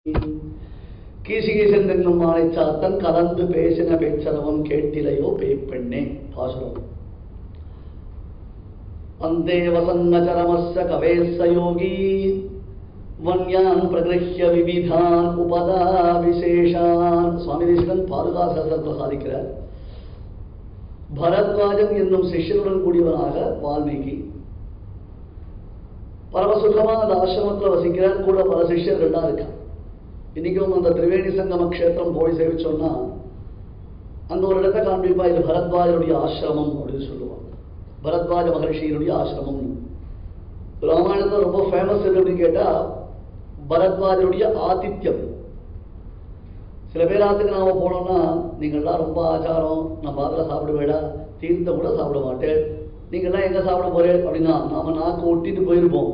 கீசிகீசென்னும் மாலை சாத்தன் கலந்து பேசின பேச்சரவம் கேட்டிலையோ பேய்ப்பெண்ணே பாசுரம் அந்தே வசன்னச்சரமஸ்ய கவேஸ்ஸ யோகி வன்யான் பிரகிருஹ்ய விவிதான் உபதா விசேஷான் சுவாமி தேசிகன் பாதுகா சகசத்தில் சாதிக்கிறார் பரத்வாஜன் என்னும் சிஷ்யனுடன் கூடியவனாக வால்மீகி பரமசுகமா அந்த ஆசிரமத்தில் வசிக்கிறார் கூட பல சிஷ்யர்கள் தான் இருக்கான் இன்னைக்கும் அந்த திரிவேணி சங்கம க்ஷேத்திரம் போய் சேவிச்சோம்னா அங்க ஒரு இடத்தை காண்பிப்பா இது பரத்வாஜனுடைய ஆசிரமம் அப்படின்னு சொல்லுவாங்க பரத்வாஜ மகர்ஷியினுடைய ஆசிரமம் ராமாயணத்தில் ரொம்ப ஃபேமஸ் எது அப்படின்னு கேட்டா பரத்வாஜனுடைய ஆதித்யம் சில பேராத்துக்கு நாம போனோம்னா நீங்கள்லாம் ரொம்ப ஆச்சாரம் நான் பாதில் சாப்பிடுவேடா தீர்த்த கூட சாப்பிட மாட்டேன் நீங்கள்லாம் எங்க சாப்பிட போறேன் அப்படின்னா நாம நாக்கு ஒட்டிட்டு போயிருப்போம்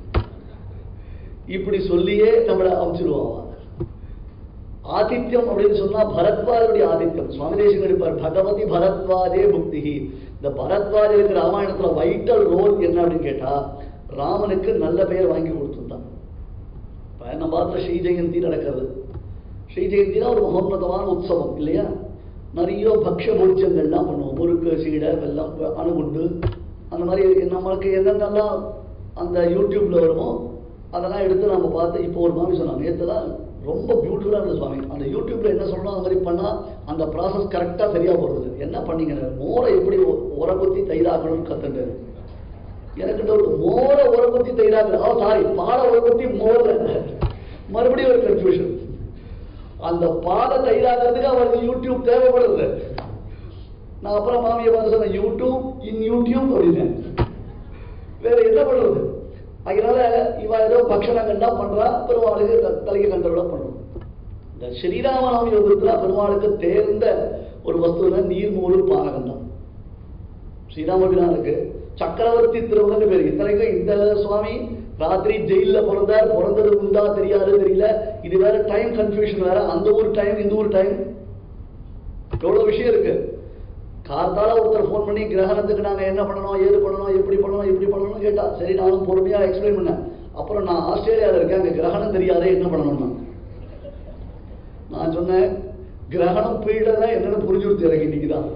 இப்படி சொல்லியே நம்மளை அமைச்சிருவான் ஆதித்யம் அப்படின்னு சொன்னா பரத்வாஜுடைய ஆதித்யம் சுவாமி தேசிகன் இருப்பார் பகவதி பரத்வாஜே புக்திகி இந்த பரத்வாஜருக்கு ராமாயணத்துல வைட்டல் ரோல் என்ன அப்படின்னு கேட்டா ராமனுக்கு நல்ல பெயர் வாங்கி கொடுத்துருந்தான் இப்ப நம்ம பார்த்த ஸ்ரீ ஜெயந்தி நடக்கிறது ஸ்ரீ ஜெயந்தினா ஒரு மகோன்னதமான உற்சவம் இல்லையா நிறைய பக்ஷ பூஜ்யங்கள்லாம் பண்ணுவோம் முறுக்கு சீடை வெல்லம் அணுகுண்டு அந்த மாதிரி நம்மளுக்கு என்னென்னலாம் அந்த யூடியூப்ல வருமோ அதெல்லாம் எடுத்து நம்ம பார்த்து இப்போ ஒரு மாமி சொன்னாங்க நேற்று தான் ரொம்ப பியூட்டிஃபுல்லாக இருந்தது சுவாமி அந்த யூடியூப்ல என்ன சொல்லணும் அந்த மாதிரி பண்ணா அந்த ப்ராசஸ் கரெக்டாக சரியா போடுறது என்ன பண்ணீங்க மோரை எப்படி உர குத்தி தயிராக்கணும்னு கத்துட்டாரு எனக்கு டவுட் மோரை உர குத்தி தயிராக்கணும் ஓ சாரி பாலை உர குத்தி மோர் மறுபடியும் ஒரு கன்ஃபியூஷன் அந்த பாலை தயிராக்கிறதுக்கு அவருக்கு யூடியூப் தேவைப்படுறது நான் அப்புறம் மாமியை பார்த்து சொன்னேன் யூடியூப் இன் யூடியூப் அப்படின்னேன் வேற என்ன பண்றது அதனால இவ ஏதோ பக்ஷணங்கள்லாம் பண்றா பெருமாளுக்கு தலைக்கு கண்டோட பண்றோம் இந்த ஸ்ரீராமநவமி யுகத்துல பெருமாளுக்கு தேர்ந்த ஒரு வஸ்துனா நீர்மூழு பானகம் தான் ஸ்ரீராமபிரானுக்கு சக்கரவர்த்தி திருமகன் பேர் இத்தனைக்கும் இந்த சுவாமி ராத்திரி ஜெயில பிறந்தார் பிறந்தது உண்டா தெரியாது தெரியல இது வேற டைம் கன்ஃபியூஷன் வேற அந்த ஒரு டைம் இந்த ஒரு டைம் எவ்வளவு விஷயம் இருக்கு காத்தால ஒருத்தர் ஃபோன் பண்ணி கிரகணத்துக்கு நாங்க என்ன பண்ணணும் ஏது பண்ணணும் எப்படி பண்ணணும் எப்படி பண்ணணும்னு கேட்டா சரி நானும் பொறுமையா எக்ஸ்பிளைன் பண்ணேன் அப்புறம் நான் ஆஸ்திரேலியாவில் இருக்கேன் அங்க கிரகணம் தெரியாதே என்ன பண்ணணும்னா நான் சொன்னேன் கிரகணம் பீடதான் என்னன்னு புரிஞ்சு கொடுத்து எனக்கு இன்னைக்குதான்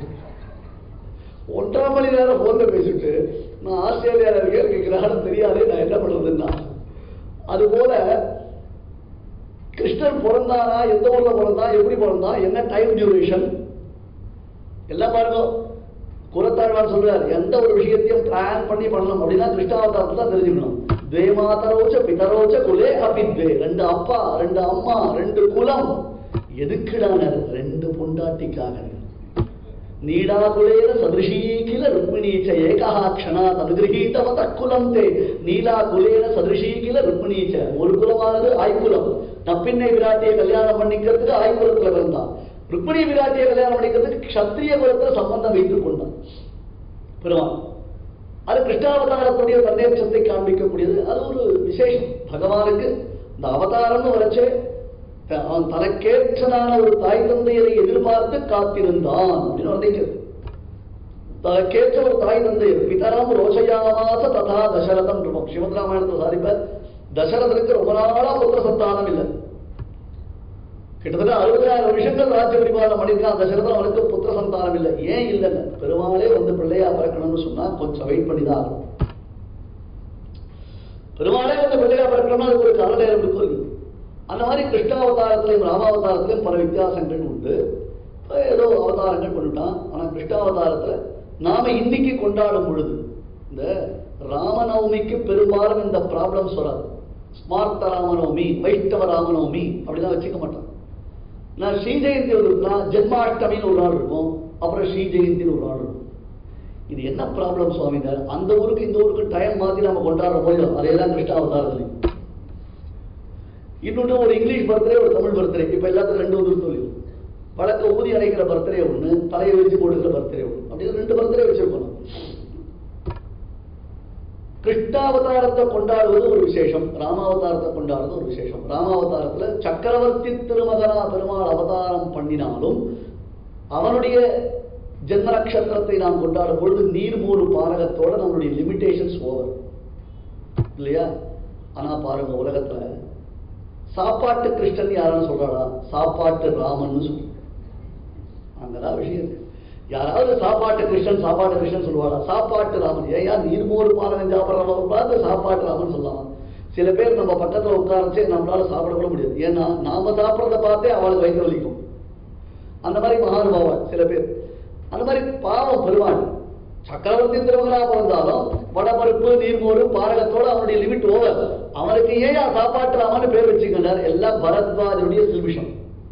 ஒன்றரை மணி நேரம் போன்ல பேசிட்டு நான் ஆஸ்திரேலியாவில் இருக்கேன் எனக்கு கிரகணம் தெரியாதே நான் என்ன பண்றதுன்னா அது போல கிருஷ்ணன் பிறந்தானா எந்த ஊர்ல பிறந்தான் எப்படி பிறந்தான் என்ன டைம் டியூரேஷன் எல்லாம் பாருங்க குலத்தாழ்வார் சொல்றார் எந்த ஒரு விஷயத்தையும் பிளான் பண்ணி பண்ணணும் அப்படின்னா கிருஷ்ணாவதாரத்துல தான் தெரிஞ்சுக்கணும் துவே மாதரோச்ச பிதரோச்ச குலே அபித்வே ரெண்டு அப்பா ரெண்டு அம்மா ரெண்டு குலம் எதுக்குடான ரெண்டு பொண்டாட்டிக்காக நீலாகுலேன சதிருஷீ கில ருக்மிணீச்ச ஏகா க்ஷணா ததுகிரகீதவத குலம் தே நீலாகுலேன சதிருஷீ கில ருக்மிணீச்ச ஒரு குலமானது ஆய்குலம் நப்பின்னை விராட்டியை கல்யாணம் பண்ணிக்கிறதுக்கு ஆய்குலத்துல பிறந்தான் ருக்மிணி விராட்டியை கல்யாணம் பண்ணிக்கிறதுக்கு க்ஷத்திரிய குலத்துல சம்பந்தம் வைத்துக் கொண்டான் பெருமான் அது கிருஷ்ணாவதாரத்துடைய தன்னேற்றத்தை காண்பிக்கக்கூடியது அது ஒரு விசேஷம் பகவானுக்கு இந்த அவதாரம்னு வரைச்சே அவன் தனக்கேற்றதான ஒரு தாய் தந்தையரை எதிர்பார்த்து காத்திருந்தான் அப்படின்னு வர்ணிக்கிறது தனக்கேற்ற ஒரு தாய் தந்தையர் பிதரம் ரோஷயாமாச ததா தசரதம் இருக்கும் ஸ்ரீமத் ராமாயணத்தை சாதிப்ப தசரதனுக்கு ரொம்ப நாளா புத்திர சந்தானம் இல்லை கிட்டத்தட்ட அறுபதாயிரம் வருஷங்கள் ராஜ்ய பரிபாலனம் பண்ணியிருக்கான் தசரதன் அவனுக்கு புத்திர சந்தானம் இல்லை ஏன் இல்லைன்னு பெருமாளே வந்து பிள்ளையா பிறக்கணும்னு சொன்னா கொஞ்சம் வெயிட் பண்ணி தான் ஆகணும் பெருமாளே வந்து பிள்ளையா பிறக்கணும்னா அதுக்கு ஒரு கால நேரம் இருக்கும் அந்த மாதிரி கிருஷ்ணாவதாரத்திலையும் ராமாவதாரத்திலையும் பல வித்தியாசங்கள் உண்டு ஏதோ அவதாரங்கள் பண்ணிட்டான் ஆனா கிருஷ்ணாவதாரத்துல நாம இன்னைக்கு கொண்டாடும் பொழுது இந்த ராமநவமிக்கு பெரும்பாலும் இந்த ப்ராப்ளம்ஸ் வராது ஸ்மார்த்த ராமநவமி வைஷ்ணவ ராமநவமி அப்படிலாம் வச்சுக்க மாட்டான் நான் ஸ்ரீ ஜெயந்தி இருக்குன்னா ஜென்மாஷ்டமின்னு ஒரு நாள் இருக்கும் அப்புறம் ஸ்ரீ ஜெயந்தின்னு ஒரு நாள் இருக்கும் இது என்ன ப்ராப்ளம் சுவாமிங்க அந்த ஊருக்கு இந்த ஊருக்கு டைம் மாத்தி நம்ம கொண்டாடுற போது அதையெல்லாம் கிருஷ்ணாவதாரத்துலையும் இன்னொன்று ஒரு இங்கிலீஷ் பர்த்டே ஒரு தமிழ் பர்த்டே இப்போ எல்லாத்துக்கும் ரெண்டு வந்து சொல்லி வழக்க ஊதி அடைக்கிற பர்த்டே ஒன்று தலையை விரிச்சு போடுகிற பர்த்டே ஒன்று அப்படின்னு ரெண்டு பர்த்டே வச்சிருக்கோம் கிருஷ்ணாவதாரத்தை கொண்டாடுவது ஒரு விசேஷம் ராமாவதாரத்தை கொண்டாடுறது ஒரு விசேஷம் ராமாவதாரத்துல சக்கரவர்த்தி திருமகனா பெருமாள் அவதாரம் பண்ணினாலும் அவனுடைய ஜென்ம நட்சத்திரத்தை நாம் கொண்டாடும் பொழுது நீர்மூறு பாரகத்தோட நம்மளுடைய லிமிடேஷன்ஸ் ஓவர் இல்லையா ஆனா பாருங்க உலகத்துல சாப்பாட்டு கிருஷ்ணன் யாரான்னு சொல்றாடா சாப்பாட்டு ராமன்னு சொல்லு அங்கதான் விஷயம் இருக்கு யாராவது சாப்பாட்டு கிருஷ்ணன் சாப்பாட்டு கிருஷ்ணன் சொல்லுவாடா சாப்பாட்டு ராமன் ஏயா நீர்மோர் பாலகம் சாப்பிட்றவங்க பார்த்து சாப்பாட்டு ராமன் சொல்லலாம் சில பேர் நம்ம பக்கத்துல உட்காரச்சே நம்மளால சாப்பிட கூட முடியாது ஏன்னா நாம சாப்பிட்றத பார்த்தே அவளுக்கு வயிற்று வலிக்கும் அந்த மாதிரி மகானுபாவன் சில பேர் அந்த மாதிரி பாவம் பெருமாள் சக்கரவர்த்தி திருமகனா பிறந்தாலும் வடபருப்பு நீர்மோறு பாரகத்தோட அவனுடைய லிமிட் ஓவர் அவனுக்கு ஏன் சாப்பாட்டு ராமன் பேர் வச்சுக்கின்றார் எல்லாம் பரத்வாஜனுடைய சில்பிஷம்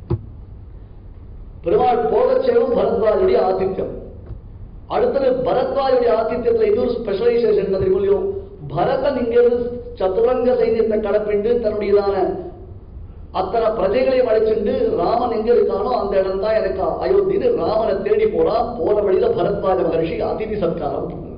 பெருமாள் போகச்சேவும் பரத்வாஜுடைய ஆதித்யம் அடுத்தது பரத்வாஜுடைய ஆதித்யத்துல இன்னொரு ஸ்பெஷலைசேஷன் என்ன தெரியுமோ பரதன் இங்கிருந்து சதுரங்க சைன்யத்தை கடப்பிண்டு தன்னுடையதான அத்தனை பிரஜைகளையும் அழைச்சிண்டு ராமன் எங்க இருக்கானோ அந்த இடம் தான் எனக்கு அயோத்தின்னு ராமனை தேடி போறா போற வழியில பரத்வாஜ மகர்ஷி அதிதி சத்காரம் பண்ணார்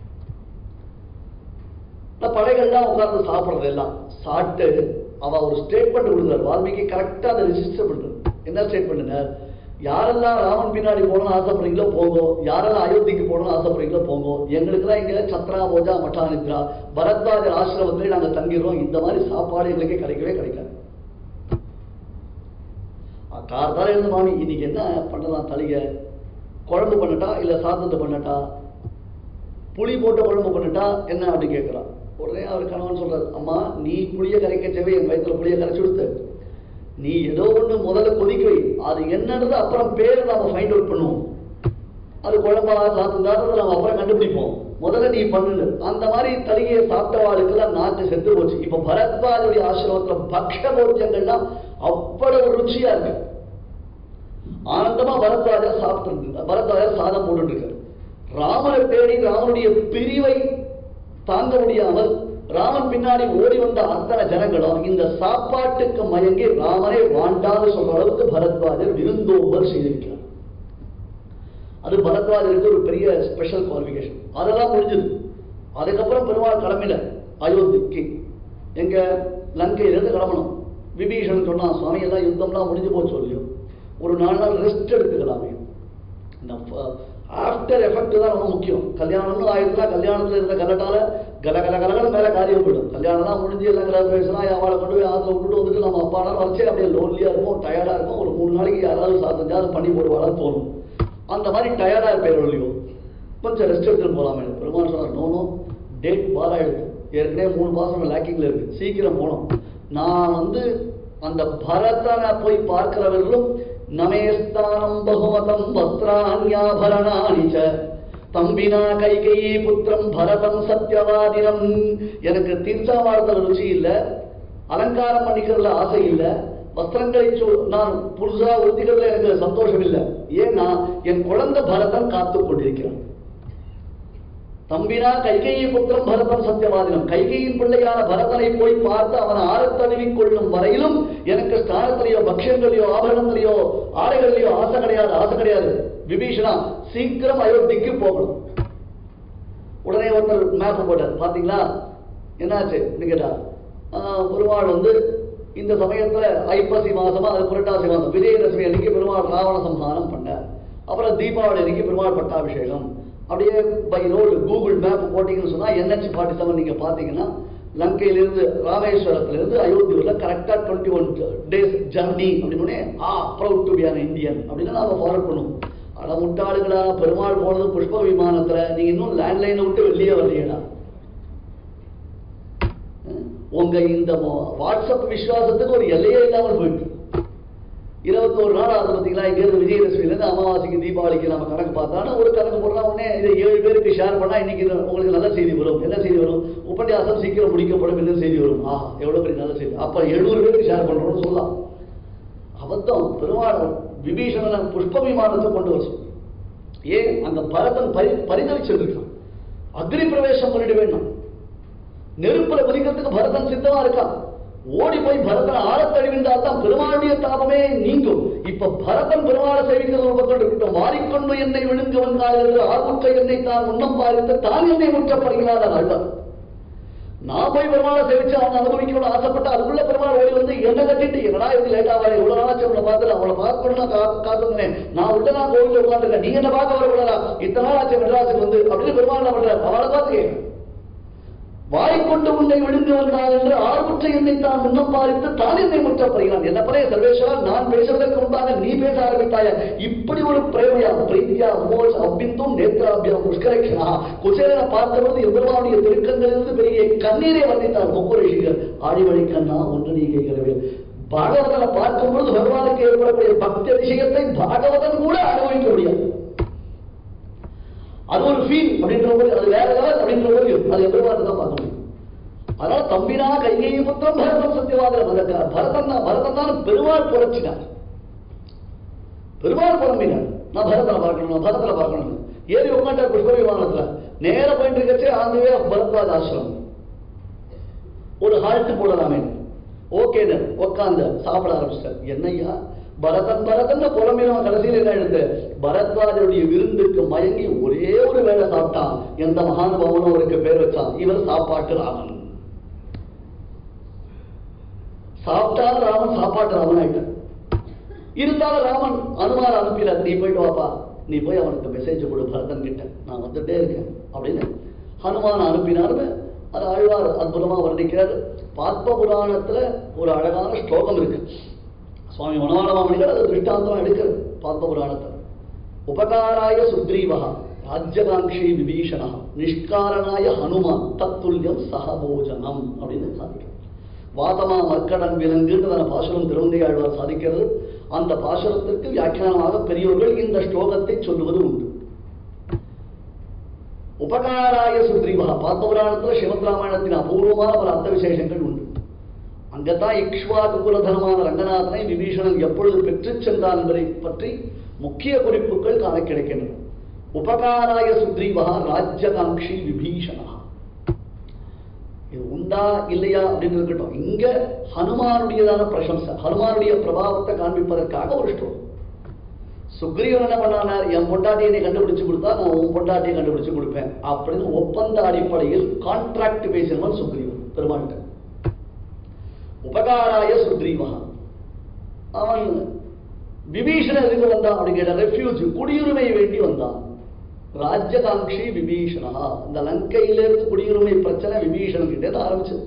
இந்த படைகள்லாம் உட்கார்ந்து சாப்பிடுறது எல்லாம் சாப்பிட்டு அவ ஒரு ஸ்டேட்மெண்ட் கொடுக்குறார் வால்மீகி கரெக்டா அதை ரிஜிஸ்டர் பண்றாரு என்ன ஸ்டேட்மெண்ட் யாரெல்லாம் ராமன் பின்னாடி போகணும்னு ஆசைப்படுறீங்களோ போங்கோ யாரெல்லாம் அயோத்திக்கு போகணும்னு ஆசைப்படுறீங்களோ போங்கோ எங்களுக்கெல்லாம் இங்க சத்ரா போஜா மட்டானித்ரா பரத்வாஜ ஆசிரமத்திலே நாங்க தங்கிடுறோம் இந்த மாதிரி சாப்பாடு எங்களுக்கே கிடைக்கவே கிடைக்காது கார்த்தால எழுந்து மாமி இன்னைக்கு என்ன பண்ணலாம் தலைய குழம்பு பண்ணட்டா இல்ல சாதத்தை பண்ணட்டா புளி போட்ட குழம்பு பண்ணட்டா என்ன அப்படின்னு கேட்கிறான் உடனே அவர் கணவன் சொல்றாரு அம்மா நீ புளிய கரைக்கச்சவே என் வயிற்றுல புளிய கரைச்சு கொடுத்து நீ ஏதோ ஒண்ணு முதல்ல கொதிக்க வை அது என்னன்றது அப்புறம் பேரை நாம ஃபைண்ட் அவுட் பண்ணுவோம் அது குழம்பா சாத்துந்தாரதை நம்ம அப்புறம் கண்டுபிடிப்போம் முதல்ல நீ பண்ணு அந்த மாதிரி தலிகையை சாப்பிட்டவாளுக்கெல்லாம் நாக்கு செத்து போச்சு இப்ப பரத்வாஜுடைய ஆசிரமத்துல பக்ஷ போஜங்கள்லாம் அவ்வளவு ருச்சியா இருக்கு ஆனந்தமா பரத்வாஜர் சாப்பிட்டு பரத்வாஜர் சாதம் போட்டுட்டு இருக்காரு ராமனை தேடி ராமனுடைய பிரிவை தாங்க முடியாமல் ராமன் பின்னாடி ஓடி வந்த அத்தனை ஜனங்களும் இந்த சாப்பாட்டுக்கு மயங்கி ராமனை வாண்டான்னு சொல்ற அளவுக்கு பரத்வாஜர் விருந்தோம்பல் செய்திருக்கிறார் அது பரத்வாஜருக்கு ஒரு பெரிய ஸ்பெஷல் குவாலிஃபிகேஷன் அதெல்லாம் முடிஞ்சது அதுக்கப்புறம் பெருமாள் கிளம்பில அயோத்திக்கு எங்க லங்கையிலிருந்து கிளம்பணும் விபீஷன் சொன்னான் சுவாமி எல்லாம் யுத்தம்லாம் முடிஞ்சு போச்சு சொல்லியும் ஒரு நாலு நாள் ரெஸ்ட் எடுத்துக்கலாமே இந்த ஆஃப்டர் எஃபெக்ட் தான் ரொம்ப முக்கியம் கல்யாணம்னு ஆயிடுச்சுனா கல்யாணத்துல இருந்த கலட்டால கல கல கலகல மேல காரியம் போயிடும் கல்யாணம்லாம் முடிஞ்சு எல்லாம் கிரக பேசினா அவளை கொண்டு போய் ஆத்துல விட்டுட்டு வந்துட்டு நம்ம அப்பானாலும் வரைச்சே அப்படியே லோன்லியா இருக்கும் டயர்டா இருக்கும் ஒரு மூணு நாளைக்கு யாராவது சாத்தஞ்சாவது பண்ணி போடுவாளான்னு தோணும் அந்த மாதிரி டயர்டா இருப்பேன் இல்லையோ கொஞ்சம் ரெஸ்ட் எடுத்துட்டு போலாமே பெருமாள் சொன்னார் நோனும் டேட் பாரா எடுத்து ஏற்கனவே மூணு மாசம் லேக்கிங்ல இருக்கு சீக்கிரம் போனோம் நான் வந்து அந்த பரதனை போய் பார்க்கிறவர்களும் நமேஸ்தானம் பகுமதம் வஸ்திராண்யாபரணானி ச தம்பினா கைகையே புத்திரம் பரதம் சத்தியவாதினம் எனக்கு தீர்த்தாவாழ்த்த ருச்சி இல்ல அலங்காரம் பண்ணிக்கிறதுல ஆசை இல்ல வஸ்திரங்களை சொல் நான் புதுசா உறுதிக்கிறதுல எனக்கு சந்தோஷம் இல்லை ஏன்னா என் குழந்தை பரதன் காத்து கொண்டிருக்கிறான் தம்பினா கைகையை புத்திரம் பரதம் சத்தியவாதினம் கைகையின் பிள்ளையான பரதனை போய் பார்த்து அவனை ஆரத்தழுவிக் கொள்ளும் வரையிலும் எனக்கு ஸ்தானத்திலேயோ பக்ஷங்களையோ ஆபரணத்திலேயோ ஆடைகள்லையோ ஆசை கிடையாது ஆசை கிடையாது விபீஷணா சீக்கிரம் அயோத்திக்கு போகணும் உடனே ஒருத்தர் மேப் போட்டார் பாத்தீங்களா என்னாச்சு கேட்டா பெருமாள் வந்து இந்த சமயத்துல ஐப்பசி மாசமா அது புரட்டாசி மாசம் விஜயதசமி அன்னைக்கு பெருமாள் ராவண சம்ஹாரம் பண்ணார் அப்புறம் தீபாவளி அன்னைக்கு பெருமாள் பட்டாபிஷேகம் அப்படியே பை ரோடு கூகுள் மேப் போட்டீங்கன்னு சொன்னா என்ஹெச் ஃபார்ட்டி செவன் நீங்க பாத்தீங்கன்னா லங்கையிலிருந்து ராமேஸ்வரத்திலிருந்து அயோத்தி உள்ள கரெக்டா டுவெண்ட்டி ஒன் டேஸ் ஜர்னி அப்படின்னு ah proud to be an Indian அப்படின்னு நாம ஃபார்வர்ட் பண்ணுவோம் அட முட்டாளுகளா பெருமாள் போனது புஷ்ப விமானத்துல நீங்க இன்னும் லேண்ட்லைனை விட்டு வெளியே வரலையடா உங்க இந்த வாட்ஸ்அப் விசுவாசத்துக்கு ஒரு எல்லையே இல்லாமல் போயிட்டு இருபத்தோரு நாள் ஆகுது பார்த்தீங்களா இங்கேருந்து விஜயதசமிலேருந்து அமாவாசைக்கு தீபாவளிக்கு நம்ம கணக்கு பார்த்தாலும் ஒரு கணக்கு போடலாம் உடனே இதை ஏழு பேருக்கு ஷேர் பண்ணா இன்னைக்கு இது உங்களுக்கு நல்ல செய்தி வரும் என்ன செய்தி வரும் உபன்யாசம் சீக்கிரம் முடிக்கப்படும் என்ன செய்தி வரும் ஆஹா எவ்வளவு பெரிய நல்ல செய்தி அப்ப எழுநூறு பேருக்கு ஷேர் பண்றோம்னு சொல்லலாம் அபத்தம் பெருமாள் விபீஷணனை புஷ்ப விமானத்தை கொண்டு வர சொல்லு. ஏன் அந்த பரதன் பரி பரிதவிச்சிருக்கான் அக்னி பிரவேசம் பண்ணிட வேண்டும் நெருப்புல குதிக்கிறதுக்கு பரதன் சித்தமா இருக்கான் ஓடி போய் பரதன் ஆழத்தழிவின்றால் தான் பெருமாளுடைய தாபமே நீங்கும் இப்ப பரதன் பெருமாளை சேவிக்கிறது ஒரு பக்கம் இருக்கட்டும் மாறிக்கொண்டு என்னை விழுங்கவன் காலிலிருந்து ஆர்முற்ற என்னை தான் முன்னம் பாரித்து தான் என்னை முற்றப்படுகிறார் அழ்வார் நான் போய் பெருமாளை சேவிச்சு அவன் அனுபவிக்கணும்னு ஆசைப்பட்டு அதுக்குள்ள பெருமாள் ஓடி வந்து என்ன கட்டிட்டு என்னடா இது லேட்டா வர இவ்வளவு நாளாச்சு அவளை பார்த்துல அவளை பார்க்கணும்னா கா- காத்துனேன் நான் உள்ள நான் கோவில்ல உட்காந்துருக்கேன் நீங்க என்ன பார்க்க வரக்கூடாதா இத்தனை நாள் ஆச்சு மெட்ராஸுக்கு வந்து அப்படின்னு பெருமாள் என்ன பண்றாரு அவளை பார்த்து கேட்கிறேன் வாய்க்கொண்டு உன்னை விழுந்து வந்தான் என்று ஆர்வற்ற என்னை தான் முன்னம் பாரித்து தான் என்னை முற்ற பறிகிறான் என்ன பறைய சர்வேஸ்வரா நான் பேசுவதற்கு முன்பாக நீ பேச ஆரம்பித்தாய இப்படி ஒரு பிரேமையா பிரீத்தியா மோஷ் அப்பிந்தும் நேத்ராபியம் புஷ்கரக்ஷனா குசேலனை பார்த்தபோது எம்பெருமானுடைய திருக்கங்களிலிருந்து பெரிய கண்ணீரை வர்ணித்தார் முக்குரிஷிகள் ஆடிவழி கண்ணா ஒன்று நீ கேட்கிறவே பாகவதனை பார்க்கும் பொழுது பகவானுக்கு ஏற்படக்கூடிய பக்தி அதிசயத்தை பாகவதன் கூட அனுபவிக்க முடியாது அது ஒரு ஃபீல் அப்படின்ற போது அது வேற லெவல் அப்படின்ற போது அது எதிர்பார்த்து தான் பார்க்க முடியும் அதனால தம்பினா கைகேயி புத்திரம் பரதம் சத்தியவாதிர மதக்கார் பரதன் தான் பரதன் தான் பெருமாள் புரட்சினார் பெருமாள் புலம்பினார் நான் பரதனை பார்க்கணும் நான் பரதனை பார்க்கணும் ஏறி உட்காண்டார் புஷ்ப விமானத்துல நேர போயிட்டு இருக்கச்சே ஆந்திவே பரத்வாஜ் ஆசிரமம் ஒரு ஹால்ட் போடலாமே ஓகேன்னு உட்காந்து சாப்பிட ஆரம்பிச்சிட்டார் என்னய்யா பரதன் பரதன் புலம்பினவன் கடைசியில் என்ன எழுது பரத்வாஜருடைய விருந்துக்கு மயங்கி ஒரே ஒரு வேளை சாப்பிட்டான் எந்த மகானுபாவனும் அவருக்கு பேர் வச்சான் இவர் சாப்பாட்டு ராமன் சாப்பிட்டாலும் ராமன் சாப்பாட்டு ராமன் ஆயிட்டான் இருந்தாலும் ராமன் அனுமார் அனுப்பினார் நீ போயிட்டு வாப்பா நீ போய் அவனுக்கு மெசேஜ் கொடு பரதன் கிட்ட நான் வந்துட்டே இருக்கேன் அப்படின்னு ஹனுமான் அனுப்பினார்னு அது ஆழ்வார் அற்புதமா வர்ணிக்கிறார் பாத்ம புராணத்துல ஒரு அழகான ஸ்லோகம் இருக்கு சுவாமி மனோரமாமணிகள் அது திருஷ்டாந்தமா எடுக்கிறது பாத்ம புராணத்துல உபகாராய சுக்ரீவா ராஜ்யகாங்கி விபீஷணா நிஷ்காரணாய ஹனுமான் தத்துல்யம் சகபோஜனம் அப்படின்னு சாதிக்கிறார் வாதமா மர்க்கடன் விலங்குன்றதான பாசுரம் திருவந்தையாழ்வார் சாதிக்கிறது அந்த பாசுரத்திற்கு வியாக்கியானமாக பெரியோர்கள் இந்த ஸ்லோகத்தை சொல்லுவது உண்டு உபகாராய சுக்ரீவா பாத்மபுராணத்துல சிவத் ராமாயணத்தின் அபூர்வமான பல அர்த்த விசேஷங்கள் உண்டு அங்கத்தான் இக்ஷ்வாகு குலதனமான ரங்கநாதனை விபீஷணன் எப்பொழுது பெற்றுச் சென்றான் என்பதை பற்றி முக்கிய குறிப்புகள் காண கிடைக்கின்றன உபகாராய சுக்ரீவா ராஜ்யகாங்கி விபீஷணா இது உண்டா இல்லையா அப்படின்னு இருக்கட்டும் இங்க ஹனுமானுடையதான பிரசம்சை ஹனுமானுடைய பிரபாவத்தை காண்பிப்பதற்காக ஒரு ஸ்டோரி சுக்ரீவன் என்ன பண்ணானார் என் பொண்டாட்டியை நீ கண்டுபிடிச்சு கொடுத்தா நான் உன் பொண்டாட்டியை கண்டுபிடிச்சு கொடுப்பேன் அப்படின்னு ஒப்பந்த அடிப்படையில் கான்ட்ராக்ட் பேசினவன் சுக்ரீவன் பெருமாள்கிட்ட உபகாராய சுக்ரீவா அவன் விபீஷணன் எதுக்கு வந்தான் அப்படின்னு கேட்ட ரெஃப்யூஜ் குடியுரிமை வேண்டி வந்தான் ராஜ்யகாங்கி விபீஷணா இந்த லங்கையிலிருந்து குடியுரிமை பிரச்சனை விபீஷணன் கிட்ட இருந்து ஆரம்பிச்சது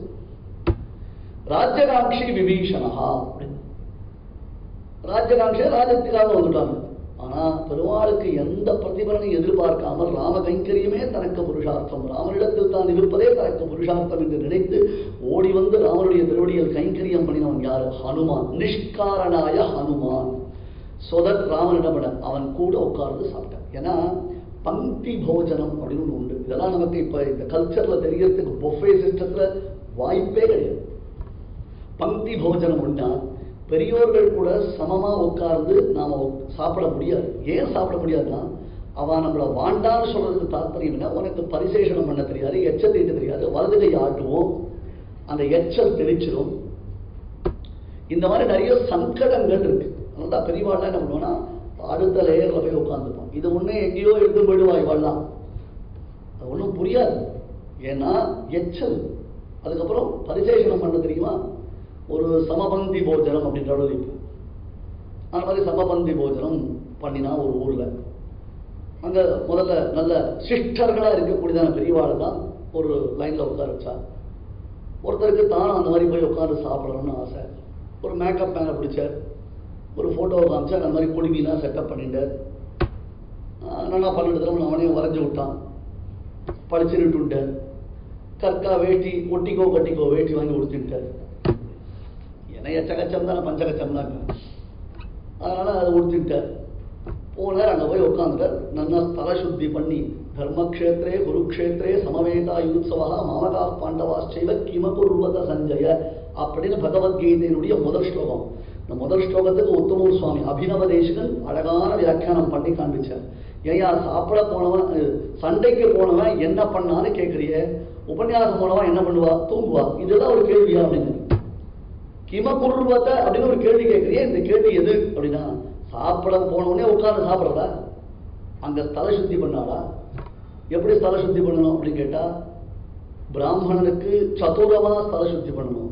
ராஜ்யகாங்கி விபீஷணா அப்படின்னு ராஜ்யகாங்கிய ராஜ்யத்துக்காக வந்துட்டாங்க ஆனா பெருமாளுக்கு எந்த பிரதிபலனையும் எதிர்பார்க்காமல் ராம கைங்கரியமே தனக்கு புருஷார்த்தம் ராமனிடத்தில் தான் இருப்பதே தனக்கு புருஷார்த்தம் என்று நினைத்து ஓடி வந்து ராமனுடைய திருவடியில் கைங்கரியம் பண்ணினவன் யாரு ஹனுமான் நிஷ்காரணாய ஹனுமான் சொதத் ராமனிடம் விட அவன் கூட உட்கார்ந்து சாப்பிட்டான் ஏன்னா பங்கி போஜனம் அப்படின்னு ஒன்று உண்டு இதெல்லாம் நமக்கு இப்ப இந்த கல்ச்சர்ல தெரியறதுக்கு பொஃபே சிஸ்டத்துல வாய்ப்பே கிடையாது பங்கி போஜனம் உண்டா பெரியோர்கள் கூட சமமா உட்கார்ந்து நாம உக்- சாப்பிட முடியாது ஏன் சாப்பிட முடியாதுன்னா அவன் நம்மளை வாண்டான்னு சொல்றதுக்கு தாற்பயம் என்ன உனக்கு பரிசேஷனம் பண்ண தெரியாது எச்சல் தீட்ட தெரியாது வலது கை ஆட்டுவோம் அந்த எச்சல் தெளிச்சிடும் இந்த மாதிரி நிறைய சங்கடங்கள் இருக்கு அதனால தான் பெரியவாள்லாம் என்ன பண்ணுவோம்னா அடுத்த லேயர்ல போய் உட்காந்துப்போம் இது ஒண்ணே எங்கேயோ எடுத்து போயிடுவா இவள்லாம் அது ஒன்றும் புரியாது ஏன்னா எச்சல் அதுக்கப்புறம் பரிசேஷனம் பண்ண தெரியுமா ஒரு சமபந்தி போஜனம் அப்படின்ற அளவு இருக்கு அந்த மாதிரி சமபந்தி போஜனம் பண்ணினா ஒரு ஊர்ல அங்க முதல்ல நல்ல சிஸ்டர்களா இருக்கக்கூடியதான பெரியவாள் தான் ஒரு லைன்ல உட்கார வச்சா ஒருத்தருக்கு தானும் அந்த மாதிரி போய் உட்காந்து சாப்பிடணும்னு ஆசை ஒரு மேக்கப் மேனை பிடிச்சார் ஒரு ஃபோட்டோவை காமிச்சா அந்த மாதிரி குடுமிலாம் செட்டப் பண்ணிட்டார் நல்லா பன்னெண்டு தடவை அவனே வரைஞ்சு விட்டான் படிச்சுட்டு விட்டார் கற்கா வேட்டி ஒட்டிக்கோ கட்டிக்கோ வேட்டி வாங்கி உடுத்திட்டார் ஏன்னா எச்சகச்சம் தானே பஞ்சகச்சம் தான் அதனால அதை உடுத்திட்டார் போனார் அங்கே போய் உட்காந்துட்டார் நல்லா ஸ்தல சுத்தி பண்ணி தர்மக்ஷேத்திரே குருக்ஷேத்திரே சமவேதா யுத்சவா மாமகா பாண்டவாச்சைவ கிமகுர்வத சஞ்சய அப்படின்னு பகவத்கீதையினுடைய முதல் ஸ்லோகம் இந்த முதல் ஸ்லோகத்துக்கு உத்தமூர் சுவாமி அபினவ தேசிகன் அழகான வியாக்கியானம் பண்ணி காண்பிச்சார் ஏயா சாப்பிட போனவன் அஹ், சண்டைக்கு போனவன் என்ன பண்ணான்னு கேட்குறிய உபன்யாசம் போனவன் என்ன பண்ணுவா தூங்குவா இதுதான் ஒரு கேள்வியா அப்படின்னு கிமகுர்வத அப்படின்னு ஒரு கேள்வி கேட்குறியே இந்த கேள்வி எது அப்படின்னா சாப்பிட போனவுடனே உட்கார்ந்து சாப்பிட்றதா அங்க ஸ்தல சுத்தி பண்ணாளா எப்படி ஸ்தல சுத்தி பண்ணணும் அப்படின்னு கேட்டா பிராமணனுக்கு சதுரமா ஸ்தல சுத்தி பண்ணணும்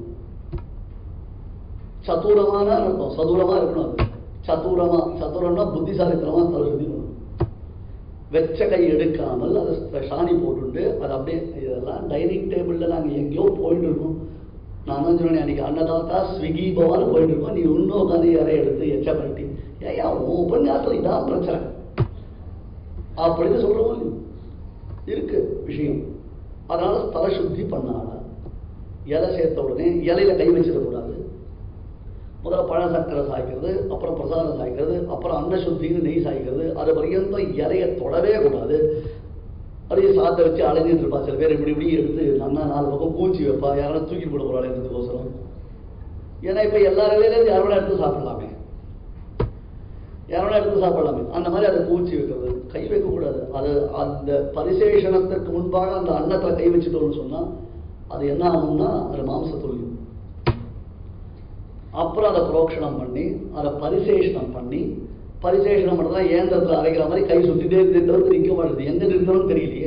சதுரமான அர்த்தம் சதுரமா இருக்கணும் அது சதுரமா சதுரம்னா புத்திசாலித்தனமா ஸ்தல சுத்தி பண்ணணும் வெச்ச கை எடுக்காமல் அதை சாணி போட்டுட்டு அதை அப்படியே இதெல்லாம் டைனிங் டேபிளில் நாங்கள் எங்கேயோ போயிட்டு இருக்கோம் நான் தான் சொன்னேன் அன்னைக்கு அன்னதாத்தா ஸ்விக்கி பவான்னு போயிட்டு இருக்கோம் நீ இன்னும் உட்காந்து இறை எடுத்து எச்ச பண்ணிட்டு ஏன் உன் உபன்யாசம் இதான் பிரச்சனை அப்படின்னு சொல்றோம் இல்லையோ? இருக்கு விஷயம் அதனால ஸ்தல சுத்தி பண்ணாடா இலை சேர்த்த உடனே இலையில கை வச்சிடக்கூடாது முதல்ல பழ சக்கரை சாய்க்கிறது அப்புறம் பிரசாதம் சாய்க்கிறது அப்புறம் அன்ன சுத்தின்னு நெய் சாய்க்கிறது அது பர்யந்தம் இலையை தொடவே கூடாது அப்படியே சாத்தை வச்சு அலைஞ்சிட்டு இருப்பா சில பேர் இப்படி இப்படி எடுத்து நல்லா நாலு பக்கம் பூச்சி வைப்பா யாராவது தூக்கி போட போறாளேன்றதுக்கோசரம் ஏன்னா இப்ப எல்லா இலையிலேருந்து யாரோட எடுத்து சாப்பிடலாமே யாரோட எடுத்து சாப்பிடலாமே அந்த மாதிரி அதை பூச்சி வைக்கிறது கை வைக்கக்கூடாது அது அந்த பரிசேஷனத்திற்கு முன்பாக அந்த அன்னத்துல கை வச்சுட்டோம்னு சொன்னா அது என்ன ஆகும்னா அது மாம்சத்துள்ளியும் அப்புறம் அதை புரோக்ஷணம் பண்ணி அதை பரிசேஷனம் பண்ணி பரிசேஷனம் பண்ணுறதா ஏந்திரத்தில் அரைக்கிற மாதிரி கை சுத்திட்டே இருந்தே தவிர்த்து நிற்க மாட்டேது எங்க நிறுத்தணும்னு தெரியலையே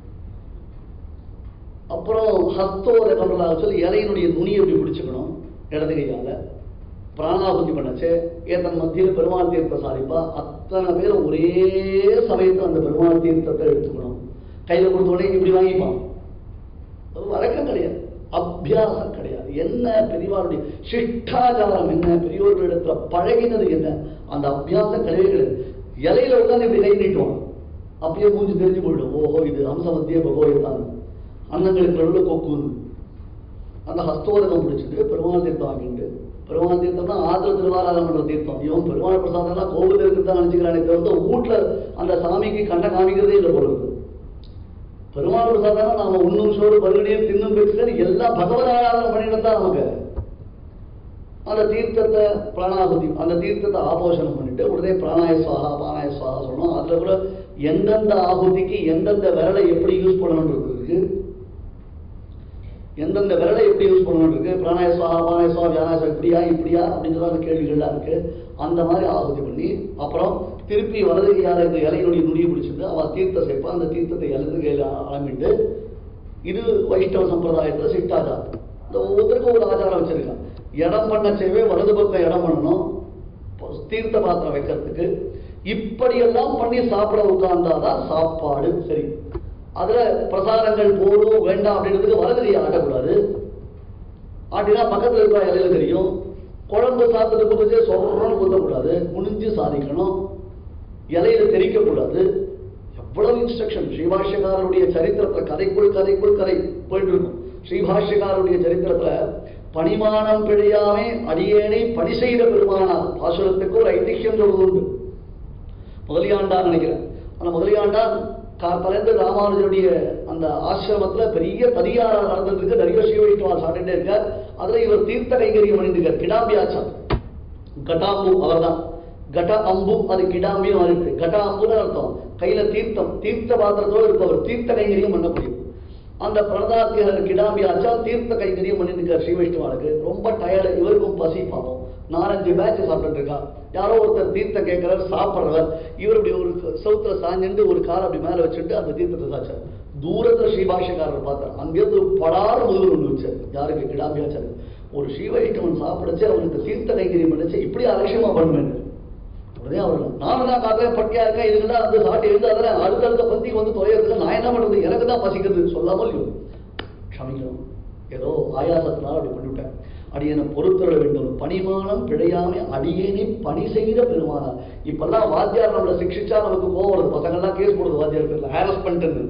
அப்புறம் ஹஸ்தோதகம்ன்றதாக சொல்லி இலையினுடைய நுனியை எப்படி பிடிச்சுக்கணும் இடது கையால பிராணாபுத்தி பண்ணச்சு ஏத்தன் மத்தியில் பெருமாள் தீர்த்த சாதிப்பா அத்தனை பேரும் ஒரே சமயத்தில் அந்த பெருமாள் தீர்த்தத்தை எடுத்துக்கணும் கையில் கொடுத்த உடனே இப்படி வாங்கிப்பான் அது வழக்கம் கிடையாது அபியாசம் கிடையாது என்ன பெரியவாருடைய சிஷ்டாச்சாரம் என்ன பெரியோர்களிடத்துல பழகினது என்ன அந்த அபியாசம் கிடையவே கிடையாது இலையில உட்காந்து இப்படி கை நீட்டுவான் அப்படியே மூஞ்சி தெரிஞ்சு போயிடும் ஓஹோ இது அம்சமத்திய பகவத்தான் அன்னங்களுக்கு நடுவில் கொக்குன்னு அந்த ஹஸ்தோதகம் பிடிச்சிட்டு பெருமாள் தீர்த்தம் வாங்கிட்டு பெருமாள் தீர்த்தம்னா ஆத்திர திருவாராதம் பண்ற தீர்த்தம் இவன் பெருமாள் பிரசாதம்னா கோவில் இருக்கிறதா நினைச்சுக்கிறானே தவிர்த்து வீட்டுல அந்த சாமிக்கு கண்ட காமிக்கிறதே இல்லை பொருள் பெருமாள் பிரசாதம் நாம உண்ணும் சோறு பருகடியும் தின்னும் பேசுறது எல்லாம் பகவத் ஆராதனை பண்ணிட்டு தான் நமக்கு அந்த தீர்த்தத்தை பிராணாபதி அந்த தீர்த்தத்தை ஆபோஷனம் பண்ணிட்டு உடனே பிராணாய சுவாகா பானாய சுவாகா சொன்னோம் அதுல கூட எந்தெந்த ஆகுதிக்கு எந்தெந்த விரலை எப்படி யூஸ் பண்ணணுன்றது இருக்கு எந்தெந்த விரலை எப்படி யூஸ் பண்ணணும் இருக்கு பிராணாய சுவாகா பானாய சுவா வியானாய சுவா இப்படியா இப்படியா அப்படின்ற அந்த கேள்விகள்லாம் இருக்கு அந்த மாதிரி ஆகுதி பண்ணி அப்புறம் திருப்பி வலது கையால இந்த இலையினுடைய நுடியை பிடிச்சிட்டு அவ தீர்த்த சேர்ப்பா அந்த தீர்த்தத்தை இலது கையில அளமிட்டு இது வைஷ்ணவ சம்பிரதாயத்துல சிட்டாச்சாரம் இந்த ஒவ்வொருத்தருக்கும் ஒரு ஆச்சாரம் வச்சிருக்கான் இடம் பண்ண செய்வே வலது பக்கம் இடம் பண்ணணும் தீர்த்த பாத்திரம் வைக்கிறதுக்கு இப்படியெல்லாம் பண்ணி சாப்பிட உட்கார்ந்தாதான் சாப்பாடு சரி அதுல பிரசாரங்கள் போடும் வேண்டாம் அப்படின்றதுக்கு வலதுகையை ஆட்டக்கூடாது ஆட்டினா பக்கத்துல இருக்கிற இலையில தெரியும் குழம்பு சாப்பிட்டு குதிச்சு சொல்றோம்னு குத்தக்கூடாது குனிஞ்சு சாதிக்கணும் இலையில தெரிக்க கூடாது எவ்வளவு இன்ஸ்ட்ரக்ஷன் ஸ்ரீபாஷ்யக்காரருடைய சரித்திரத்துல கதைக்குள் கதைக்குள் கதை போயிட்டு இருக்கும் ஸ்ரீபாஷ்யக்காரருடைய சரித்திரத்துல பணிமானம் பிழையாமே அடியேனை பணி செய்த பெருமானார் பாசுரத்துக்கு ஒரு ஐதிஹ்யம் சொல்வது உண்டு முதலியாண்டார் நினைக்கிறேன் ஆனா முதலியாண்டார் காப்பலேருந்து ராமானுஜருடைய அந்த ஆசிரமத்துல பெரிய தனியாரா நடந்துருக்கு நிறைய ஸ்ரீவைஷ்ணவா சாப்பிட்டுட்டே இருக்கார் அதுல இவர் தீர்த்த கைங்கரியம் பண்ணிருக்கார் கிடாம்பி ஆச்சார் கட்டாம்பு அவர்தான் கட அம்பு அது கிடாம்பியும் இருக்கு கட அம்புன்னு அர்த்தம் கையில தீர்த்தம் தீர்த்த பாத்திரத்தோடு இருப்பவர் தீர்த்த கைங்கரியம் பண்ண முடியும் அந்த பிரணதாத்தியர் கிடாம்பி ஆச்சா தீர்த்த கைங்கரியம் பண்ணிட்டு இருக்கார் ஸ்ரீ வைஷ்ணவாளுக்கு ரொம்ப டயர்டு இவருக்கும் பசி பாவம் நாலஞ்சு பேட்ச் சாப்பிட்டு இருக்கா யாரோ ஒருத்தர் தீர்த்தம் கேட்கிறார் சாப்பிட்றவர் இவர் இப்படி ஒரு சவுத்துல சாஞ்சிட்டு ஒரு கால் அப்படி மேல வச்சுட்டு அந்த தீர்த்தத்தை சாச்சார் தூரத்துல ஸ்ரீபாஷக்காரர் பார்த்தார் அங்கிருந்து ஒரு படார முதல் ஒன்று வச்சார் யாருக்கு கிடாம்பி ஆச்சார் ஒரு ஸ்ரீவைஷ்ணவன் சாப்பிடுச்சு அவனுக்கு தீர்த்த கைங்கரியம் பண்ணிச்சு இப்படி அலட்சியமா பண்ணுவேன் உடனே அவர் நானும் தான் பார்க்கறேன் பட்டியா இருக்கேன் இதுக்குதான் வந்து சாட்டி இருந்து அதெல்லாம் அடுத்தடுத்த பந்திக்கு வந்து தொலைறதுக்கு நான் என்ன பண்றது எனக்கு தான் பசிக்கிறது சொல்லாமல் இல்லையோ க்ஷமிக்கணும் ஏதோ ஆயாசத்தினால அப்படி பண்ணிவிட்டேன் அடியனை பொறுத்தர வேண்டும் பணிமானம் பிழையாமை அடியேனை பணி செய்த பெருமானார் இப்பெல்லாம் வாத்தியார் நம்மளை சிக்ஷிச்சா நமக்கு கோவம் வருது பசங்கள்லாம் கேஸ் போடுது வாத்தியார் பேர்ல ஹேரஸ் பண்ணிட்டு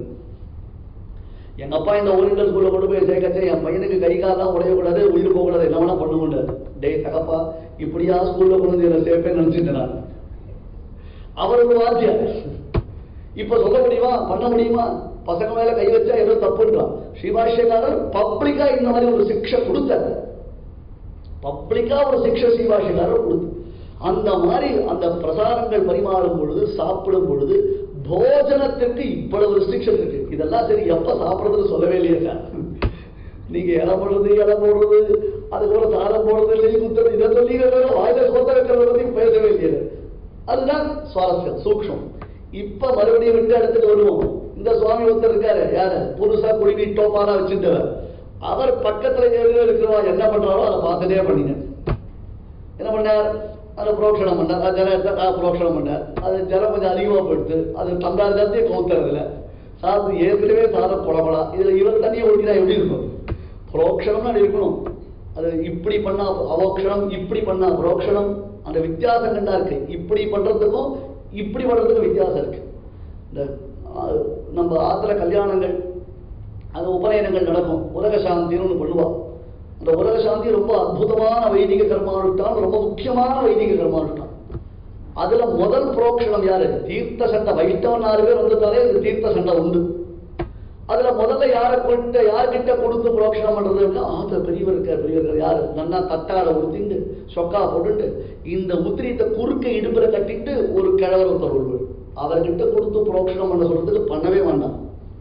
எங்க அப்பா இந்த ஓரியண்டல் ஸ்கூல்ல கொண்டு போய் சேர்க்கச்சே என் பையனுக்கு கை காலெல்லாம் உடையக்கூடாது உயிர் போகக்கூடாது என்ன வேணா பண்ண முடியாது டேய் தகப்பா இப்படியா ஸ்கூல்ல கொண்டு வந்து என்ன சேர்ப்பேன்னு நினைச்சிட்டு நான் அவருக்கு வாத்தியார் இப்ப சொல்ல முடியுமா பண்ண முடியுமா பசங்க மேல கை வச்சா ஏதோ தப்புன்றான் ஸ்ரீபாஷ்யக்காரர் பப்ளிக்கா இந்த மாதிரி ஒரு சிக்ஷை கொடுத்தார் பப்ளிக்கா ஒரு சிக்ஷை ஸ்ரீபாஷ்யக்காரர் கொடுத்து அந்த மாதிரி அந்த பிரசாரங்கள் பரிமாறும் பொழுது சாப்பிடும் பொழுது போஜனத்திற்கு இவ்வளவு ரெஸ்ட்ரிக்ஷன் இருக்கு இதெல்லாம் சரி எப்ப சாப்பிடுறதுன்னு சொல்லவே இல்லையா நீங்க இலை போடுறது இலை போடுறது அதுக்கப்புறம் சாதம் போடுறது நெய் குத்துறது இதை சொல்லி வாயில சொந்த வைக்கிறத பத்தி பேசவே இல்லையா அதுதான் சுவாரஸ்யம் சூக்ஷம் இப்ப மறுபடியும் விட்டு எடுத்துட்டு வருவோம் இந்த சுவாமி ஒருத்தர் இருக்காரு யாரு புதுசா குடிநீ டோப்பாரா வச்சுட்டவர் அவர் பக்கத்துல எதிர இருக்கிறவா என்ன பண்றாரோ அதை பார்த்துட்டே பண்ணினார் என்ன பண்ணார் அதை புரோக்ஷணம் பண்ணார் அது ஜலம் எடுத்தா புரோக்ஷணம் பண்ணார் அது ஜலம் கொஞ்சம் அதிகமாக போயிடுத்து அது டம்ளார் ஜலத்தையே கவுத்துறதுல சாப்பிட்டு ஏற்கனவே சாதம் குழம்பலா இதில் இவர் தண்ணியை ஒட்டினா எப்படி இருக்கும் புரோக்ஷணம்னு அது இருக்கணும் அது இப்படி பண்ணா அவோக்ஷணம் இப்படி பண்ணா புரோக்ஷணம் அந்த வித்தியாசம் கண்டா இருக்கு இப்படி பண்றதுக்கும் இப்படி பண்றதுக்கும் வித்தியாசம் இருக்கு இந்த அஹ், நம்ம ஆத்திர கல்யாணங்கள் அது உபநயனங்கள் நடக்கும் உலக சாந்தின்னு ஒன்று பண்ணுவா அந்த உலக சாந்தி ரொம்ப அற்புதமான வைதிக கர்மானுஷ்டான் ரொம்ப முக்கியமான வைதிக கர்மானுஷ்டான் அதுல முதல் புரோக்ஷணம் யாரு தீர்த்த சண்டை வைஷ்ணவன் நாலு பேர் வந்துட்டாலே இது தீர்த்த சண்டை உண்டு அதுல முதல்ல யாரை கொண்டு யார்கிட்ட கொடுத்து புரோக்ஷணம் பண்றது அப்படின்னா ஆத்த பெரியவர் இருக்கார் பெரியவர் இருக்கார் யாரு நன்னா தட்டார உடுத்திண்டு சொக்கா போட்டுட்டு இந்த உத்திரியத்தை குறுக்க இடுப்புல கட்டிட்டு ஒரு கிழவர் ஒருத்தர் வருவார் அவர்கிட்ட கொடுத்து புரோக்ஷணம் பண்ண சொல்றதுக்கு பண்ணவே வேண்டாம்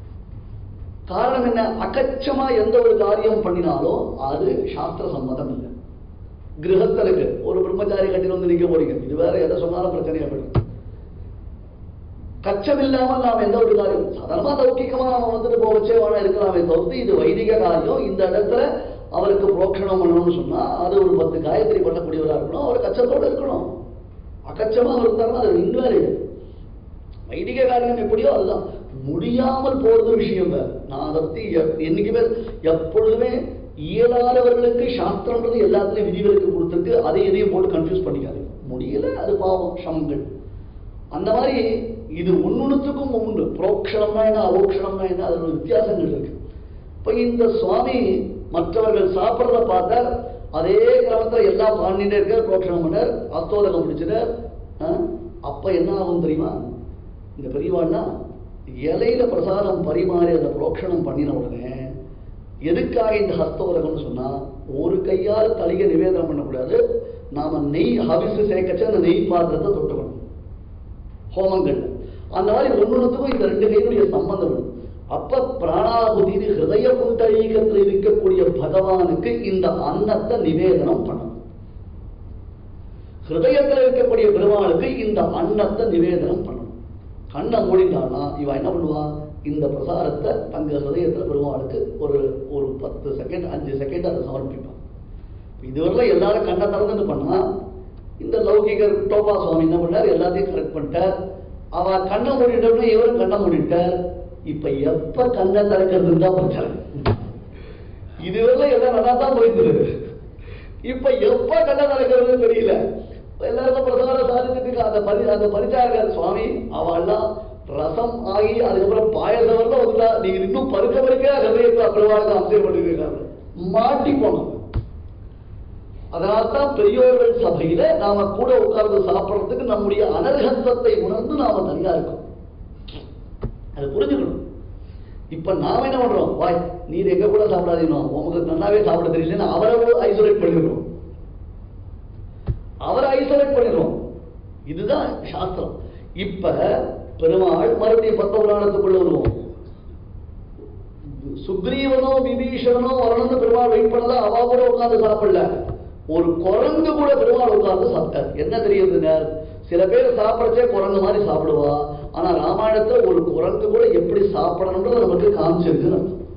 காரணம் என்ன அகச்சமா எந்த ஒரு காரியம் பண்ணினாலும் அது சாஸ்திர சம்மதம் இல்லை கிரகத்தலுக்கு ஒரு பிரம்மச்சாரி கட்டிட்டு வந்து நிக்க போறீங்க இது வேற எதை சொன்னாலும் பிரச்சனையா போயிடும் கச்சம் இல்லாமல் நாம் எந்த ஒரு காரியம் சாதாரணமா லௌகிகமா நம்ம வந்துட்டு போகச்சே வேணா இருக்கலாமே தவிர்த்து இது வைதிக காரியம் இந்த இடத்துல அவருக்கு புரோக்ஷணம் பண்ணணும்னு சொன்னா அது ஒரு பத்து காயத்ரி பண்ணக்கூடியவரா இருக்கணும் அவர் கச்சத்தோட இருக்கணும் அகச்சமா இருந்தாருன்னா அது இன்வேலிட் வைதிக காரியம் எப்படியோ அதுதான் முடியாமல் போறது விஷயம் வேற நான் அதை பத்தி எ- என்னைக்குமே எப்பொழுதுமே இயலாதவர்களுக்கு சாஸ்திரம்ன்றது எல்லாத்துலயும் விதிவிலக்கு கொடுத்துருக்கு அதை எதையும் போட்டு கன்ஃபியூஸ் பண்ணிக்காதீங்க முடியல அது பாவம் சமங்கள் அந்த மாதிரி இது ஒன்னொன்னுத்துக்கும் உண்டு புரோக்ஷணம்னா என்ன அவோக்ஷணம்னா என்ன அதோட வித்தியாசங்கள் இருக்கு இப்ப இந்த சுவாமி மற்றவர்கள் சாப்பிட்றத பார்த்தா அதே கிரமத்துல எல்லாம் பண்ணிட்டே இருக்கார் புரோக்ஷணம் பண்ணார் அஸ்தோதகம் பிடிச்சிட்டார் ஆ? அப்ப என்ன ஆகும் தெரியுமா இந்த பெரியவாள்னா இலையில பிரசாதம் பரிமாறி அந்த புரோக்ஷணம் பண்ணின உடனே எதுக்காக இந்த ஹஸ்தோதகம்னு சொன்னா ஒரு கையால் தலிகை நிவேதனம் பண்ணக்கூடாது நாம நெய் ஹவிசு சேர்க்கச்சு அந்த நெய் பாத்திரத்தை தொட்டுக்கணும் ஹோமங்கள் அந்த மாதிரி ஒன்னொன்றுக்கும் இந்த ரெண்டு கையினுடைய சம்பந்தம் வரும் அப்ப பிராணாபுதி ஹிருதய குண்டலீகத்தில் இருக்கக்கூடிய பகவானுக்கு இந்த அன்னத்தை நிவேதனம் பண்ணணும் ஹிருதயத்தில் இருக்கக்கூடிய பெருமாளுக்கு இந்த அன்னத்தை நிவேதனம் பண்ணணும் கண்ணை மூடிட்டான்னா இவன் என்ன பண்ணுவா இந்த பிரசாரத்தை தங்க ஹிருதயத்தில் பெருமாளுக்கு ஒரு ஒரு பத்து செகண்ட் அஞ்சு செகண்ட் அதை சமர்ப்பிப்பான் இதுவரை எல்லாரும் கண்ணை திறந்துட்டு பண்ணா இந்த லௌகிகர் டோபா சுவாமி என்ன பண்ணார் எல்லாத்தையும் கரெக்ட் பண்ணிட்டார் அவ கண்ணை மூடிட்டோம்னா இவரும் கண்ணை மூடிட்டார் இப்ப எப்ப கண்ணை திறக்கிறதுன்னு தான் பிரச்சனை இதுவரை எல்லாம் நல்லா தான் போயிட்டு இப்ப எப்ப கண்ணை திறக்கிறதுன்னு தெரியல எல்லாருக்கும் பிரசாரம் சாதிச்சுட்டு அந்த பரி அந்த பரிச்சாரகர் சுவாமி அவெல்லாம் ரசம் ஆகி அதுக்கப்புறம் பாயசம் வரல வந்துட்டா நீங்க இன்னும் பருக்க பருக்க ஹதயத்தை பெருமாளுக்கு அம்சம் பண்ணிருக்காங்க மாட்டி போனோம் அதனால்தான் பெரியோர்கள் சபையில நாம கூட உட்கார்ந்து சாப்பிடுறதுக்கு நம்முடைய அனர்ஹத்துவத்தை உணர்ந்து நாம தனியா இருக்கோம் அது புரிஞ்சுக்கணும் இப்ப நாம என்ன பண்றோம் வாய் நீர் எங்க கூட சாப்பிடாதீங்க உங்களுக்கு நல்லாவே சாப்பிட தெரியலன்னு அவரை ஐசோலேட் பண்ணிடுறோம் அவரை ஐசோலேட் பண்ணிடுறோம் இதுதான் சாஸ்திரம் இப்ப பெருமாள் மறுபடியும் பத்த புராணத்துக்குள்ள வருவோம் சுக்ரீவனோ விபீஷணனோ வரணும்னு பெருமாள் வெயிட் பண்ணல அவ கூட உட்கார்ந்து சாப்பிடல ஒரு குரங்கு கூட பெருமாள் உட்கார்ந்து சாப்பிட்டார் என்ன தெரியுதுங்க சில பேர் சாப்பிடச்சே குரங்கு மாதிரி சாப்பிடுவா ஆனா ராமாயணத்துல ஒரு குரங்கு கூட எப்படி சாப்பிடணும்ன்றது நமக்கு காமிச்சிருக்கு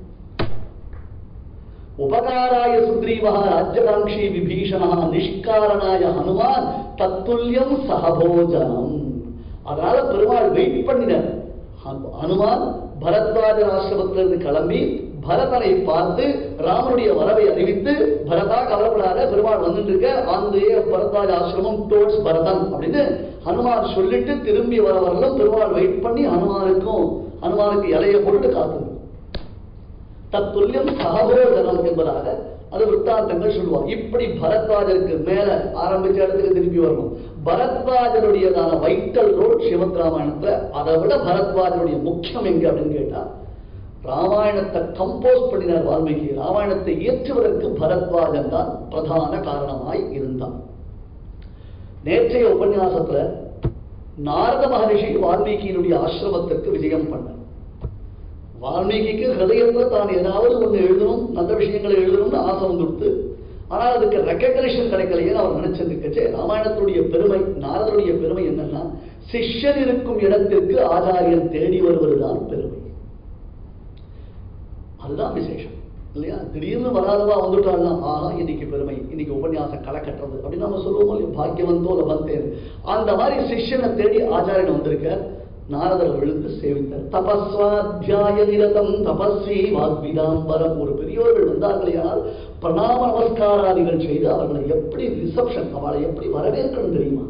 உபகாராய சுக்ரீவா ராஜ்யகாங்ஷி விபீஷணா நிஷ்காரணாய ஹனுமான் தத்துல்யம் சகபோஜனம் அதனால பெருமாள் வெயிட் பண்ணினார் ஹனு- ஹனுமான் பரத்வாஜ ஆசிரமத்திலிருந்து கிளம்பி பரதனை பார்த்து ராமனுடைய வரவை அறிவித்து பரதா கவலைப்படாத பெருமாள் வந்துட்டு இருக்க அந்த பரத்வாஜ ஆசிரமம் டோட்ஸ் பரதன் அப்படின்னு ஹனுமான் சொல்லிட்டு திரும்பி வர வரலும் பெருமாள் வெயிட் பண்ணி ஹனுமானுக்கும் ஹனுமானுக்கு இலைய போட்டு காத்து தத்துல்யம் சகபோதனம் என்பதாக அது விற்த்தாந்தங்கள் சொல்லுவாங்க இப்படி பரத்வாஜருக்கு மேல ஆரம்பிச்ச இடத்துக்கு திருப்பி வரணும் பரத்வாஜருடையதான வைட்டல் ரோட் சிவத் ராமாயணத்துல அதை விட பரத்வாஜருடைய முக்கியம் எங்க அப்படின்னு கேட்டா ராமாயணத்தை கம்போஸ் பண்ணினார் வால்மீகி ராமாயணத்தை இயற்றுவதற்கு பரத்வாஜன் தான் பிரதான காரணமாய் இருந்தான் நேற்றைய உபன்யாசத்துல நாரத மகரிஷி வால்மீகியினுடைய ஆசிரமத்திற்கு விஜயம் பண்ணார் வால்மீகிக்கு ஹிருதயத்துல தான் ஏதாவது ஒண்ணு எழுதணும் நல்ல விஷயங்களை எழுதணும்னு ஆசை வந்துடுத்து ஆனால் அதுக்கு ரெக்கக்னிஷன் கிடைக்கலையே அவர் நினைச்சிருக்கச்சே ராமாயணத்துடைய பெருமை நாரதருடைய பெருமை என்னன்னா சிஷ்யன் இருக்கும் இடத்திற்கு ஆச்சாரியன் தேடி வருவதுதான் பெருமை அதுதான் விசேஷம் இல்லையா திடீர்னு வராதவா வந்துட்டாள்னா ஆஹா இன்னைக்கு பெருமை இன்னைக்கு உபன்யாசம் களை கட்டுறது அப்படின்னு நம்ம சொல்லுவோம் இல்லையா பாக்கியவந்தோ லபந்தேன் அந்த மாதிரி சிஷ்யனை தேடி ஆச்சாரியன் வந்திருக்க நாரதர் விழுந்து சேவித்தார் தபஸ்வாத்தியாய நிரதம் தபஸ்வி வாக்விதாம்பரம் ஒரு பெரியோர்கள் வந்தார்களேயானால் பிரணாம நமஸ்காராதிகள் செய்து அவர்களை எப்படி ரிசப்ஷன் அவளை எப்படி வரவேற்கணும் தெரியுமா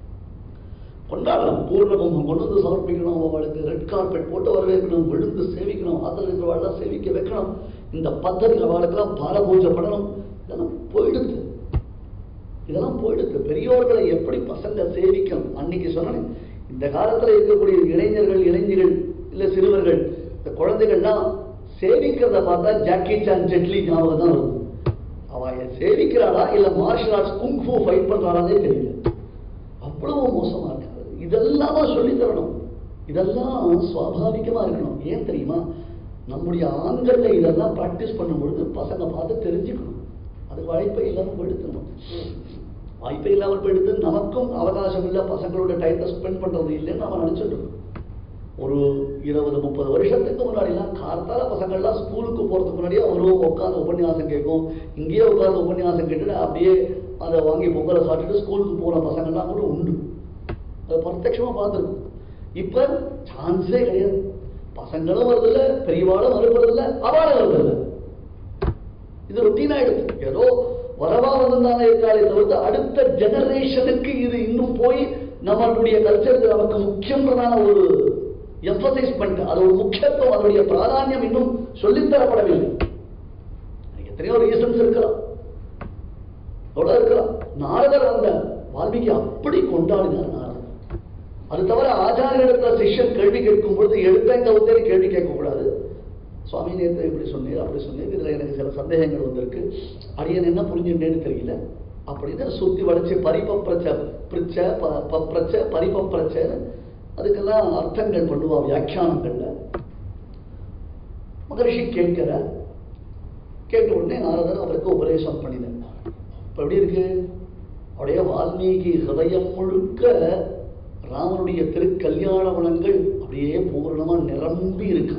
கொண்டாடலாம் பூர்ண கும்பம் கொண்டு வந்து சமர்ப்பிக்கணும் அவளுக்கு ரெட் கார்பெட் போட்டு வரவேற்கணும் விழுந்து சேவிக்கணும் அதில் இருக்கிறவாள்லாம் சேவிக்க வைக்கணும் இந்த பத்ததி அவளுக்கெல்லாம் பால பூஜை பண்ணணும் இதெல்லாம் போயிடுது இதெல்லாம் போயிடுது பெரியோர்களை எப்படி பசங்க சேவிக்கணும் அன்னைக்கு சொன்னேன் இந்த காலத்துல இருக்கக்கூடிய இளைஞர்கள் இளைஞர்கள் இல்ல சிறுவர்கள் இந்த குழந்தைகள்லாம் சேவிக்கிறத பார்த்தா ஜாக்கி சான் ஜெட்லி ஞாபகம் தான் வருது அவ சேவிக்கிறாளா இல்ல மார்ஷல் ஆர்ட்ஸ் குங்ஃபூ ஃபைட் பண்றாளானே தெரியல அவ்வளவு மோசமா இருக்காது இதெல்லாம் தான் சொல்லி தரணும் இதெல்லாம் சுவாபாவிகமா இருக்கணும் ஏன் தெரியுமா நம்முடைய ஆண்கள்ல இதெல்லாம் பிராக்டிஸ் பண்ணும்பொழுது பசங்க பார்த்து தெரிஞ்சுக்கணும் அது வாய்ப்பே இல்லாமல் போயிடுத்து வாய்ப்பே இல்லாமல் போயிடுத்து நமக்கும் அவகாசம் இல்லை பசங்களோட டைத்தை ஸ்பெண்ட் பண்றது இல்லைன்னு நம்ம நினைச்சிட்டு இருக்கோம் ஒரு இருபது முப்பது வருஷத்துக்கு முன்னாடிலாம் கார்த்தால பசங்கள்லாம் ஸ்கூலுக்கு போறதுக்கு முன்னாடியே வரும் உட்காந்து உபன்யாசம் கேட்கும் இங்கேயே உட்காந்து உபன்யாசம் கேட்டுட்டு அப்படியே அதை வாங்கி பொங்கலை சாப்பிட்டுட்டு ஸ்கூலுக்கு போற பசங்கள்லாம் கூட உண்டு அது பிரத்யட்சமா பார்த்துருக்கும் இப்ப சான்ஸே கிடையாது பசங்களும் வருதில்ல பெரியவாளும் வருவதில்ல அவளும் வருதில்ல இது ரொட்டீன் ஆயிடுது ஏதோ வரவா வந்திருந்தானே இருக்காளே தவிர்த்து அடுத்த ஜெனரேஷனுக்கு இது இன்னும் போய் நம்மளுடைய கல்ச்சருக்கு நமக்கு முக்கியன்றதான ஒரு எம்பசைஸ் பண்ணிட்டு அது ஒரு முக்கியத்துவம் அதனுடைய பிராதானியம் இன்னும் சொல்லித்தரப்படவில்லை எத்தனையோ ரீசன்ஸ் இருக்கலாம் அவ்வளவு இருக்கலாம் நாரதர் வந்த வால்மீகி அப்படி கொண்டாடினார் நாரதர் அது தவிர ஆச்சாரியனிடத்துல சிஷ்யன் கேள்வி கேட்கும் பொழுது எடுத்தங்க உத்தேரி கேள்வி கேட்கக்கூடாது சுவாமி நேற்று இப்படி சொன்னீர் அப்படி சொன்னீர் இதுல எனக்கு சில சந்தேகங்கள் வந்திருக்கு அடியன் என்ன புரிஞ்சுட்டேன்னு தெரியல அப்படின்னு சுத்தி வளைச்சு பரிபப்பிரச்ச பிரிச்ச ப- பப்பிரச்ச பரிபப்பிரச்ச அதுக்கெல்லாம் அர்த்தங்கள் பண்ணுவா வியாக்கியானங்கள்ல மகரிஷி கேட்கிற கேட்ட உடனே நாரதர் அவருக்கு உபதேசம் பண்ணினார் இப்ப எப்படி இருக்கு அவருடைய வால்மீகி ஹிருதயம் முழுக்க ராமனுடைய திருக்கல்யாண குணங்கள் அப்படியே பூரணமா நிரம்பி இருக்கு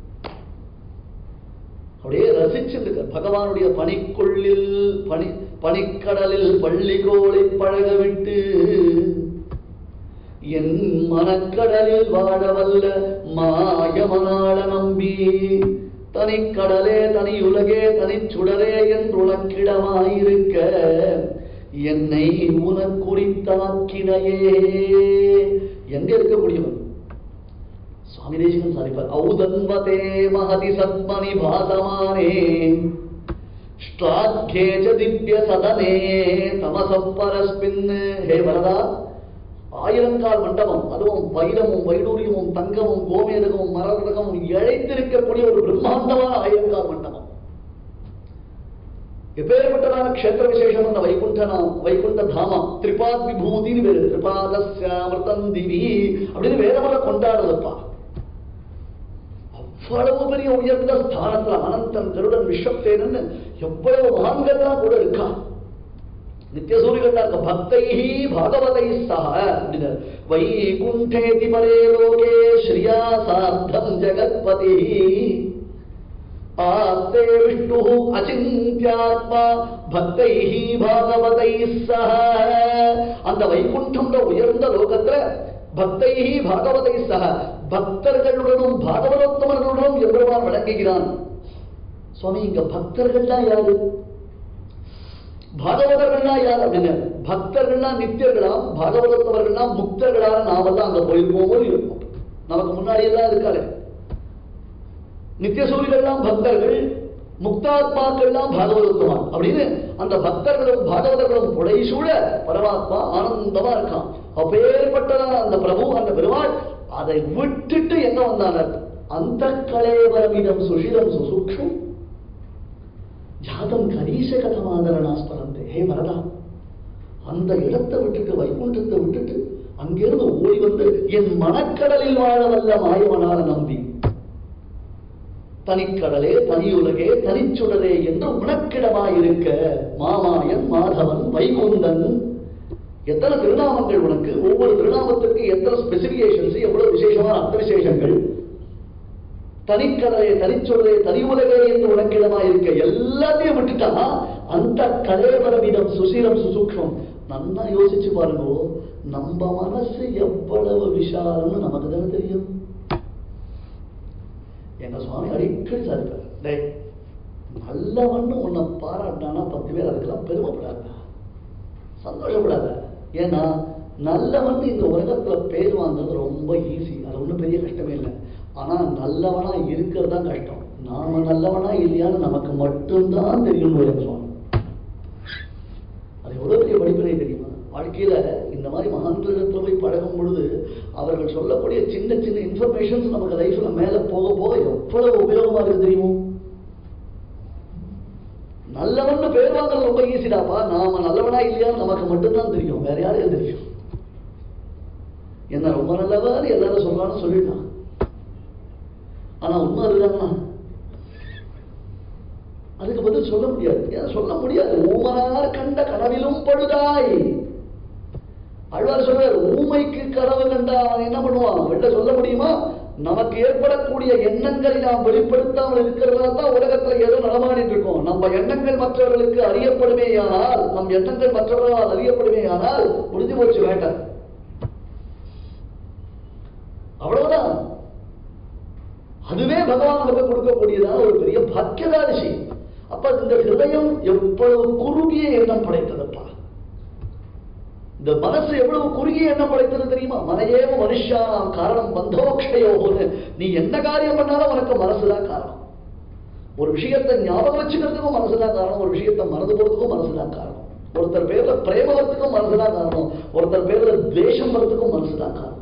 அப்படியே ரசிச்சிருக்க பகவானுடைய பனிக்குள்ளில் பனி பனிக்கடலில் பள்ளிகோளை பழக விட்டு என் மனக்கடலில் வாழவல்ல மாயமனாள நம்பி தனிக்கடலே தனியுலகே தனிச்சுடரே என்றுணக்கிடமாயிருக்க என்னை உனக்குறித்தாக்கினையே எங்க இருக்கக்கூடியவன் சுவாமி தேசிகன் சாதிப்பார் ஔதன்வதே மகதி சத்மனி பாசமானே ஸ்லாக்கே ச திவ்ய சதனே தமசப்பரஸ்பின் ஹே வரதா ஆயிரங்கால் மண்டபம் அதுவும் வைரமும் வைடூரியமும் தங்கமும் கோமேதகமும் மரதகமும் இழைத்திருக்கக்கூடிய ஒரு பிரம்மாண்டமான ஆயிரங்கால் மண்டபம் எப்பேற்பட்டதான க்ஷேத்திர விசேஷம் அந்த வைகுண்ட நாம் வைகுண்ட தாமம் திரிபாத் விபூதின்னு பேரு திரிபாதஸ்யாமிருதம் திவி அப்படின்னு வேதமர கொண்டாடுறதுப்பா அவ்வளவு பெரிய உயர்ந்த ஸ்தானத்துல அனந்தன் கருடன் விஸ்வத்தேனன்னு எவ்வளவு மகான்கள்லாம் கூட இருக்கா நித்தியசூரிகள்லாம் இருக்க பக்தை பாகவதை சக அப்படின்னாரு வைகுண்டேதி பரே லோகே ஸ்ரீயா சார்த்தம் ஜெகத்பதி ஆஸ்தே விஷ்ணு அச்சிந்தியாத்மா பக்தை பாகவதை சக அந்த வைகுண்டம்ன்ற உயர்ந்த லோகத்துல பக்தை பாகவதை சக பக்தர்களுடனும் பாகவதோத்தமர்களுடனும் எவ்வளவான் விளங்குகிறான் சுவாமி இங்க பக்தர்கள்லாம் யாரு பாகவதர்கள்னா யார் அப்படின்னு பக்தர்கள்னா நித்தியர்களாம் பாகவதத்தவர்கள்னா முக்தர்களான நாமெல்லாம் அங்க போயிருப்போமோ இருப்போம் நமக்கு முன்னாடி எல்லாம் இருக்காரு நித்தியசூரிகள்லாம் பக்தர்கள் முக்தாத்மாக்கள்லாம் பாகவதத்துவான் அப்படின்னு அந்த பக்தர்களும் பாகவதர்களும் புடைசூழ பரமாத்மா ஆனந்தமா இருக்கான் அப்பேற்பட்டதான அந்த பிரபு அந்த பெருமாள் அதை விட்டுட்டு எங்க வந்தானர் அந்த கலேவரமிடம் சுஷிரம் சுசூக்ஷம் ஜாதம் கரீச கதமாதரணாஸ்பரந்தே ஹே வரதா அந்த இடத்தை விட்டுட்டு வைகுண்டத்தை விட்டுட்டு அங்கிருந்து ஓடி வந்து என் மனக்கடலில் வாழ வல்ல மாயவனால நம்பி தனிக்கடலே தனியுலகே தனிச்சுடரே என்று உனக்கிடமாயிருக்க மாமாயன் மாதவன் வைகுந்தன் எத்தனை திருநாமங்கள் உனக்கு ஒவ்வொரு திருநாமத்திற்கு எத்தனை ஸ்பெசிபிகேஷன்ஸ் எவ்வளவு விசேஷமான அர்த்த விசேஷங்கள் தனிக்கடலே தனிச்சொல்லே தனி உலகே என்று உனக்கிடமா இருக்க எல்லாத்தையும் விட்டுட்டா அந்த கலேவரவிடம் சுசீரம் சுசூக்ஷம் நன்னா யோசிச்சு பாருங்க நம்ம மனசு எவ்வளவு விஷாலம்னு நமக்கு தானே தெரியும் எங்க சுவாமி அடிக்கடி சாதிப்பார் டேய் நல்லவன்னு உன்னை பாராட்டினானா பத்து பேர் அதுக்கெல்லாம் பெருமைப்படாத சந்தோஷப்படாத ஏன்னா நல்லவன் இந்த உலகத்துல பேர் வாங்குறது ரொம்ப ஈஸி அது ஒன்றும் பெரிய கஷ்டமே இல்லை ஆனா நல்லவனா இருக்கிறது தான் கஷ்டம் நாம நல்லவனா இல்லையான்னு நமக்கு மட்டும்தான் தெரியும் எங்க சுவாமி அது எவ்வளவு பெரிய படிப்பினை தெரியுமா வாழ்க்கையில இந்த மாதிரி மகான்களிடத்துல போய் பழகும் பொழுது அவர்கள் சொல்லக்கூடிய சின்ன சின்ன இன்ஃபர்மேஷன்ஸ் நமக்கு லைஃப்ல மேல போக போக எவ்வளவு உபயோகமா இருக்கு தெரியுமோ நல்லவன் பேர் வாங்குறது ரொம்ப ஈஸிடாப்பா நாம நல்லவனா இல்லையான்னு நமக்கு மட்டும்தான் தெரியும் வேற யாரையும் தெரியும் என்ன ரொம்ப நல்லவன் எல்லாரும் சொல்றான்னு சொல்லிட்டான் ஆனா உண்மை அதுதானா அதுக்கு பதில் சொல்ல முடியாது ஏன் சொல்ல முடியாது ஊமனார் கண்ட கனவிலும் படுதாய் அழ்வார் சொல்றார் ஊமைக்கு கனவு கண்டா அவன் என்ன பண்ணுவான் வெளில சொல்ல முடியுமா நமக்கு ஏற்படக்கூடிய எண்ணங்களை நாம் வெளிப்படுத்தாமல் இருக்கிறதால தான் உலகத்துல ஏதோ நடமாடிட்டு இருக்கோம் நம்ம எண்ணங்கள் மற்றவர்களுக்கு அறியப்படுமேயானால் நம் எண்ணங்கள் மற்றவர்களால் அறியப்படுமேயானால் முடிஞ்சு போச்சு வேண்டாம் அவ்வளவுதான் அதுவே பகவான் நமக்கு கொடுக்கக்கூடியதான ஒரு பெரிய பாக்கியதாரிசி அப்ப இந்த ஹிருதயம் எவ்வளவு குறுகிய எண்ணம் படைத்ததப்பா இந்த மனசு எவ்வளவு குறுகிய எண்ணம் படைத்தது தெரியுமா மனையேவ மனுஷானாம் காரணம் பந்தோக்ஷயோன்னு நீ என்ன காரியம் பண்ணாலும் உனக்கு மனசுதான் காரணம் ஒரு விஷயத்தை ஞாபகம் வச்சுக்கிறதுக்கும் மனசுதான் காரணம் ஒரு விஷயத்தை மறந்து போறதுக்கும் மனசுதான் காரணம் ஒருத்தர் பேர்ல பிரேம வரத்துக்கும் மனசுதான் காரணம் ஒருத்தர் பேர்ல துவேஷம் வரத்துக்கும் மனசுதான் காரணம்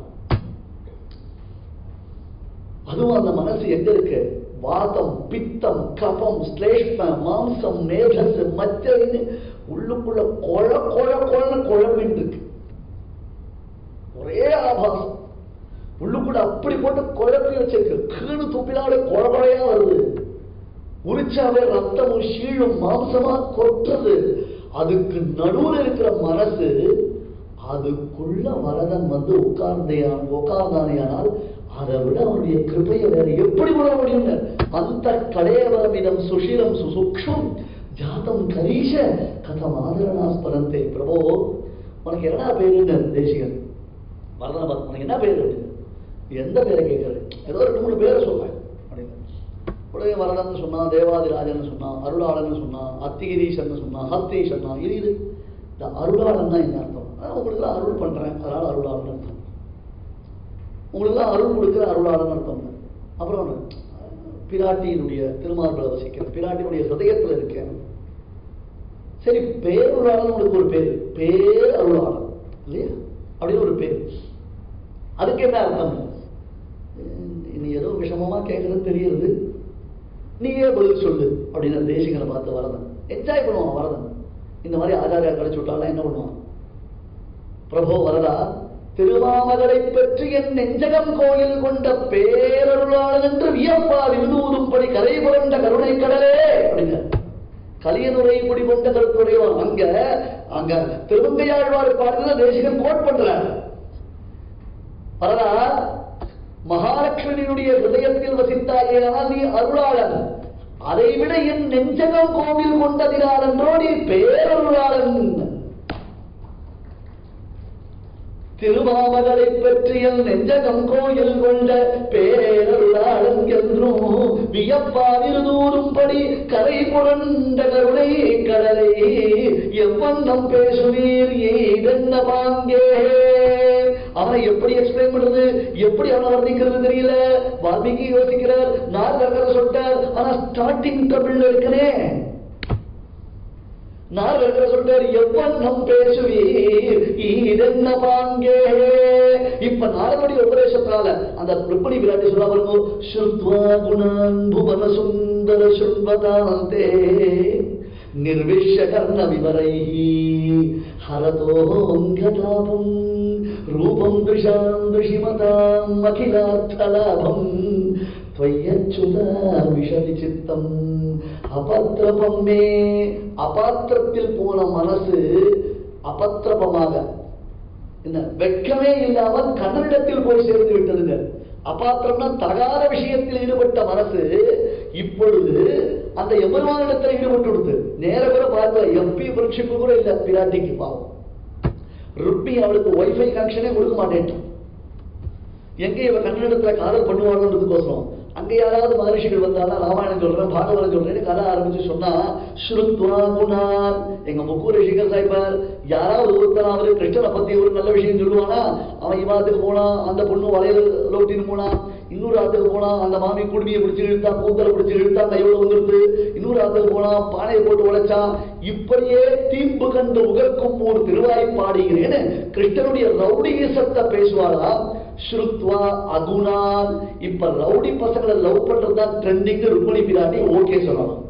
அதுவும் அந்த மனசு எங்க இருக்கு வாதம் பித்தம் கபம் ஸ்லேஷ்ம மாம்சம் மேதஸ் மச்சரின்னு உள்ளுக்குள்ள கொழ கொழ கொழன்னு குழம்பின்னு இருக்கு ஒரே ஆபாசம் உள்ளுக்குள்ள அப்படி போட்டு குழப்பி வச்சிருக்கு கீழு துப்பினாலே குழப்பறையா வருது உரிச்சாவே ரத்தமும் ஷீழும் மாம்சமா கொட்டுறது அதுக்கு நடுவுல இருக்கிற மனசு அதுக்குள்ள வரதன் வந்து உட்கார்ந்தையான் உட்கார்ந்தானேயானால் அதை விட அவனுடைய கிருபையை வேற எப்படி விட முடியும் அந்த கடையவரமிடம் சுஷிரம் சுசுக்ஷம் ஜாதம் கரீஷ கதம் ஆதரணாஸ்பரந்தே பிரபோ உனக்கு என்ன பேருன்னு தேசிகன் வரதன் உனக்கு என்ன பேரு அப்படின்னு எந்த பேரை கேட்கறது ஏதோ ரெண்டு மூணு பேரை சொல்றேன் அப்படின்னு உடனே வரதன் சொன்னான் தேவாதிராஜன் சொன்னான் அருளாளன் சொன்னான் அத்திகிரீஷன் சொன்னான் ஹத்தீஷன்னா இது இது இந்த அருளாளன் தான் என்ன அர்த்தம் அதான் உங்களுக்கு தான் அருள் பண்றேன் அதனால அருளாளன் அர்த்தம் உங்களுக்கு தான் அருள் கொடுக்குற அருளாளன் அர்த்தம் அப்புறம் ஒண்ணு, பிராட்டியினுடைய திருமார்பல வசிக்கிறேன் பிராட்டியினுடைய ஹதயத்துல இருக்கேன் சரி பேருளாளன் உங்களுக்கு ஒரு பேர் பேர் அருளாளன் இல்லையா அப்படின்னு ஒரு பேர் அதுக்கு என்ன அர்த்தம் நீ ஏதோ விஷமமா கேட்கறது தெரியுது நீயே பதில் சொல்லு அப்படின்னு தேசிகனை பார்த்து வரதன் என்ஜாய் பண்ணுவான் வரதன் இந்த மாதிரி ஆச்சாரியா கிடைச்சு விட்டாலும் என்ன பண்ணுவான் பிரபோ வரதா திருமாமகளை பற்றி என் நெஞ்சகம் கோயில் கொண்ட பேரருளாளன் என்று வியப்பா விருதூரும்படி கரை புரண்ட கருணை கடலே அப்படிங்க கலியனுரை குடி கொண்ட கருத்துடையவன் அங்க அங்க திருமங்கையாழ்வார் பாடுறத தேசிகன் கோட் பண்றார் வரதா மகாலட்சுமியினுடைய ஹிருதயத்தில் வசித்தாயேனால் நீ அருளாளன் அதைவிட என் நெஞ்சகம் கோவில் கொண்டதினால் என்றோ நீ பேரருளாளன் திருமாமகளை பற்றிய நெஞ்சகம் கோயில் கொண்ட பேரருளாளன் என்றும் வியப்பாவிருதூரும்படி கரை புரண்ட கருணை கடலை எவ்வண்ணம் பேசுவீர் ஏதென்ன பாங்கே அவனை எப்படி எக்ஸ்பிளைன் பண்றது எப்படி அவனை வர்ணிக்கிறது தெரியல வால்மீகி யோசிக்கிறார் நான் கற்கற சொல்லிட்டார் ஆனா ஸ்டார்டிங் ட்ரபிள்ல இருக்கனே நான் இருக்கிற சொல்றாரு எவ்வண்ணம் பேசுவீர் இதென்ன பாங்கே இப்ப நாரனுடைய உபதேசத்தால அந்த ருப்பணி விராட்டி சொல்ல பாருங்க ஸ்ருத்வா குணான் புவன சுந்தர சுண்பதாந்தே நிர்விஷ்ய கர்ண விவரை ஹரதோங்கதாபம் ரூபம் திருஷாம் திருஷிமதாம் அகிலார்த்தலாபம் त्वय्यच्युता விஷதி சித்தம் அபத்திரபம் மே அபாத்திரத்தில் போன மனசு அபத்திரபமாக என்ன வெட்கமே இல்லாமல் கண்ணனிடத்தில் போய் சேர்ந்து விட்டதுங்க அபாத்திரம்னா தகாத விஷயத்தில் ஈடுபட்ட மனசு இப்பொழுது அந்த எபெருமானிடத்தில் ஈடுபட்டு கொடுத்து நேர கூட பார்க்கல எம்பி ஃப்ரெண்ட்ஷிப்பு கூட இல்ல பிராட்டிக்கு பாவம் ருக்மி அவளுக்கு ஒய்ஃபை கனெக்ஷனே கொடுக்க மாட்டேன்ட்டான் எங்க இவ கன்னடத்துல காதல் பண்ணுவாங்கன்றதுக்கோசரம் அங்க யாராவது மகரிஷிகள் வந்தாலும் ராமாயணம் சொல்றேன் பாகவதம் சொல்றேன்னு கதை ஆரம்பிச்சு சொன்னா ஸ்ருத்வா குணான் எங்க முக்கூர் ரிஷிகர் சாய்பார் யாராவது ஒருத்தனாவது கிருஷ்ணனை பத்தி ஒரு நல்ல விஷயம் சொல்லுவானா அவன் இவாத்துக்கு போனான் அந்த பொண்ணு வளையல் லோட்டின்னு போனான் இன்னொரு ஆத்துக்கு போனா அந்த மாமி குடுமியை பிடிச்சு இழுத்தா கூந்தலை பிடிச்சு இழுத்தா கையோட வந்துருது இன்னொரு ஆத்துக்கு போனா பானையை போட்டு உடைச்சான் இப்படியே தீம்பு கண்டு உகக்கும் ஒரு திருவாய் பாடுகிறேன்னு கிருஷ்ணனுடைய ரவுடியசத்தை பேசுவாரா ஸ்ருத்வா அகுணான் இப்ப ரவுடி பசங்களை லவ் பண்றதுதான் ட்ரெண்டிங் ருக்மணி பிராட்டி ஓகே சொல்லலாம்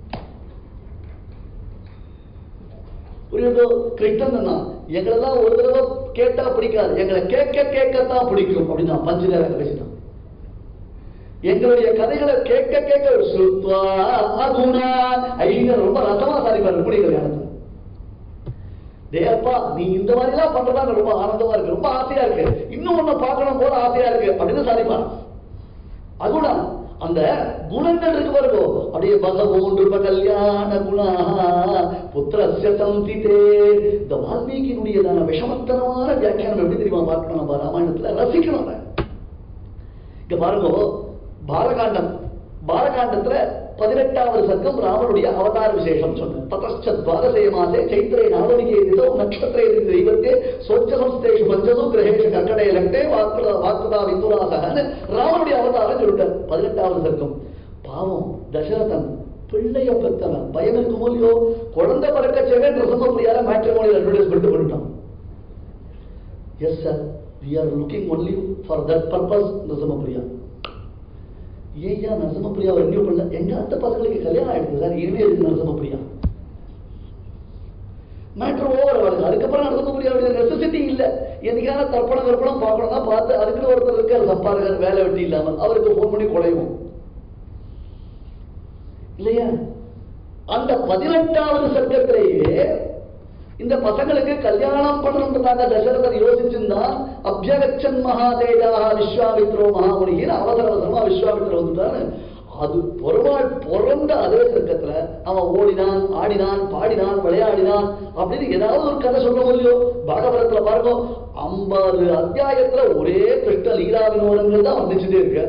புரியுதோ கிருஷ்ணன் தான் எங்களெல்லாம் ஒரு தடவை கேட்டா பிடிக்காது எங்களை கேட்க கேட்கத்தான் பிடிக்கும் அப்படின்னு நான் பஞ்சு நேரம் பேசினான் எங்களுடைய கதைகளை கேட்க கேட்க ஸ்ருத்வா அகுணா ஐயர் ரொம்ப ரசமா சாதிப்பார் ருக்மணி கல்யாணத்துல டேப்பா நீ இந்த மாதிரி எல்லாம் பண்றதா எனக்கு ரொம்ப ஆனந்தமா இருக்கு ரொம்ப ஆசையா இருக்கு இன்னும் ஒண்ணு பார்க்கணும் போல ஆசையா இருக்கு அப்படின்னு சாதிப்பான் அதுனா அந்த குணங்கள் இருக்கு பாருங்க அப்படியே பகவோன் நிருப கல்யாண குணா புத்திரஸ்ய சந்திதே இந்த வால்மீகியினுடையதான விஷமத்தனமான வியாக்கியானம் எப்படி தெரியுமா பார்க்கணும் நம்ம ராமாயணத்துல ரசிக்கணும் அதை இங்க பாருங்க பாலகாண்டம் பாலகாண்டத்துல பதினெட்டாவது சர்க்கம் ராமனுடைய அவதார விசேஷம் சொன்ன ததச்ச துவாதசே மாசே சைத்திரே நாவணிகே திதோ நட்சத்திரே தெய்வத்தே சொச்ச சம்ஸ்தேஷு பஞ்சசு கிரகேஷ கர்க்கடே லக்டே வாக்குதா வாக்குதா விந்துராசகன்னு ராமனுடைய அவதாரம் சொல்லிட்டார் பதினெட்டாவது சர்க்கம் பாவம் தசரதன் பிள்ளைய பெத்தவன் பயம் இருக்குமோ இல்லையோ குழந்தை பிறக்க செவன் ரசமபுரியால மேட்ரிமோனியல் அட்வர்டைஸ்மெண்ட் பண்ணிட்டான் yes sir we are looking only for that purpose ரசமபுரியா ஏய்யா நரசிம்மப்பிரியா ரெனியூ பண்ணல எங்க அந்த பசங்களுக்கு கல்யாணம் ஆயிடுது சார் இனிமே இருக்கு நரசிம்மப்பிரியா மேட்ரு ஓவர் வருது அதுக்கப்புறம் நரசிம்மப்பிரியா நெசசிட்டி இல்ல என்னைக்கான தர்ப்பணம் கற்பணம் பார்க்கணும் தான் பார்த்து அதுக்குன்னு ஒருத்தர் இருக்கார் சம்பாதகர் வேலை வெட்டி இல்லாமல் அவருக்கு ஃபோன் பண்ணி குறையும் இல்லையா அந்த பதினெட்டாவது சர்க்கத்திலேயே இந்த பசங்களுக்கு கல்யாணம் பண்ணணுன்றதாக தசரதர் யோசிச்சிருந்தான் அபியகச்சன் மகாதேஜா விஸ்வாமித்ரோ மகாமுனியின் அவசர அவசரமா விஸ்வாமித்ரர் வந்துட்டாரு அது பெருமாள் பிறந்த அதே சர்க்கத்துல அவன் ஓடினான் ஆடினான் பாடினான் விளையாடினான் அப்படின்னு ஏதாவது ஒரு கதை சொல்ல முடியோ பாகவதத்துல பாருங்க ஐம்பது அத்தியாயத்துல ஒரே கிருஷ்ண லீலா வினோதங்கள் தான் வந்துச்சுட்டே இருக்கு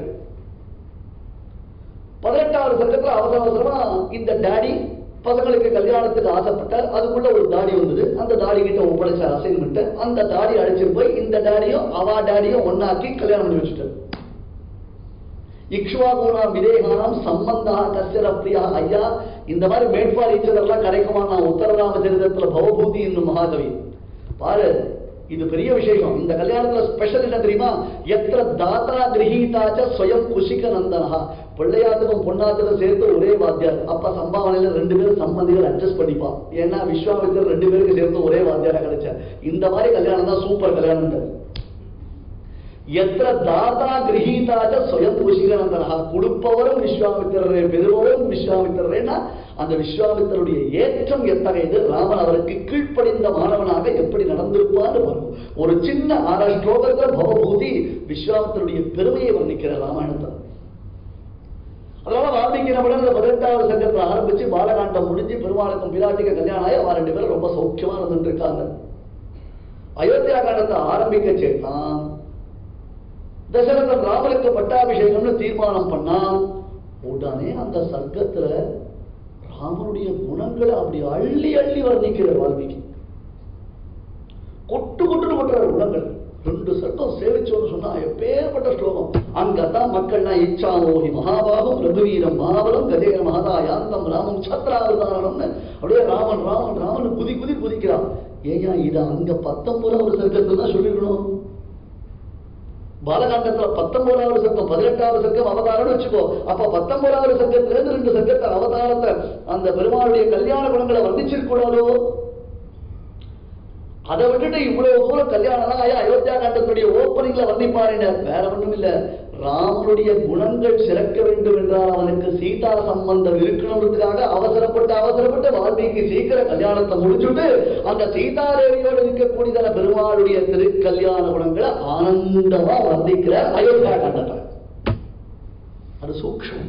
பதினெட்டாவது சர்க்கத்துல அவசர அவசரமா இந்த டாடி பசங்களுக்கு கல்யாணத்துக்கு ஆசைப்பட்டார் அதுக்குள்ள ஒரு தாடி வந்தது அந்த தாடி கிட்ட ஒப்படைச்ச அசைன்மெண்ட் அந்த தாடி அழைச்சிட்டு போய் இந்த டாடியும் அவா டாடியும் ஒன்னாக்கி கல்யாணம் பண்ணி வச்சுட்டார் இக்ஷ்வாகுணாம் விதேகானாம் சம்பந்தா கஸ்யர பிரியா ஐயா இந்த மாதிரி மேட்பால் ஈச்சதெல்லாம் கிடைக்குமா நான் உத்தரராம சரிதத்துல பவபூதி என்னும் மகாகவி பாரு இது பெரிய விசேஷம் இந்த கல்யாணத்துல ஸ்பெஷல் என்ன தெரியுமா எத்திர தாத்தா கிரகீதாச்ச ஸ்வயம் குஷிக நந்தனா பிள்ளையாத்துக்கும் பொண்ணாத்துக்கும் சேர்த்து ஒரே வாத்தியார் அப்ப சம்பாவனையில ரெண்டு பேரும் சம்பந்திகள் அட்ஜஸ்ட் பண்ணிப்பா ஏன்னா விஸ்வாமித்தர் ரெண்டு பேருக்கு சேர்த்து ஒரே வாத்தியாரா கிடைச்ச இந்த மாதிரி கல்யாணம் தான் சூப்பர் கல்யாணம் எத்திர தாத்தா கிரகீதாச்ச ஸ்வயம் குஷிகநந்தனா கொடுப்பவரும் விஸ்வாமித்திரரே பெறுபவரும் விஸ்வாமித்திரரேனா அந்த விஸ்வாமித்தருடைய ஏற்றம் எத்தகையது ராமன் அவருக்கு கீழ்ப்படிந்த மாணவனாக எப்படி நடந்திருப்பான்னு வரும் ஒரு சின்ன ஆறு ஸ்லோகத்துல பவபூதி விஸ்வாமித்தருடைய பெருமையை வர்ணிக்கிற ராமாயணத்தில் அதனால வால்மீகி என்ன பண்ண பதினெட்டாவது சங்கத்துல ஆரம்பிச்சு பாலகாண்டம் முடிஞ்சு பெருமாளுக்கும் பிராட்டிக்கு கல்யாணம் ஆகி அவ ரெண்டு பேரும் ரொம்ப சௌக்கியமா இருந்துட்டு இருக்காங்க அயோத்தியா காண்டத்தை ஆரம்பிக்க சேர்த்தான் தசரதன் ராமனுக்கு பட்டாபிஷேகம்னு தீர்மானம் பண்ணான் உடனே அந்த சர்க்கத்துல ராமனுடைய குணங்களை அப்படி அள்ளி அள்ளி வர்ணிக்கிற வால்மீகி கொட்டு கொட்டுன்னு கொட்டுற குணங்கள் ரெண்டு சர்க்கம் சேவிச்சோன்னு சொன்னா எப்பேற்பட்ட ஸ்லோகம் அங்கதான் மக்கள்னா இச்சாமோகி மகாபாகம் ரகுவீரம் மகாபலம் கஜேர மகதாயாந்தம் ராமம் சத்ராவதாரணம்னு அப்படியே ராமன் ராமன் ராமன் குதி குதி குதிக்கிறான் ஏயா இது அங்க பத்தொன்பதாவது சர்க்கத்துல தான் சொல்லிக்கணும் பாலகாண்டத்துல பத்தொன்பதாவது சர்க்கம் பதினெட்டாவது சர்க்கம் அவதாரம்னு வச்சுக்கோ அப்ப பத்தொன்பதாவது சர்க்கத்துல இருந்து ரெண்டு சர்க்கத்தை அவதாரத்தை அந்த பெருமாளுடைய கல்யாண குணங்களை வர்ணிச்சிருக்கூடாதோ அதை விட்டுட்டு இவ்வளவு தூரம் கல்யாணம் ஆயா அயோத்தியா காண்டத்துடைய ஓப்பனிங்ல வர்ணிப்பாருங்க வேற ஒண்ணும் இல்ல ராமனுடைய குணங்கள் சிறக்க வேண்டும் என்றால் அவனுக்கு சீதா சம்பந்தம் இருக்கணுன்றதுக்காக அவசரப்பட்டு அவசரப்பட்டு வால்மீகி சீக்கிர கல்யாணத்தை முடிச்சுட்டு அந்த சீதாதேவியோடு இருக்கக்கூடியதான பெருமாளுடைய திருக்கல்யாண குணங்களை ஆனந்தமா வர்ணிக்கிற அயோத்தியா காண்டத்தை அது சூக்ஷம்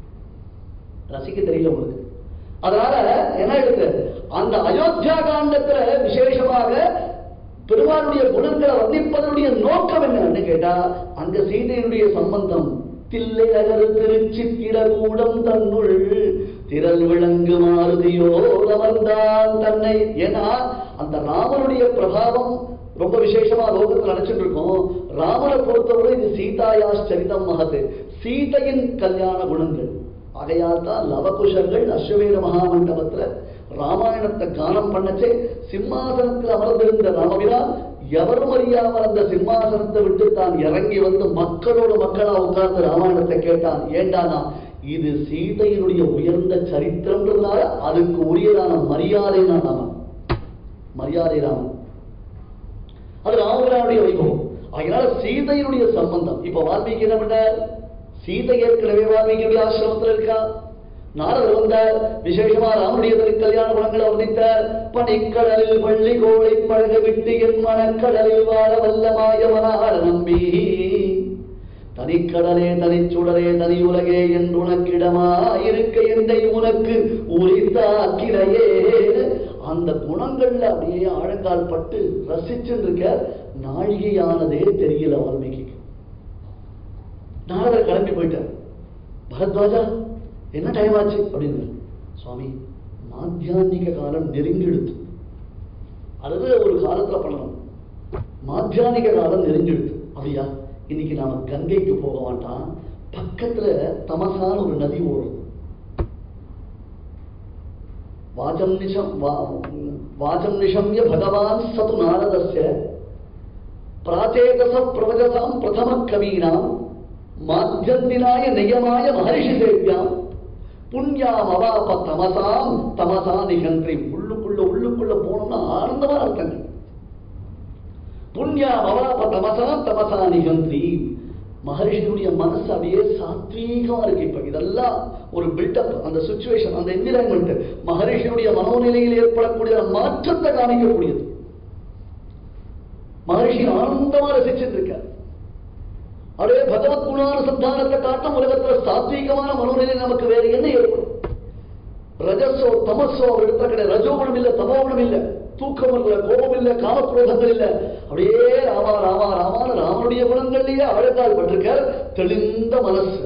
ரசிக்க தெரியல உங்களுக்கு அதனால என்ன இருக்கு அந்த அயோத்தியா காண்டத்துல விசேஷமாக பெருமாளுடைய குணங்களை வர்ணிப்பதனுடைய நோக்கம் என்னன்னு கேட்டா அங்க சீதையினுடைய சம்பந்தம் தில்லை நகர் திருச்சித்திரகூடம் தன்னுள் திரள் விளங்கு மாருதியோ அமர்ந்தான் தன்னை ஏன்னா அந்த ராமனுடைய பிரபாவம் ரொம்ப விசேஷமா லோகத்தில் நினைச்சிட்டு இருக்கோம் ராமனை பொறுத்தவரை இது சீதாயாஸ் சரிதம் மகது சீதையின் கல்யாண குணங்கள் ஆகையால் தான் லவகுஷர்கள் அஸ்வமேத மகாமண்டபத்துல ராமாயணத்தை கானம் பண்ணச்சே சிம்மாசனத்தில் அமர்ந்திருந்த ராமபிரான் எவரும் அறியாமல் அந்த சிம்மாசனத்தை விட்டு தான் இறங்கி வந்து மக்களோட மக்களா உட்கார்ந்து ராமாயணத்தை கேட்டான் ஏண்டானா இது சீதையினுடைய உயர்ந்த சரித்திரம்ன்றதுனால அதுக்கு உரியதான மரியாதை தான் ராமன் மரியாதை ராமன் அது ராமபிரானுடைய வைபவம் அதனால சீதையினுடைய சம்பந்தம் இப்ப வால்மீகி என்ன பண்ணார் சீதை ஏற்கனவே வால்மீகியுடைய ஆசிரமத்தில் இருக்கா நாரதர் வந்தார் விசேஷமா ராமனுடைய திருக்கல்யாண குணங்களை வர்ணித்தார் பனிக்கடலில் பள்ளி கோளை பழக விட்டு என் மனக்கடலில் வாழ வல்லமாய மனார நம்பி தனிக்கடலே தனிச்சுடரே தனி உலகே என்று உனக்கிடமா இருக்க என்னை உனக்கு உரித்தாக்கிறையே அந்த குணங்கள்ல அப்படியே ஆழங்கால் பட்டு ரசிச்சுட்டு இருக்க நாழிகையானதே தெரியல வால்மீகிக்கு நாரதர் கிளம்பி போயிட்டார் பரத்வாஜா என்ன டைம் ஆச்சு அப்படின்னு சுவாமி மாத்தியானிக காலம் நெருங்கிடுத்து அது ஒரு காலத்துல பண்ணணும் மாத்தியானிக காலம் நெருங்கிடுத்து அப்படியா இன்னைக்கு நாம கங்கைக்கு போக மாட்டான் பக்கத்துல தமசான ஒரு நதி ஓடுது வாஜம் நிஷம் வா- வாஜம் நிஷம்ய பகவான் சது நாரதஸ்ய பிராச்சேதச பிரவஜசாம் பிரதம கவீனாம் மாத்தியந்தினாய நியமாய மகரிஷி சேவியாம் புண்ணியாம் அவாப தமசாம் தமசா நிகன்றி உள்ளுக்குள்ள உள்ளுக்குள்ள போனோம்னா ஆனந்தமா அர்த்தங்கள் புண்ணியாம் அவாப தமசாம் தமசா நிகன்றி மகரிஷியுடைய மனசு அப்படியே சாத்வீகமா இருக்கு இப்ப இதெல்லாம் ஒரு பில்டப் அந்த சுச்சுவேஷன் அந்த என்விரான்மெண்ட் மகரிஷியுடைய மனோநிலையில் ஏற்படக்கூடிய மாற்றத்தை காமிக்கக்கூடியது மகரிஷி ஆனந்தமா ரசிச்சுட்டு இருக்கார் அப்படியே பகவத் குணானுசந்தானத்தை காட்டும் உலகத்துல சாத்வீகமான மனோநிலை நமக்கு வேற என்ன ஏற்படும் ரஜஸோ தமஸோ அவர் இடத்துல கிடையாது ரஜோகுணம் இல்ல தமோகுணம் இல்ல தூக்கம் இல்ல கோபம் இல்ல காமக்ரோதங்கள் இல்ல அப்படியே ராமா ராமா ராமான ராமனுடைய குணங்கள்லயே அழகால் பட்டிருக்கார் தெளிந்த மனசு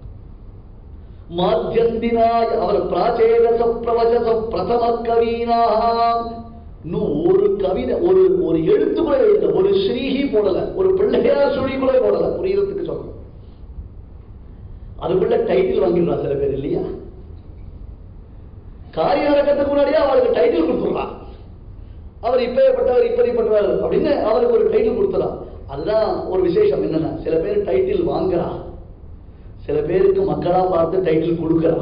மாத்தியந்தினாய் அவர் பிராச்சேதச பிரவச்சச பிரதம கவீனாம் இன்னும் ஒரு கவிதை ஒரு ஒரு எழுத்து கூட எழுத ஒரு ஸ்ரீஹி போடல ஒரு பிள்ளையார் சுழி கூட போடல புரியறதுக்கு சொல்றேன் அதுக்குள்ள டைட்டில் வாங்கிடுறா சில பேர் இல்லையா காரியம் நடக்கிறதுக்கு முன்னாடியே அவருக்கு டைட்டில் கொடுத்துடலாம் அவர் இப்பேற்பட்டவர் இப்படிப்பட்டவர் அப்படின்னு அவருக்கு ஒரு டைட்டில் கொடுத்துடலாம் அதுதான் ஒரு விசேஷம் என்னன்னா சில பேர் டைட்டில் வாங்குறா சில பேருக்கு மக்களா பார்த்து டைட்டில் கொடுக்கறா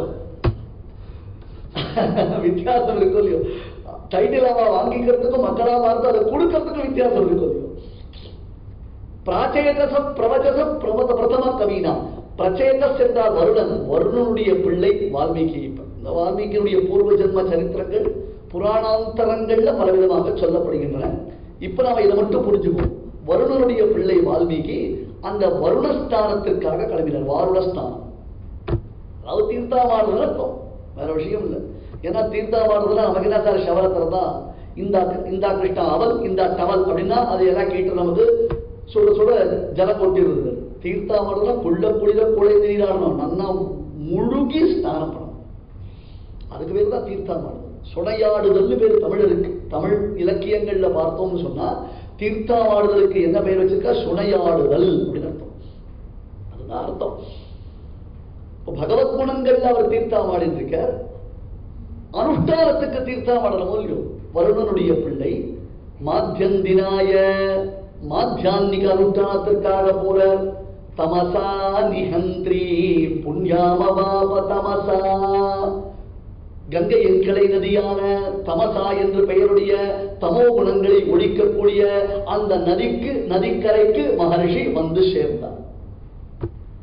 வித்தியாசம் இருக்கும் இல்லையோ டைட்டில் அவ வாங்கிக்கிறதுக்கும் மக்களா பார்த்து அதை கொடுக்கறதுக்கும் வித்தியாசம் இருக்கும் இல்லையோ பிராச்சேதச பிரவச்சச பிரமத பிரதம கவினா பிரச்சேதஸ் என்றால் வருணன் வருணனுடைய பிள்ளை வால்மீகி இப்ப இந்த வால்மீகியினுடைய பூர்வ ஜென்ம சரித்திரங்கள் புராணாந்தரங்கள்ல பலவிதமாக சொல்லப்படுகின்றன இப்ப நாம இதை மட்டும் புரிஞ்சுக்குவோம் வருணனுடைய பிள்ளை வால்மீகி அந்த வருணஸ்தானத்திற்காக கிளம்பினார் வாருணஸ்தானம் அதாவது தீர்த்தாமாடுதல் அர்த்தம் வேற விஷயம் இல்லை ஏன்னா தீர்த்தாமாடுதல் நமக்கு என்ன சார் சவரத்தில் தான் இந்த இந்த கிருஷ்ணா அவல் இந்த டவல் அப்படின்னா அது எல்லாம் கேட்டு நமக்கு சுட சுட ஜலம் கொட்டிடுறது தீர்த்தாமாடுதல் குள்ள குளிர குழை நீராடணும் நன்னா முழுகி ஸ்நானம் பண்ணணும் அதுக்கு பேர் தான் தீர்த்தாமாடுதல் சுனையாடுதல்னு பேர் தமிழருக்கு தமிழ் இலக்கியங்கள்ல பார்த்தோம்னு சொன்னா தீர்த்தாமாடுதலுக்கு என்ன பெயர் வச்சிருக்கா சுனையாடுதல் அப்படின்னு அர்த்தம் அதுதான் அர்த்தம் இப்போ பகவத் குணங்கள்ல அவர் தீர்த்தாமாடிட்டு இருக்கார் அனுஷ்டானத்துக்கு தீர்த்தாமாடணும் இல்லையோ வருணனுடைய பிள்ளை மாத்தியந்தினாய மாத்தியான்மிக அனுஷ்டானத்திற்காக போறார் தமசா நிஹந்திரி புண்ணியாமவாப தமசா கங்கையின் கிளை நதியான தமசா என்று பெயருடைய தமோ குணங்களை ஒழிக்கக்கூடிய அந்த நதிக்கு நதிக்கரைக்கு மகரிஷி வந்து சேர்ந்தார்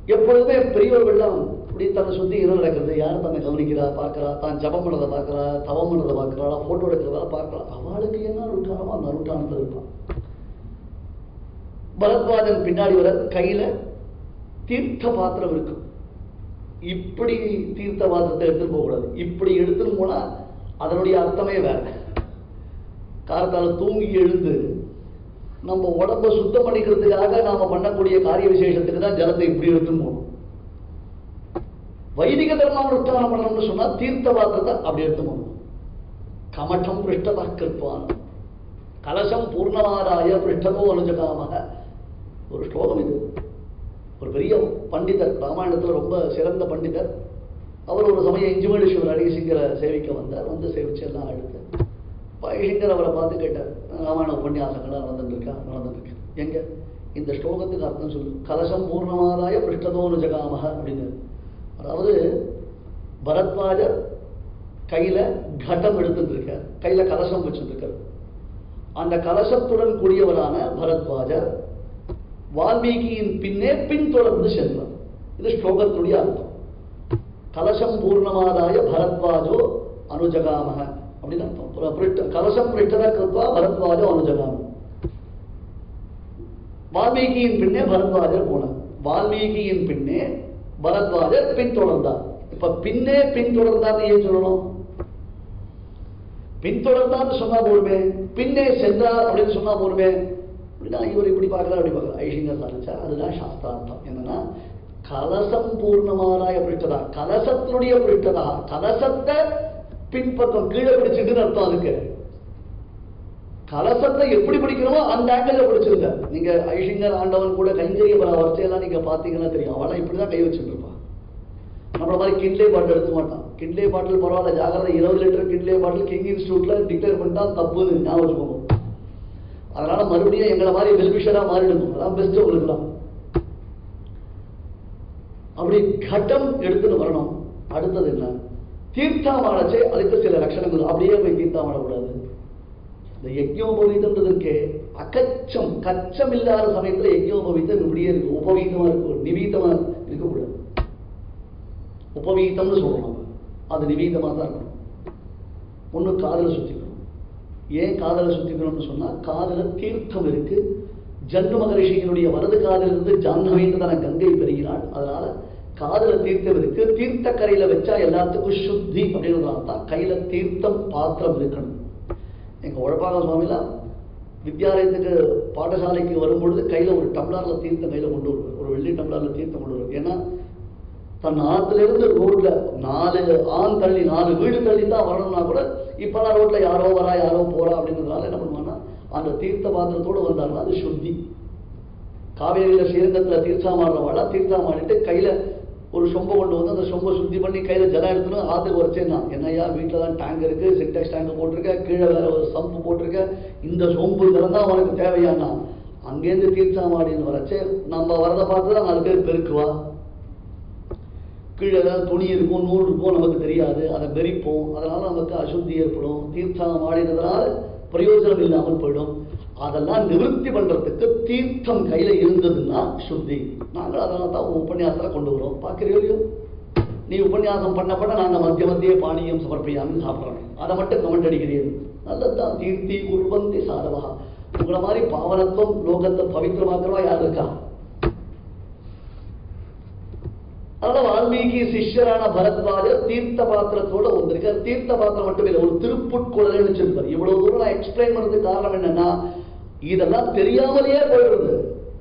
எப்பொழுதுமே பெரியவர்கள்லாம் இப்படி தன்னை சுத்தி என்ன நடக்கிறது யார் தன்னை கவனிக்கிறா பார்க்கறா தான் ஜபம் பண்ணதை பார்க்கறா தவம் பண்ணதை பார்க்கறா போட்டோ எடுக்கிறதா பார்க்கறா அவளுக்கு என்ன ருட்டானமோ அந்த ருட்டானத்தில் இருப்பான் பரத்வாஜன் பின்னாடி வர கையில தீர்த்த பாத்திரம் இருக்கும் இப்படி தீர்த்த பாத்திரத்தை எடுத்துட்டு போகக்கூடாது இப்படி எடுத்துட்டு போனா அதனுடைய அர்த்தமே வேற காலத்தால தூங்கி எழுந்து நம்ம உடம்ப சுத்தம் பண்ணிக்கிறதுக்காக நாம பண்ணக்கூடிய காரிய விசேஷத்துக்கு தான் ஜலத்தை இப்படி எடுத்துன்னு போகணும் வைதிக தர்மானுஷ்டானம் பண்ணணும்னு சொன்னா தீர்த்த பாத்திரத்தை அப்படி எடுத்து போகணும் கமட்டம் பிருஷ்டதா கிருப்பான் கலசம் பூர்ணமாராய பிருஷ்டதோ அனுஜகாமக ஒரு ஸ்லோகம் இது ஒரு பெரிய பண்டிதர் ராமாயணத்துல ரொம்ப சிறந்த பண்டிதர் அவர் ஒரு சமயம் இஞ்சுமேடீஸ்வரர் அழகிசிங்கரை சேவிக்க வந்தார் வந்து சேவிச்சு எல்லாம் அடுத்து அழகிசிங்கர் அவரை பார்த்து கேட்டார் ராமாயண உபன்யாசங்கள்லாம் நடந்துட்டு இருக்கா நடந்துட்டு இருக்கு எங்க இந்த ஸ்லோகத்துக்கு அர்த்தம் சொல்லு கலசம் பூர்ணமாதாய பிருஷ்டதோனு ஜகாமக அப்படின்னு அதாவது பரத்வாஜர் கையில கடம் எடுத்துட்டு இருக்கார் கையில கலசம் வச்சுட்டு இருக்கார் அந்த கலசத்துடன் கூடியவரான பரத்வாஜர் வால்மீகியின் பின்னே பின்தொடர்ந்து சென்றார் இது ஸ்லோகத்துடைய அர்த்தம் கலசம் பூர்ணமாதாய பரத்வாஜோ அனுஜகாமக அப்படின்னு அர்த்தம் புர- பிருஷ்ட- கலசம் பிருஷ்டத கிருத்வா பரத்வாஜோ அனுஜகாம வால்மீகியின் பின்னே பரத்வாஜர் போனார் வால்மீகியின் பின்னே பரத்வாஜர் பின்தொடர்ந்தார் இப்ப பின்னே பின்தொடர்ந்தார்னு ஏன் சொல்லணும் பின்தொடர்ந்தான்னு சொன்னா போருமே பின்னே சென்றார் அப்படின்னு சொன்னா போருமே அப்படின்னா இவர் இப்படி பார்க்கறார் அப்படி பார்க்கறார் ஐஷிங்க சாதிச்சா அதுதான் சாஸ்திரார்த்தம் என்னன்னா கலசம் பூர்ணமாராய பிரிட்டதா கலசத்தினுடைய பிரிட்டதா கலசத்தை பின்பக்கம் கீழே பிடிச்சிட்டுன்னு அர்த்தம் அதுக்கு கலசத்தை எப்படி பிடிக்கணுமோ அந்த ஆங்கிள் பிடிச்சிருக்க நீங்க ஐஷிங்கர் ஆண்டவன் கூட கைங்கரிய பல வரிசையெல்லாம் நீங்க பாத்தீங்கன்னா தெரியும் அவெல்லாம் இப்படிதான் கை வச்சுட்டு இருப்பான் நம்மள மாதிரி கிண்ட்லே பாட்டில் எடுக்க மாட்டான் கிண்ட்லே பாட்டில் பரவாயில்ல ஜாகிரதை இருபது லிட்டர் கிண்ட்லே பாட்டில் கிங் இன்ஸ்டியூட்ல டிக்ளேர் பண்ணிட்டா தப்புன்னு ஞாபகம் வச்சுக்கோங்க அதனால மறுபடியும் எங்களை மாதிரி வெல்விஷரா மாறிடுங்க அதான் பெஸ்ட் உங்களுக்குலாம் அப்படி கட்டம் எடுத்துட்டு வரணும் அடுத்தது என்ன தீர்த்தாமானச்சே அதுக்கு சில லட்சணங்கள் அப்படியே போய் தீர்த்தாமாடக்கூடாது இந்த யஜ்யோபவீதம்ன்றதுக்கு அகச்சம் கச்சம் இல்லாத சமயத்துல யஜ்யோபவீதம் இப்படியே இருக்கு உபவீதமா இருக்கும் நிவீதமா இருக்கக்கூடாது உபவீதம்னு சொல்றோம் நம்ம அது நிவீதமா தான் இருக்கணும் ஒண்ணு காதல சுத்திக்கணும் ஏன் காதல சுத்திக்கணும்னு சொன்னா காதல தீர்த்தம் இருக்கு ஜன்னு மகரிஷியினுடைய வலது காதிலிருந்து ஜான்னவேந்ததான கங்கை பெறுகிறாள் அதனால காதல தீர்த்தம் இருக்கு தீர்த்த கரையில வச்சா எல்லாத்துக்கும் சுத்தி அப்படின்றதுனால தான் கையில தீர்த்தம் பாத்திரம் இருக்கணும் எங்க உழப்பாக சுவாமிலாம் வித்யாலயத்துக்கு பாடசாலைக்கு வரும்பொழுது கையில ஒரு டம்ளர்ல தீர்த்தம் கையில கொண்டு வருவார் ஒரு வெள்ளி டம்ளர்ல தீர்த்தம் கொண்டு வருவார் ஏன்னா தன் ஆத்துல இருந்து ரோட்ல நாலு ஆண் தள்ளி நாலு வீடு தள்ளி தான் வரணும்னா கூட இப்பெல்லாம் ரோட்ல யாரோ வரா யாரோ போறா அப்படின்றதுனால என்ன பண்ணுவாங்கன்னா அந்த தீர்த்த பாத்திரத்தோட வந்தாருன்னா அது சுத்தி காவேரியில ஸ்ரீரங்கத்துல தீர்த்தாமாடுறவாளா தீர்த்தாமாடிட்டு கையில ஒரு சொம்பை கொண்டு வந்து அந்த சொம்பை சுத்தி பண்ணி கையில ஜலம் எடுத்துன்னு ஆத்துக்கு வரைச்சேன்னா என்னய்யா வீட்டுல தான் டேங்க் இருக்கு சின்டெக்ஸ் டேங்க் போட்டிருக்க கீழே வேற ஒரு சம்பு போட்டிருக்க இந்த சொம்பு ஜலம் தான் உனக்கு தேவையானா அங்கேருந்து தீர்த்தாமாடின்னு வரச்சே நம்ம வரதை பார்த்து தான் நாலு பேர் பெருக்குவா கீழே ஏதாவது துணி இருக்கும் நூல் இருக்கும் நமக்கு தெரியாது அதை வெறிப்போம் அதனால நமக்கு அசுத்தி ஏற்படும் தீர்த்தம் ஆடினதுனால பிரயோஜனம் இல்லாமல் போயிடும் அதெல்லாம் நிவர்த்தி பண்றதுக்கு தீர்த்தம் கையில இருந்ததுன்னா சுத்தி நாங்கள் அதனால தான் உபன்யாசத்துல கொண்டு வரோம் பார்க்கறியோ இல்லையோ நீ உபன்யாசம் பண்ண பண்ண நாங்க மத்திய மத்திய பானியம் சமர்ப்பியாமல் சாப்பிட்றோம் அதை மட்டும் கமெண்ட் அடிக்கிறீர்கள் நல்லதுதான் தீர்த்தி குர்வந்தி சாரவா உங்களை மாதிரி பாவனத்துவம் லோகத்தை பவித்திரமாக்குறவா யார் இருக்கா அதனால வால்மீகி சிஷ்யரான பரத்வாஜர் தீர்த்த பாத்திரத்தோட வந்திருக்கார் தீர்த்த பாத்திரம் மட்டும் இல்லை ஒரு திருப்புட்குழலை வச்சிருப்பார் இவ்வளவு தூரம் நான் எக்ஸ்பிளைன் பண்ணதுக்கு காரணம் என்னன்னா இதெல்லாம் தெரியாமலேயே போயிடுறது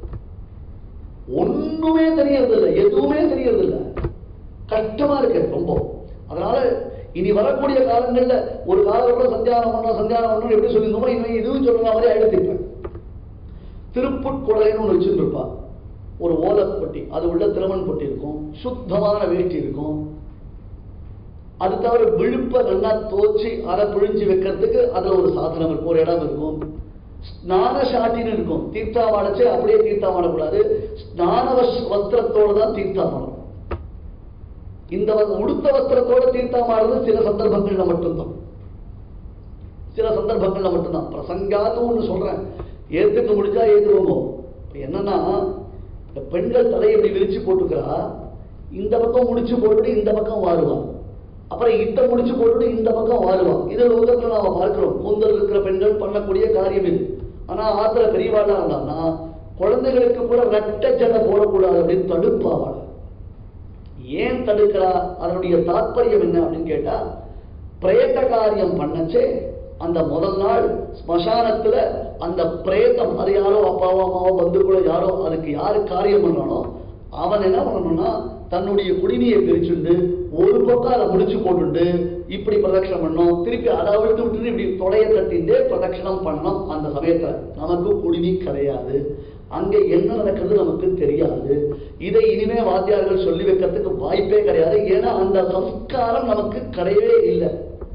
ஒண்ணுமே தெரியறதில்லை எதுவுமே தெரியறதில்லை கஷ்டமா இருக்கு ரொம்ப அதனால இனி வரக்கூடிய காலங்கள்ல ஒரு காலகட்டம் சந்தியானம் பண்ணா சந்தியானம் பண்ணணும் எப்படி சொல்லியிருந்தோமோ இனிமே இதுவும் சொல்ற மாதிரி ஆயிடுத்திருப்பேன் திருப்புட்குழலைன்னு ஒன்று வச்சுட்டு இருப்பா ஒரு ஓலப்பட்டி அது உள்ள திருமண் பொட்டி இருக்கும் சுத்தமான வேட்டி இருக்கும் அது தவிர விழுப்ப நல்லா தோச்சி அதை பிழிஞ்சு வைக்கிறதுக்கு அதுல ஒரு சாதனம் இருக்கும் ஒரு இடம் இருக்கும் ஸ்நான சாட்டின்னு இருக்கும் தீர்த்தாமாடச்சு அப்படியே தீர்த்தாமாடக்கூடாது ஸ்நான வஸ்- வஸ்திரத்தோட தான் தீர்த்தாமாடணும் இந்த வ- உடுத்த வஸ்திரத்தோட தீர்த்தாமாடுறது சில சந்தர்ப்பங்கள்ல மட்டும்தான் சில சந்தர்ப்பங்கள்ல மட்டும்தான் பிரசங்காத்தும் ஒன்று சொல்றேன் ஏத்துக்க முடிஞ்சா ஏத்துக்கோங்க இப்ப என்னன்னா இந்த பெண்கள் தலையை இப்படி விரிச்சு போட்டுக்கிறா இந்த பக்கம் முடிச்சு போட்டுட்டு இந்த பக்கம் வாருவான் அப்புறம் இட்ட முடிச்சு போட்டுட்டு இந்த பக்கம் வாருவான் இது லோகத்துல நாம பார்க்கிறோம் கூந்தல் இருக்கிற பெண்கள் பண்ணக்கூடிய காரியம் இது ஆனா ஆத்திர பெரியவாளா இருந்தான்னா குழந்தைகளுக்கு கூட ரெட்டை ஜடை போடக்கூடாது அப்படின்னு தடுப்பாவாள் ஏன் தடுக்கிறா அதனுடைய தாற்பயம் என்ன அப்படின்னு கேட்டா பிரேத்த காரியம் பண்ணச்சே அந்த முதல் நாள் ஸ்மசானத்துல அந்த பிரேத்தம் அது யாரோ அப்பாவோ அம்மாவோ பந்துக்களோ யாரோ அதுக்கு யாரு காரியம் பண்ணானோ அவன் என்ன பண்ணணும்னா தன்னுடைய குடிமையை பிரிச்சுண்டு ஒரு பக்கம் அதை முடிச்சு போட்டுண்டு இப்படி பிரதட்சணம் பண்ணோம் திருப்பி அதை அவிழ்த்து விட்டு இப்படி தொடைய தட்டிட்டு பிரதட்சணம் பண்ணோம் அந்த சமயத்துல நமக்கு குடிமை கிடையாது அங்க என்ன நடக்கிறது நமக்கு தெரியாது இதை இனிமே வாத்தியார்கள் சொல்லி வைக்கிறதுக்கு வாய்ப்பே கிடையாது ஏன்னா அந்த சம்ஸ்காரம் நமக்கு கிடையவே இல்லை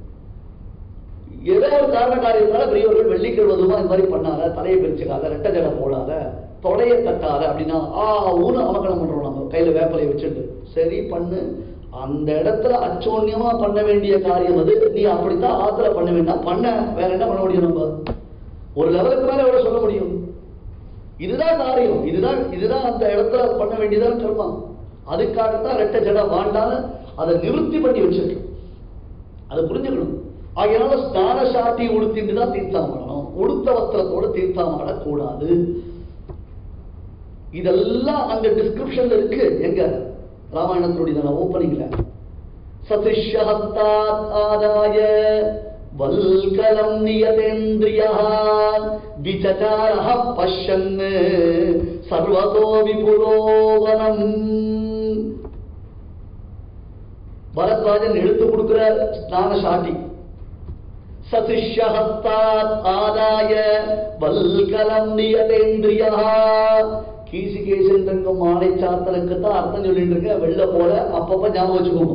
ஏதோ ஒரு காரண காரியத்தால பெரியவர்கள் வெள்ளிக்கிழமதுமா இந்த மாதிரி பண்ணாத தலையை பிரிச்சுக்காத ரெட்டை ஜடை போடாத தொடைய தட்டாத அப்படின்னா ஆ ஊனு அமகலம் பண்றோம் நம்ம கையில வேப்பலையை வச்சுட்டு சரி பண்ணு அந்த இடத்துல அச்சோன்யமா பண்ண வேண்டிய காரியம் அது நீ அப்படித்தான் ஆத்துல பண்ண வேண்டாம் பண்ண வேற என்ன பண்ண முடியும் நம்ம ஒரு லெவலுக்கு மேல எவ்வளவு சொல்ல முடியும் இதுதான் காரியம் இதுதான் இதுதான் அந்த இடத்துல பண்ண வேண்டியதான் கர்மா அதுக்காகத்தான் ரெட்டை ஜடை வாண்டான்னு அதை நிவர்த்தி பண்ணி வச்சிருக்கு அதை புரிஞ்சுக்கணும் ஆகையால ஸ்நான சாட்டி உடுத்திட்டு தான் தீர்த்தம் ஆடணும் உடுத்த வஸ்திரத்தோட தீர்த்தம் ஆடக்கூடாது இதெல்லாம் அங்க டிஸ்கிரிப்ஷன்ல இருக்கு எங்க ராமாயணத்தினுடைய ஓப்பனிங்ல சதிஷஹஸ்தாத் ஆதாய வல்கலம் நியதேந்திரியா விசச்சாரः பஷ்யன் சர்வதோ விபுலோவனம் பரத்வாஜன் எடுத்து கொடுக்கிற ஸ்நான சாட்டி சதிஷஹஸ்தாத் ஆதாய வல்கலம் நியதேந்திரியா கீசிகேசன் தங்கம் மாலை சாத்தனுக்கு தான் அர்த்தம் சொல்லிட்டு இருக்க வெளில போல அப்பப்ப ஞாபகம் வச்சுக்கோங்க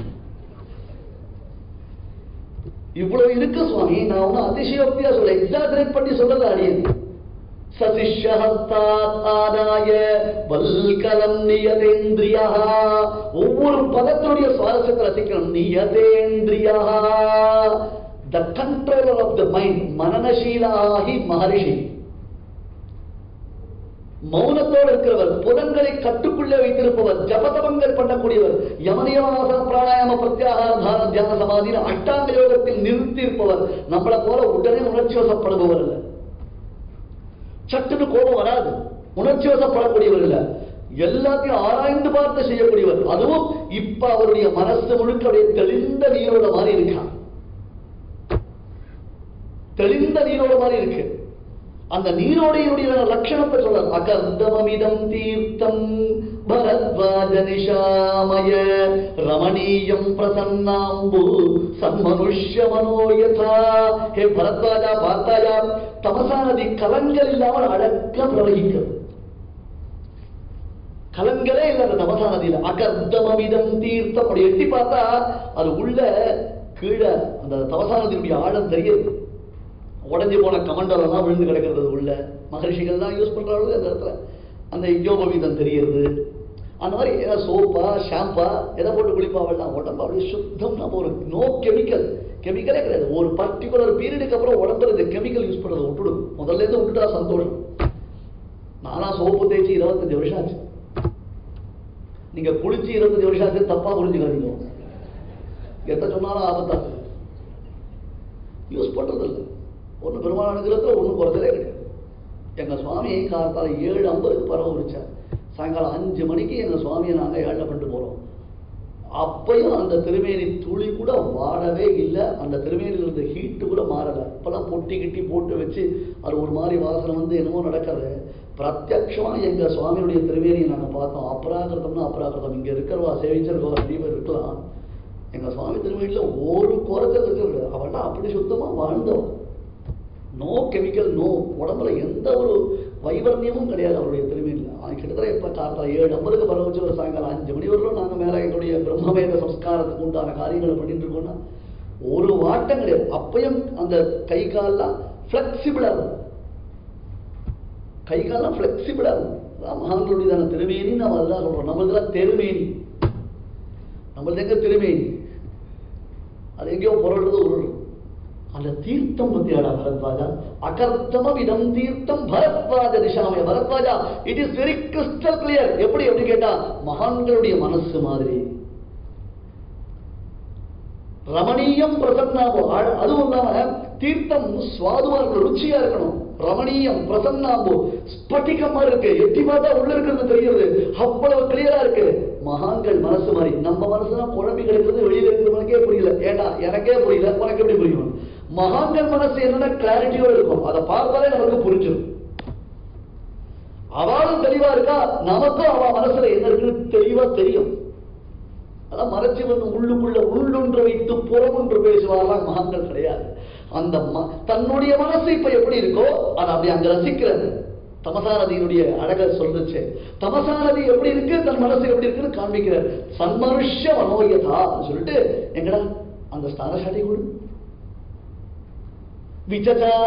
இவ்வளவு இருக்கு சுவாமி நான் ஒன்னும் அதிசயோக்தியா சொல்ல எக்ஸாஜரேட் பண்ணி சொல்லல அடியேன் சதிஷஹஸ்தாத் ஆதாய வல்கலம் நியதேந்திரியா ஒவ்வொரு பதத்தினுடைய சுவாரஸ்யத்தை ரசிக்கணும் நியதேந்திரியா the controller of the mind மனநசீலாகி மகரிஷி மௌனத்தோடு இருக்கிறவர் புலன்களை கட்டுக்குள்ளே வைத்திருப்பவர் ஜபதபங்கள் பண்ணக்கூடியவர் யமனியமாசன பிராணாயாம பிரத்யாகார தான தியான சமாதியில் அஷ்டாங்க யோகத்தில் நிறுத்தி இருப்பவர் நம்மளை போல உடனே உணர்ச்சி வசப்படுபவர் அல்ல சட்டுன்னு கோபம் வராது உணர்ச்சி வசப்படக்கூடியவர் இல்ல எல்லாத்தையும் ஆராய்ந்து பார்த்து செய்யக்கூடியவர் அதுவும் இப்ப அவருடைய மனசு முழுக்க அப்படியே தெளிந்த நீரோட மாதிரி இருக்கான் தெளிந்த நீரோட மாதிரி இருக்கு அந்த நீரோடையினுடைய லட்சணத்தை சொல்ற அகர்தமமிதம் தீர்த்தம் பரத்வாஜ நிஷாமய ரமணீயம் பிரசன்னாம்பு சன்மனுஷ்ய மனோயதா ஹே பரத்வாஜா பார்த்தாயா தமசா நதி கலங்கள் இல்லாமல் அடக்க பிரவகிக்கிறது கலங்களே இல்லை அந்த தமசா நதியில அகர்தமமிதம் தீர்த்தம் அப்படி எட்டி பார்த்தா அது உள்ள கீழே அந்த தமசா நதியினுடைய ஆழம் தெரியுது உடஞ்சி போன கமண்டலம் விழுந்து கிடக்கிறது உள்ள மகரிஷிகள் தான் யூஸ் பண்றாங்க அந்த இடத்துல அந்த யோகவீதம் தெரியுது அந்த மாதிரி ஏதாவது சோப்பா ஷாம்பா எதை போட்டு குளிப்பாவெல்லாம் உடம்பு அப்படியே சுத்தம் நம்ம ஒரு நோ கெமிக்கல் கெமிக்கலே கிடையாது ஒரு பர்டிகுலர் பீரியடுக்கு அப்புறம் உடம்புல இந்த கெமிக்கல் யூஸ் பண்றது விட்டுடும் முதல்ல இருந்து விட்டுட்டா சந்தோஷம் நானா சோப்பு தேய்ச்சி இருபத்தஞ்சு வருஷம் ஆச்சு நீங்க குளிச்சு இருபத்தஞ்சு வருஷம் ஆச்சு தப்பா புரிஞ்சுக்காதீங்க எத்த சொன்னாலும் ஆபத்தா யூஸ் பண்றது இல்லை ஒன்றும் பெருமாள் அனுகிரகத்தில் ஒன்றும் குறைச்சலே கிடையாது எங்கள் சுவாமி காலத்தால் ஏழு ஐம்பதுக்கு பரவ விரிச்சார் சாயங்காலம் அஞ்சு மணிக்கு எங்கள் சுவாமியை நாங்கள் ஏழை பண்ணிட்டு போகிறோம் அப்பயும் அந்த திருமேனி துளி கூட வாடவே இல்லை அந்த திருமேனியில் இருந்த ஹீட்டு கூட மாறலை இப்போல்லாம் பொட்டி கிட்டி போட்டு வச்சு அது ஒரு மாதிரி வாசனை வந்து என்னமோ நடக்கிறது பிரத்யக்ஷமாக எங்கள் சுவாமியுடைய திருமேனியை நாங்கள் பார்த்தோம் அபராகிருதம்னா அபராகிருதம் இங்கே இருக்கிறவா சேவிச்சிருக்கோம் அப்படியே இருக்கலாம் எங்கள் சுவாமி திருமேனியில் ஒரு குறைச்சல் இருக்கிறது அவெல்லாம் அப்படி சுத்தமாக வாழ்ந்தவன் நோ கெமிக்கல் நோ உடம்புல எந்த ஒரு வைவர்ணியமும் கிடையாது அவருடைய திருமையில் கிட்டத்தட்ட எப்போ காத்தால் ஏழு ஐம்பதுக்கு பரவ வச்சு ஒரு சாயங்காலம் அஞ்சு மணி வரலும் நாங்கள் மேலே எங்களுடைய பிரம்மவேத சம்ஸ்காரத்துக்கு உண்டான காரியங்களை பண்ணிட்டு இருக்கோம்னா ஒரு வாட்டம் கிடையாது அப்பயும் அந்த கை கால்லாம் ஃப்ளெக்சிபிளாக இருக்கும் கை கால்லாம் ஃப்ளெக்சிபிளாக இருக்கும் அதான் மகான்களுடையதான திருமேனி நம்ம அதுதான் சொல்கிறோம் நம்மளதுலாம் தெருமேனி நம்மளது எங்க திருமேனி அது எங்கேயோ புரள்றது உருள் அந்த தீர்த்தம் பத்தியாடா பரத்வாஜா அகர்த்தம விதம் தீர்த்தம் பரத்வாஜ திசாமய பரத்வாஜா it is very crystal clear எப்படி எப்படி கேட்டா மகான்களுடைய மனசு மாதிரி ரமணீயம் பிரசன்னாமோ அழ- அதுவும் இல்லாம தீர்த்தம் சுவாதுவா இருக்கணும் ருச்சியா இருக்கணும் ரமணீயம் பிரசன்னாம்போ ஸ்பட்டிகமா இருக்கு எட்டி பார்த்தா உள்ள இருக்கிறது தெரியுது அவ்வளவு கிளியரா இருக்கு மகான்கள் மனசு மாதிரி நம்ம மனசுதான் குழம்பி கிடக்குது வெளியில இருக்கிறவனுக்கே புரியல ஏண்டா எனக்கே புரியல உனக்கு எப்படி புரியும் மகான்கள் மனசு என்னன்னா கிளாரிட்டியோட இருக்கும் அதை பார்த்தாலே நமக்கு புரிஞ்சிடும் அவளும் தெளிவா இருக்கா நமக்கும் அவ மனசுல என்ன இருக்குன்னு தெளிவா தெரியும் அதான் மறைச்சு வந்து உள்ளுக்குள்ள உள்ளொன்று வைத்து புறமொன்று பேசுவாரெல்லாம் மகான்கள் கிடையாது அந்த ம- தன்னுடைய மனசு இப்ப எப்படி இருக்கோ அதை அப்படி அங்க ரசிக்கிறது தமசானதியினுடைய அழக சொல்லுச்சு தமசானதி எப்படி இருக்கு தன் மனசு எப்படி இருக்குன்னு காண்பிக்கிறார் சன்மனுஷ மனோயதா சொல்லிட்டு எங்கடா அந்த ஸ்தானசாட்டி கொடு விசச்சார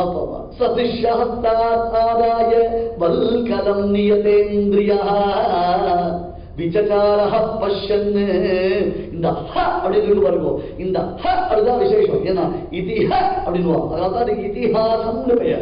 சதிஷஹஸ்தாதாய வல்கலம் நியதேந்திரியா விசச்சார பஷ்யன் இந்த ஹ அப்படின்னு இருக்கு பாருங்க இந்த ஹ அதுதான் விசேஷம் ஏன்னா இதிஹ அப்படின்னு அதனால தான் இதுக்கு இதிஹாசம்னு பெயர்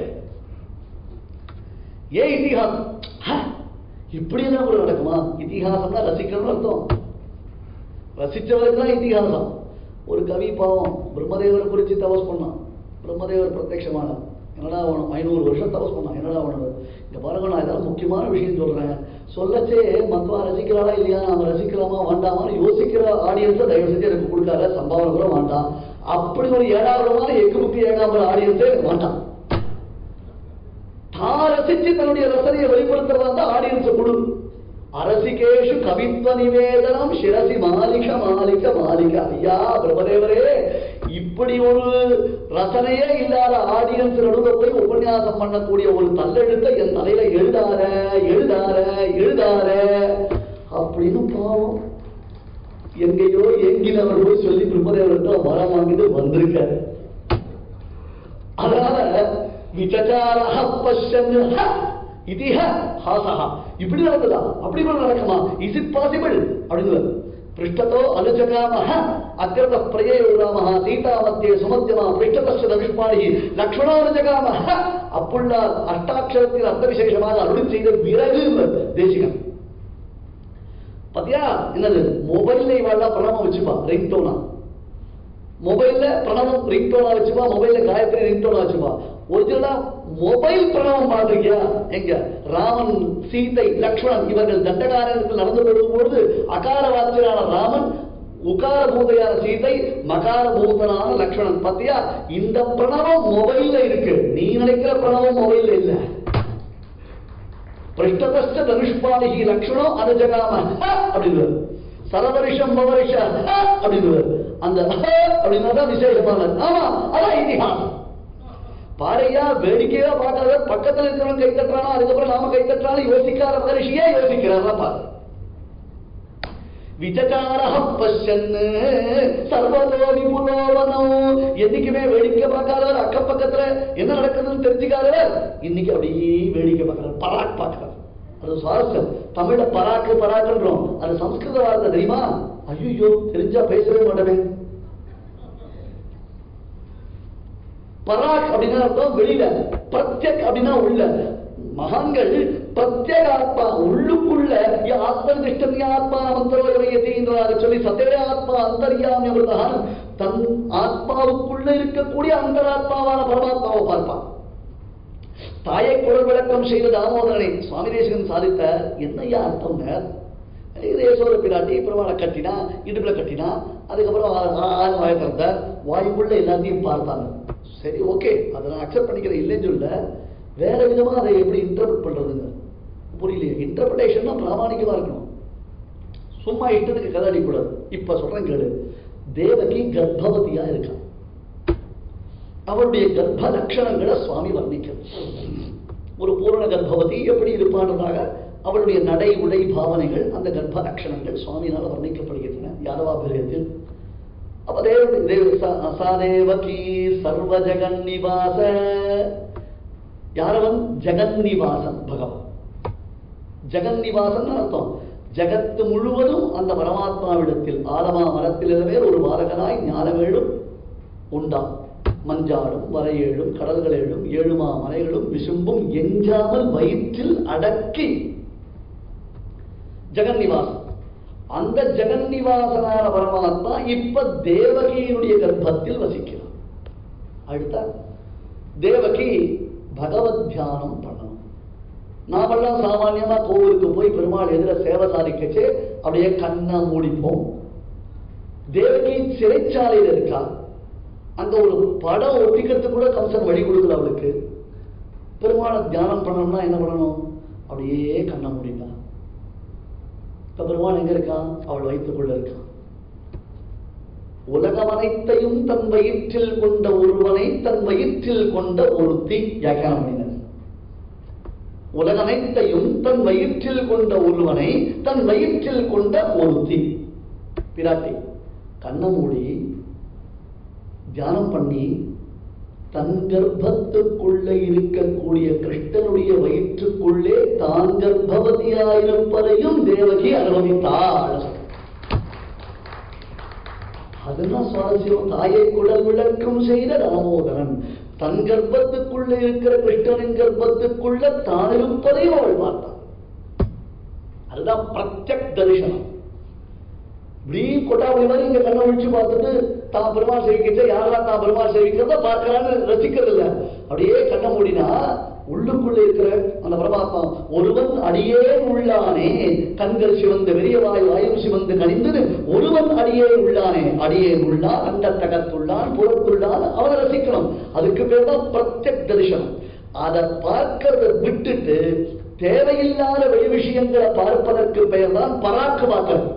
ஏன் இதிகாசம் ஹ, இப்படி எல்லாம் கூட நடக்குமா இதிகாசம்னா ரசிக்கணும்னு அர்த்தம் ரசிச்சவருக்கு தான் இதிகாசம் ஒரு கவி பாவம் பிரம்மதேவரை குறித்து தபஸ் பண்ணான் பிரம்மதேவர் பிரத்யட்சமானார் என்னடா வேணும் ஐநூறு வருஷம் தபஸ் பண்ணான் என்னடா வேணும் இங்க பாருங்க நான் ஏதாவது முக்கியமான விஷயம் சொல்றேன் சொல்லச்சே மத்வா ரசிக்கிறாளா இல்லையா நாம ரசிக்கலாமா வேண்டாமான்னு யோசிக்கிற ஆடியன்ஸை தயவு செஞ்சு எனக்கு கொடுக்காத சம்பாவனை கூட வேண்டாம் அப்படி ஒரு ஏழாவிரமான எக்கு புக்கு ஏழாம் ஆடியன்ஸே எனக்கு வேண்டாம் தான் ரசிச்சு தன்னுடைய ரசனையை வெளிப்படுத்துறதா தான் ஆடியன்ஸ் கொடு அரசிகேஷு கவித்வ நிவேதனம் சிரசி மாலிக மாலிக மாலிக ஐயா பிரம்மதேவரே இப்படி ஒரு ரசனையே இல்லாத ஆடியன்ஸ் நடுவுல போய் உபன்யாசம் பண்ணக்கூடிய ஒரு தள்ளெழுத்தை என் தலையில எழுதார எழுதார எழுதார அப்படின்னு பாவம் எங்கேயோ எங்கினவர் போய் சொல்லி பிரம்மதேவர்கிட்ட வரம் வாங்கிட்டு வந்திருக்காரு அதனால விசச்சாரஹ பஷ்யன் ஹ, இதிஹ ஹாசஹ இப்படி நடக்குதா அப்படி கூட நடக்குமா இஸ் இட் பாசிபிள் அப்படின்னு பிருஷ்டதோ அனுஜகாமஹ அக்ரத பிரயோராமஹ சீதா மத்தியே சுமத்தியமா பிருஷ்டதஸ்ய தவிஷ்பாணி லக்ஷ்மணானுஜகாமஹ அப்புள்ள அஷ்டாட்சரத்தில் அர்த்த விசேஷமாக அருள் செய்த பிறகு தேசிகன் பாத்தியா என்னது மொபைல்ல இவாள்லாம் பிரணவம் வச்சுப்பா ரிங்டோனா மொபைல்ல பிரணவம் ரிங்டோனா வச்சுப்பா மொபைல்ல காயத்ரி ரிங்டோனா வச்சுப்பா ஒரிஜினலா மொபைல் பிரணவம் பாத்திருக்கியா எங்க ராமன் சீதை லக்ஷ்மணன் இவர்கள் தண்டகாரத்தில் நடந்து வரும்பொழுது அகார வாத்தியரான ராமன் உகார பூதையான சீதை மகார பூதனான லக்ஷ்மணன் பாத்தியா இந்த பிரணவம் மொபைல்ல இருக்கு நீ நினைக்கிற பிரணவம் மொபைல்ல இல்ல பிருஷ்டதஸ்ட தனுஷ்பாணிகி லக்ஷ்மணோ அனுஜகாம ஹ அப்படின்னு சரவரிஷம் பவரிஷ ஹ அப்படின்னு அந்த ஹ அப்படின்னா தான் விசேஷமானது ஆமா அதான் இதிகாசம் பாறையா வேடிக்கையா பார்க்காத பக்கத்துல இருக்கிறவன் கை தட்டுறானா அதுக்கப்புறம் நாம கை தட்டுறாலும் யோசிக்காத மகரிஷியே யோசிக்கிறாரா பாரு விசச்சாரஹ பஷ்யன் சர்வதோ விபுலோவனோ என்னைக்குமே வேடிக்கை பார்க்காதவர் அக்கம் பக்கத்துல என்ன நடக்குதுன்னு தெரிஞ்சுக்காதவர் இன்னைக்கு அப்படியே வேடிக்கை பார்க்கறார் பராக் பார்க்கறார் அது சுவாரஸ்யம் தமிழ்ல பராக்கு பராக்குன்றோம் அது சம்ஸ்கிருத வார்த்தை தெரியுமா ஐயோ தெரிஞ்சா பேசவே மாட்டவே பராக் அப்படின்னா அர்த்தம் வெளியில பிரத்யக் அப்படின்னா உள்ள மகான்கள் பிரத்யேக ஆத்மா உள்ளுக்குள்ள ஆத்மனிஷ்டம் ஆத்மா மந்திரோயத்தைன்றாக சொல்லி சதே ஆத்மா அந்தரியாமி அவர்தான் தன் ஆத்மாவுக்குள்ள இருக்கக்கூடிய அந்தராத்மாவான பரமாத்மாவை பார்ப்பான் தாயை குரல் விளக்கம் செய்த தாமோதரனை சுவாமி தேசிகன் சாதித்த என்னையா அர்த்தம்ங்க யசோத பிராட்டி பெருமாளை கட்டினா இடுப்புல கட்டினா அதுக்கப்புறம் ஆறு வாய திறந்த வாயுக்குள்ள எல்லாத்தையும் பார்த்தாங்க சரி ஓகே அதை நான் அக்செப்ட் பண்ணிக்கிறேன் இல்லைன்னு சொல்ல வேற விதமா அதை எப்படி இன்டர்பிரட் பண்றதுங்க புரியலையே இன்டர்பிரேஷன் பிராமணிக்கமா இருக்கணும் சும்மா இட்டதுக்கு கதை அடிக்கூடாது இப்ப சொல்றேன் கேளு தேவகி கர்ப்பவதியா இருக்கா அவருடைய கர்ப்ப லட்சணங்களை சுவாமி வர்ணிக்கிறார் ஒரு பூரண கர்ப்பவதி எப்படி இருப்பான்றதாக அவளுடைய நடை உடை பாவனைகள் அந்த கர்ப்ப லட்சணங்கள் சுவாமியினால் வர்ணிக்கப்படுகின்றன யாதவாபிரியத்தில் அப்ப தேவ தேவ சா- சா தேவகி சர்வ ஜெகன் நிவாச யாரவன் ஜெகன் நிவாசன் பகவான் ஜெகன் நிவாசன் அர்த்தம் ஜெகத்து முழுவதும் அந்த பரமாத்மாவிடத்தில் ஆலமா மரத்திலிருந்தே ஒரு பாலகனாய் ஞானவேளும் உண்டாம் மஞ்சாடும் வரையேழும் கடல்களேழும் ஏழுமா மலைகளும் விசும்பும் எஞ்சாமல் வயிற்றில் அடக்கி ஜெகன்னிவாசன் அந்த ஜெகன்னிவாசனான பரமாத்மா இப்ப தேவகியினுடைய கர்ப்பத்தில் வசிக்கிறார் அடுத்த தேவகி பகவத் தியானம் பண்ணணும் நாமெல்லாம் சாமான்யமா கோவிலுக்கு போய் பெருமாள் எதிர சேவை சாதிக்கச்சு அப்படியே கண்ணை மூடிப்போம் தேவகி சிறைச்சாலையில் இருக்கா அங்க ஒரு படம் ஒட்டிக்கிறதுக்கு கூட கம்சன் வழி கொடுக்கல அவளுக்கு பெருமாளை தியானம் பண்ணணும்னா என்ன பண்ணணும் அப்படியே கண்ணை மூடிப்பா இப்ப பெருமாள் எங்க இருக்கான் அவள் வயிற்றுக்குள்ள இருக்கான் உலகம் அனைத்தையும் தன் வயிற்றில் கொண்ட ஒருவனை தன் வயிற்றில் கொண்ட ஒருத்தி வியாக்கியானம் பண்ணினார் உலகனைத்தையும் தன் வயிற்றில் கொண்ட ஒருவனை தன் வயிற்றில் கொண்ட ஒருத்தி பிராட்டி கண்ணை மூடி தியானம் பண்ணி தன் கர்ப்பத்துக்குள்ள இருக்கக்கூடிய கிருஷ்ணனுடைய வயிற்றுக்குள்ளே தான் கர்ப்பவதியாயிருப்பதையும் தேவகி அனுபவித்தாள் அதுதான் சுவாரஸ்யம் தாயை குடல் விளக்கம் செய்த தாமோதரன் தன் கர்ப்பத்துக்குள்ள இருக்கிற கிருஷ்ணனின் கர்ப்பத்துக்குள்ள தான் இருப்பதையும் அவள் பார்த்தான் அதுதான் பிரத்யக் தரிசனம் இப்படி கொட்டாபடி மாதிரி இங்க கண்ணை ஒழிச்சு பார்த்துட்டு தான் பெருமாள் சேவிக்கிட்ட யாரெல்லாம் தான் பெருமாள் சேவிக்கிறத பார்க்கலான்னு ரசிக்கிறது இல்ல அப்படியே கண்ணை மூடினா உள்ளுக்குள்ள இருக்கிற அந்த பரமாத்மா ஒருவன் அடியே உள்ளானே கண்கள் சிவந்து பெரியவாய் வாயும் சிவந்து கணிந்தது ஒருவன் அடியே உள்ளானே அடியே உள்ளான் அண்ட தகத்துள்ளான் புறத்துள்ளான் அவனை ரசிக்கணும் அதுக்கு பேர் தான் பிரத்யக் தரிசனம் அதை பார்க்கறத விட்டுட்டு தேவையில்லாத வெளி விஷயங்களை பார்ப்பதற்கு பெயர் தான் பராக்கு பார்க்கறது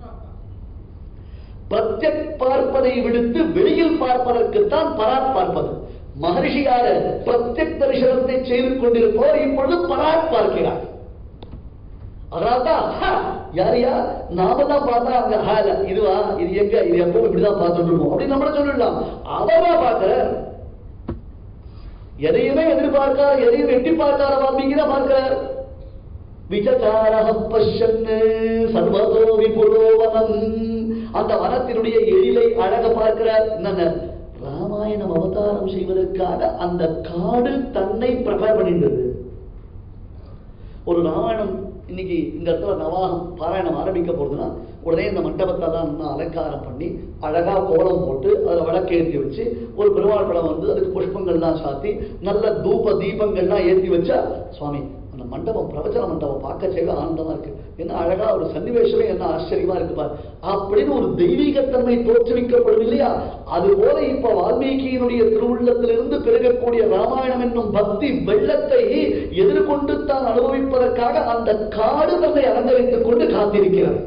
பிரத்யக் பார்ப்பதை விடுத்து வெளியில் பார்ப்பதற்குத்தான் பராக் பார்ப்பது மகரிஷியார பிரத்யக் தரிசனத்தை செய்து கொண்டிருப்பவர் இப்பொழுது பராக் பார்க்கிறார் அதான் யாரையா நாம தான் பார்த்தா அங்க ஹால இதுவா இது எங்க இது எப்போ இப்படிதான் பார்த்துட்டு இருக்கோம் அப்படின்னு நம்மள சொல்லிடலாம் அவரா பார்க்கிறார் எதையுமே எதிர்பார்க்காத எதையும் எட்டி பார்க்காத வால்மீகி தான் பார்க்கிறார் விசச்சாரக பஷ்யன்னு சர்வதோ விபுரோவனம் அந்த வனத்தினுடைய எழிலை அழக பார்க்கிறார் என்னங்க ராமாயணம் அவதாரம் செய்வதற்காக அந்த காடு தன்னை ப்ரிப்பேர் பண்ணிட்டது ஒரு ராமாயணம் இன்னைக்கு இந்த இடத்துல நவாகம் பாராயணம் ஆரம்பிக்க போறதுன்னா உடனே இந்த மண்டபத்தை தான் இன்னும் அலங்காரம் பண்ணி அழகா கோலம் போட்டு அதில் விளக்கேற்றி வச்சு ஒரு பெருமாள் படம் வந்து அதுக்கு புஷ்பங்கள்லாம் சாத்தி நல்ல தூப தீபங்கள்லாம் ஏற்றி வச்சா சுவாமி அந்த மண்டபம் பிரவச்சன மண்டபம் பார்க்க செய்ய ஆனந்தமா இருக்கு என்ன அழகா ஒரு சன்னிவேஷமே என்ன ஆச்சரியமா இருக்கு பார் அப்படின்னு ஒரு தெய்வீகத்தன்மை தோற்றுவிக்கப்படும் இல்லையா அது போல இப்ப வால்மீகியினுடைய திருவுள்ளத்திலிருந்து பிறகக்கூடிய ராமாயணம் என்னும் பக்தி வெள்ளத்தை எதிர்கொண்டு தான் அனுபவிப்பதற்காக அந்த காடு தன்னை அலங்கரித்துக் கொண்டு காத்திருக்கிறது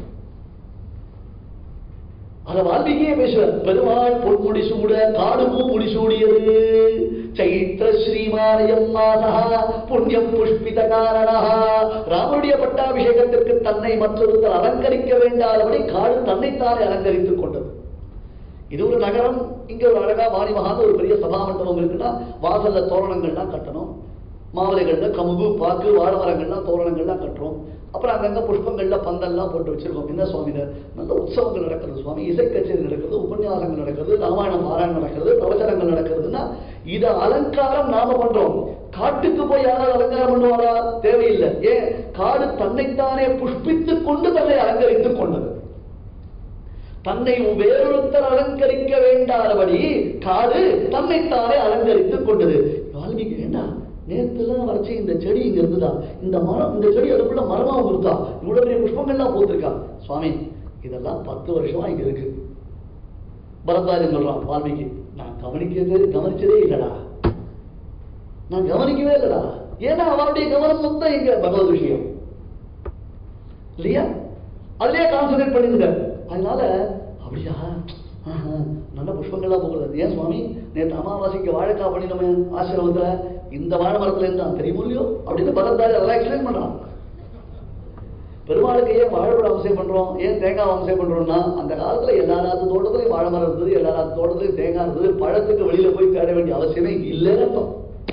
அத வால்மீகியே பேசுவார் பெருமாள் பொன்முடி சூட காடு பூமுடி சூடியது சைத்திர ஸ்ரீமாலயம் மாதா புண்ணியம் புஷ்பித காரணா ராமனுடைய பட்டாபிஷேகத்திற்கு தன்னை மற்றொருத்தர் அலங்கரிக்க வேண்டாதபடி காடு தன்னைத்தானே அலங்கரித்துக் கொண்டது இது ஒரு நகரம் இங்க ஒரு அழகா வாணிமகான ஒரு பெரிய சபா மண்டபம் இருக்குன்னா வாசல்ல தோரணங்கள்லாம் கட்டணும் மாவலைகள்ல கமுகு பாக்கு வாழை மரங்கள்லாம் தோரணங்கள்லாம் கட்டுறோம் அப்புறம் அங்கங்க புஷ்பங்கள்ல பந்தல்லாம் போட்டு வச்சிருக்கோம் என்ன சுவாமினர் நல்ல உற்சவங்கள் நடக்கிறது சுவாமி இசை கச்சேரி நடக்கிறது உபன்யாசங்கள் நடக்கிறது ராமாயண பாராயணம் நடக்கிறது பிரவச்சனங்கள் நடக்கிறதுன்னா இத அலங்காரம் நாம பண்றோம் காட்டுக்கு போய் யாராவது அலங்காரம் பண்ணுவாரா தேவையில்லை ஏன் காடு தன்னைத்தானே புஷ்பித்துக் கொண்டு தன்னை அலங்கரித்துக் கொண்டது தன்னை வேறொருத்தர் அலங்கரிக்க வேண்டாதபடி காடு தன்னைத்தானே அலங்கரித்துக் கொண்டது வால்மீகி வேண்டாம் நேற்றுலாம் வரைச்சி இந்த செடி இங்க இருந்ததா இந்த மரம் இந்த செடி அதுக்குள்ள மரமாவும் இருக்கா இவ்வளவு பெரிய புஷ்பங்கள்லாம் போத்திருக்கா சுவாமி இதெல்லாம் பத்து வருஷமா இங்க இருக்கு பரத்வாஜன் சொல்றான் வால்மீகி நான் கவனிக்கிறது கவனிச்சதே இல்லடா நான் கவனிக்கவே இல்லடா ஏன்னா அவனுடைய கவனம் மொத்தம் இங்க பகவத் விஷயம் இல்லையா அதுலயே கான்சன்ட்ரேட் பண்ணிருங்க அதனால அப்படியா ஆஹா, நல்ல புஷ்பங்கள்லாம் போகிறது ஏன் சுவாமி நேற்று அமாவாசைக்கு வாழைக்காய் பண்ணினோமே ஆசிரமத்துல இந்த வாழை மரத்துல இருந்தா தெரியுமோ இல்லையோ அப்படின்னு பகத்தாரி அதெல்லாம் எக்ஸ்பிளைன் பண்றான் பெருமாளுக்கு ஏன் வாழைப்பழம் அவசியம் பண்றோம் ஏன் தேங்காய் அவசியம் பண்றோம்னா அந்த காலத்துல எல்லா ராத்து தோட்டத்திலையும் வாழை மரம் இருந்தது எல்லா ராத்து தோட்டத்திலையும் தேங்காய் இருந்தது பழத்துக்கு வெளியில போய் தேட வேண்டிய அவசியமே இல்லைன்னு அர்த்தம்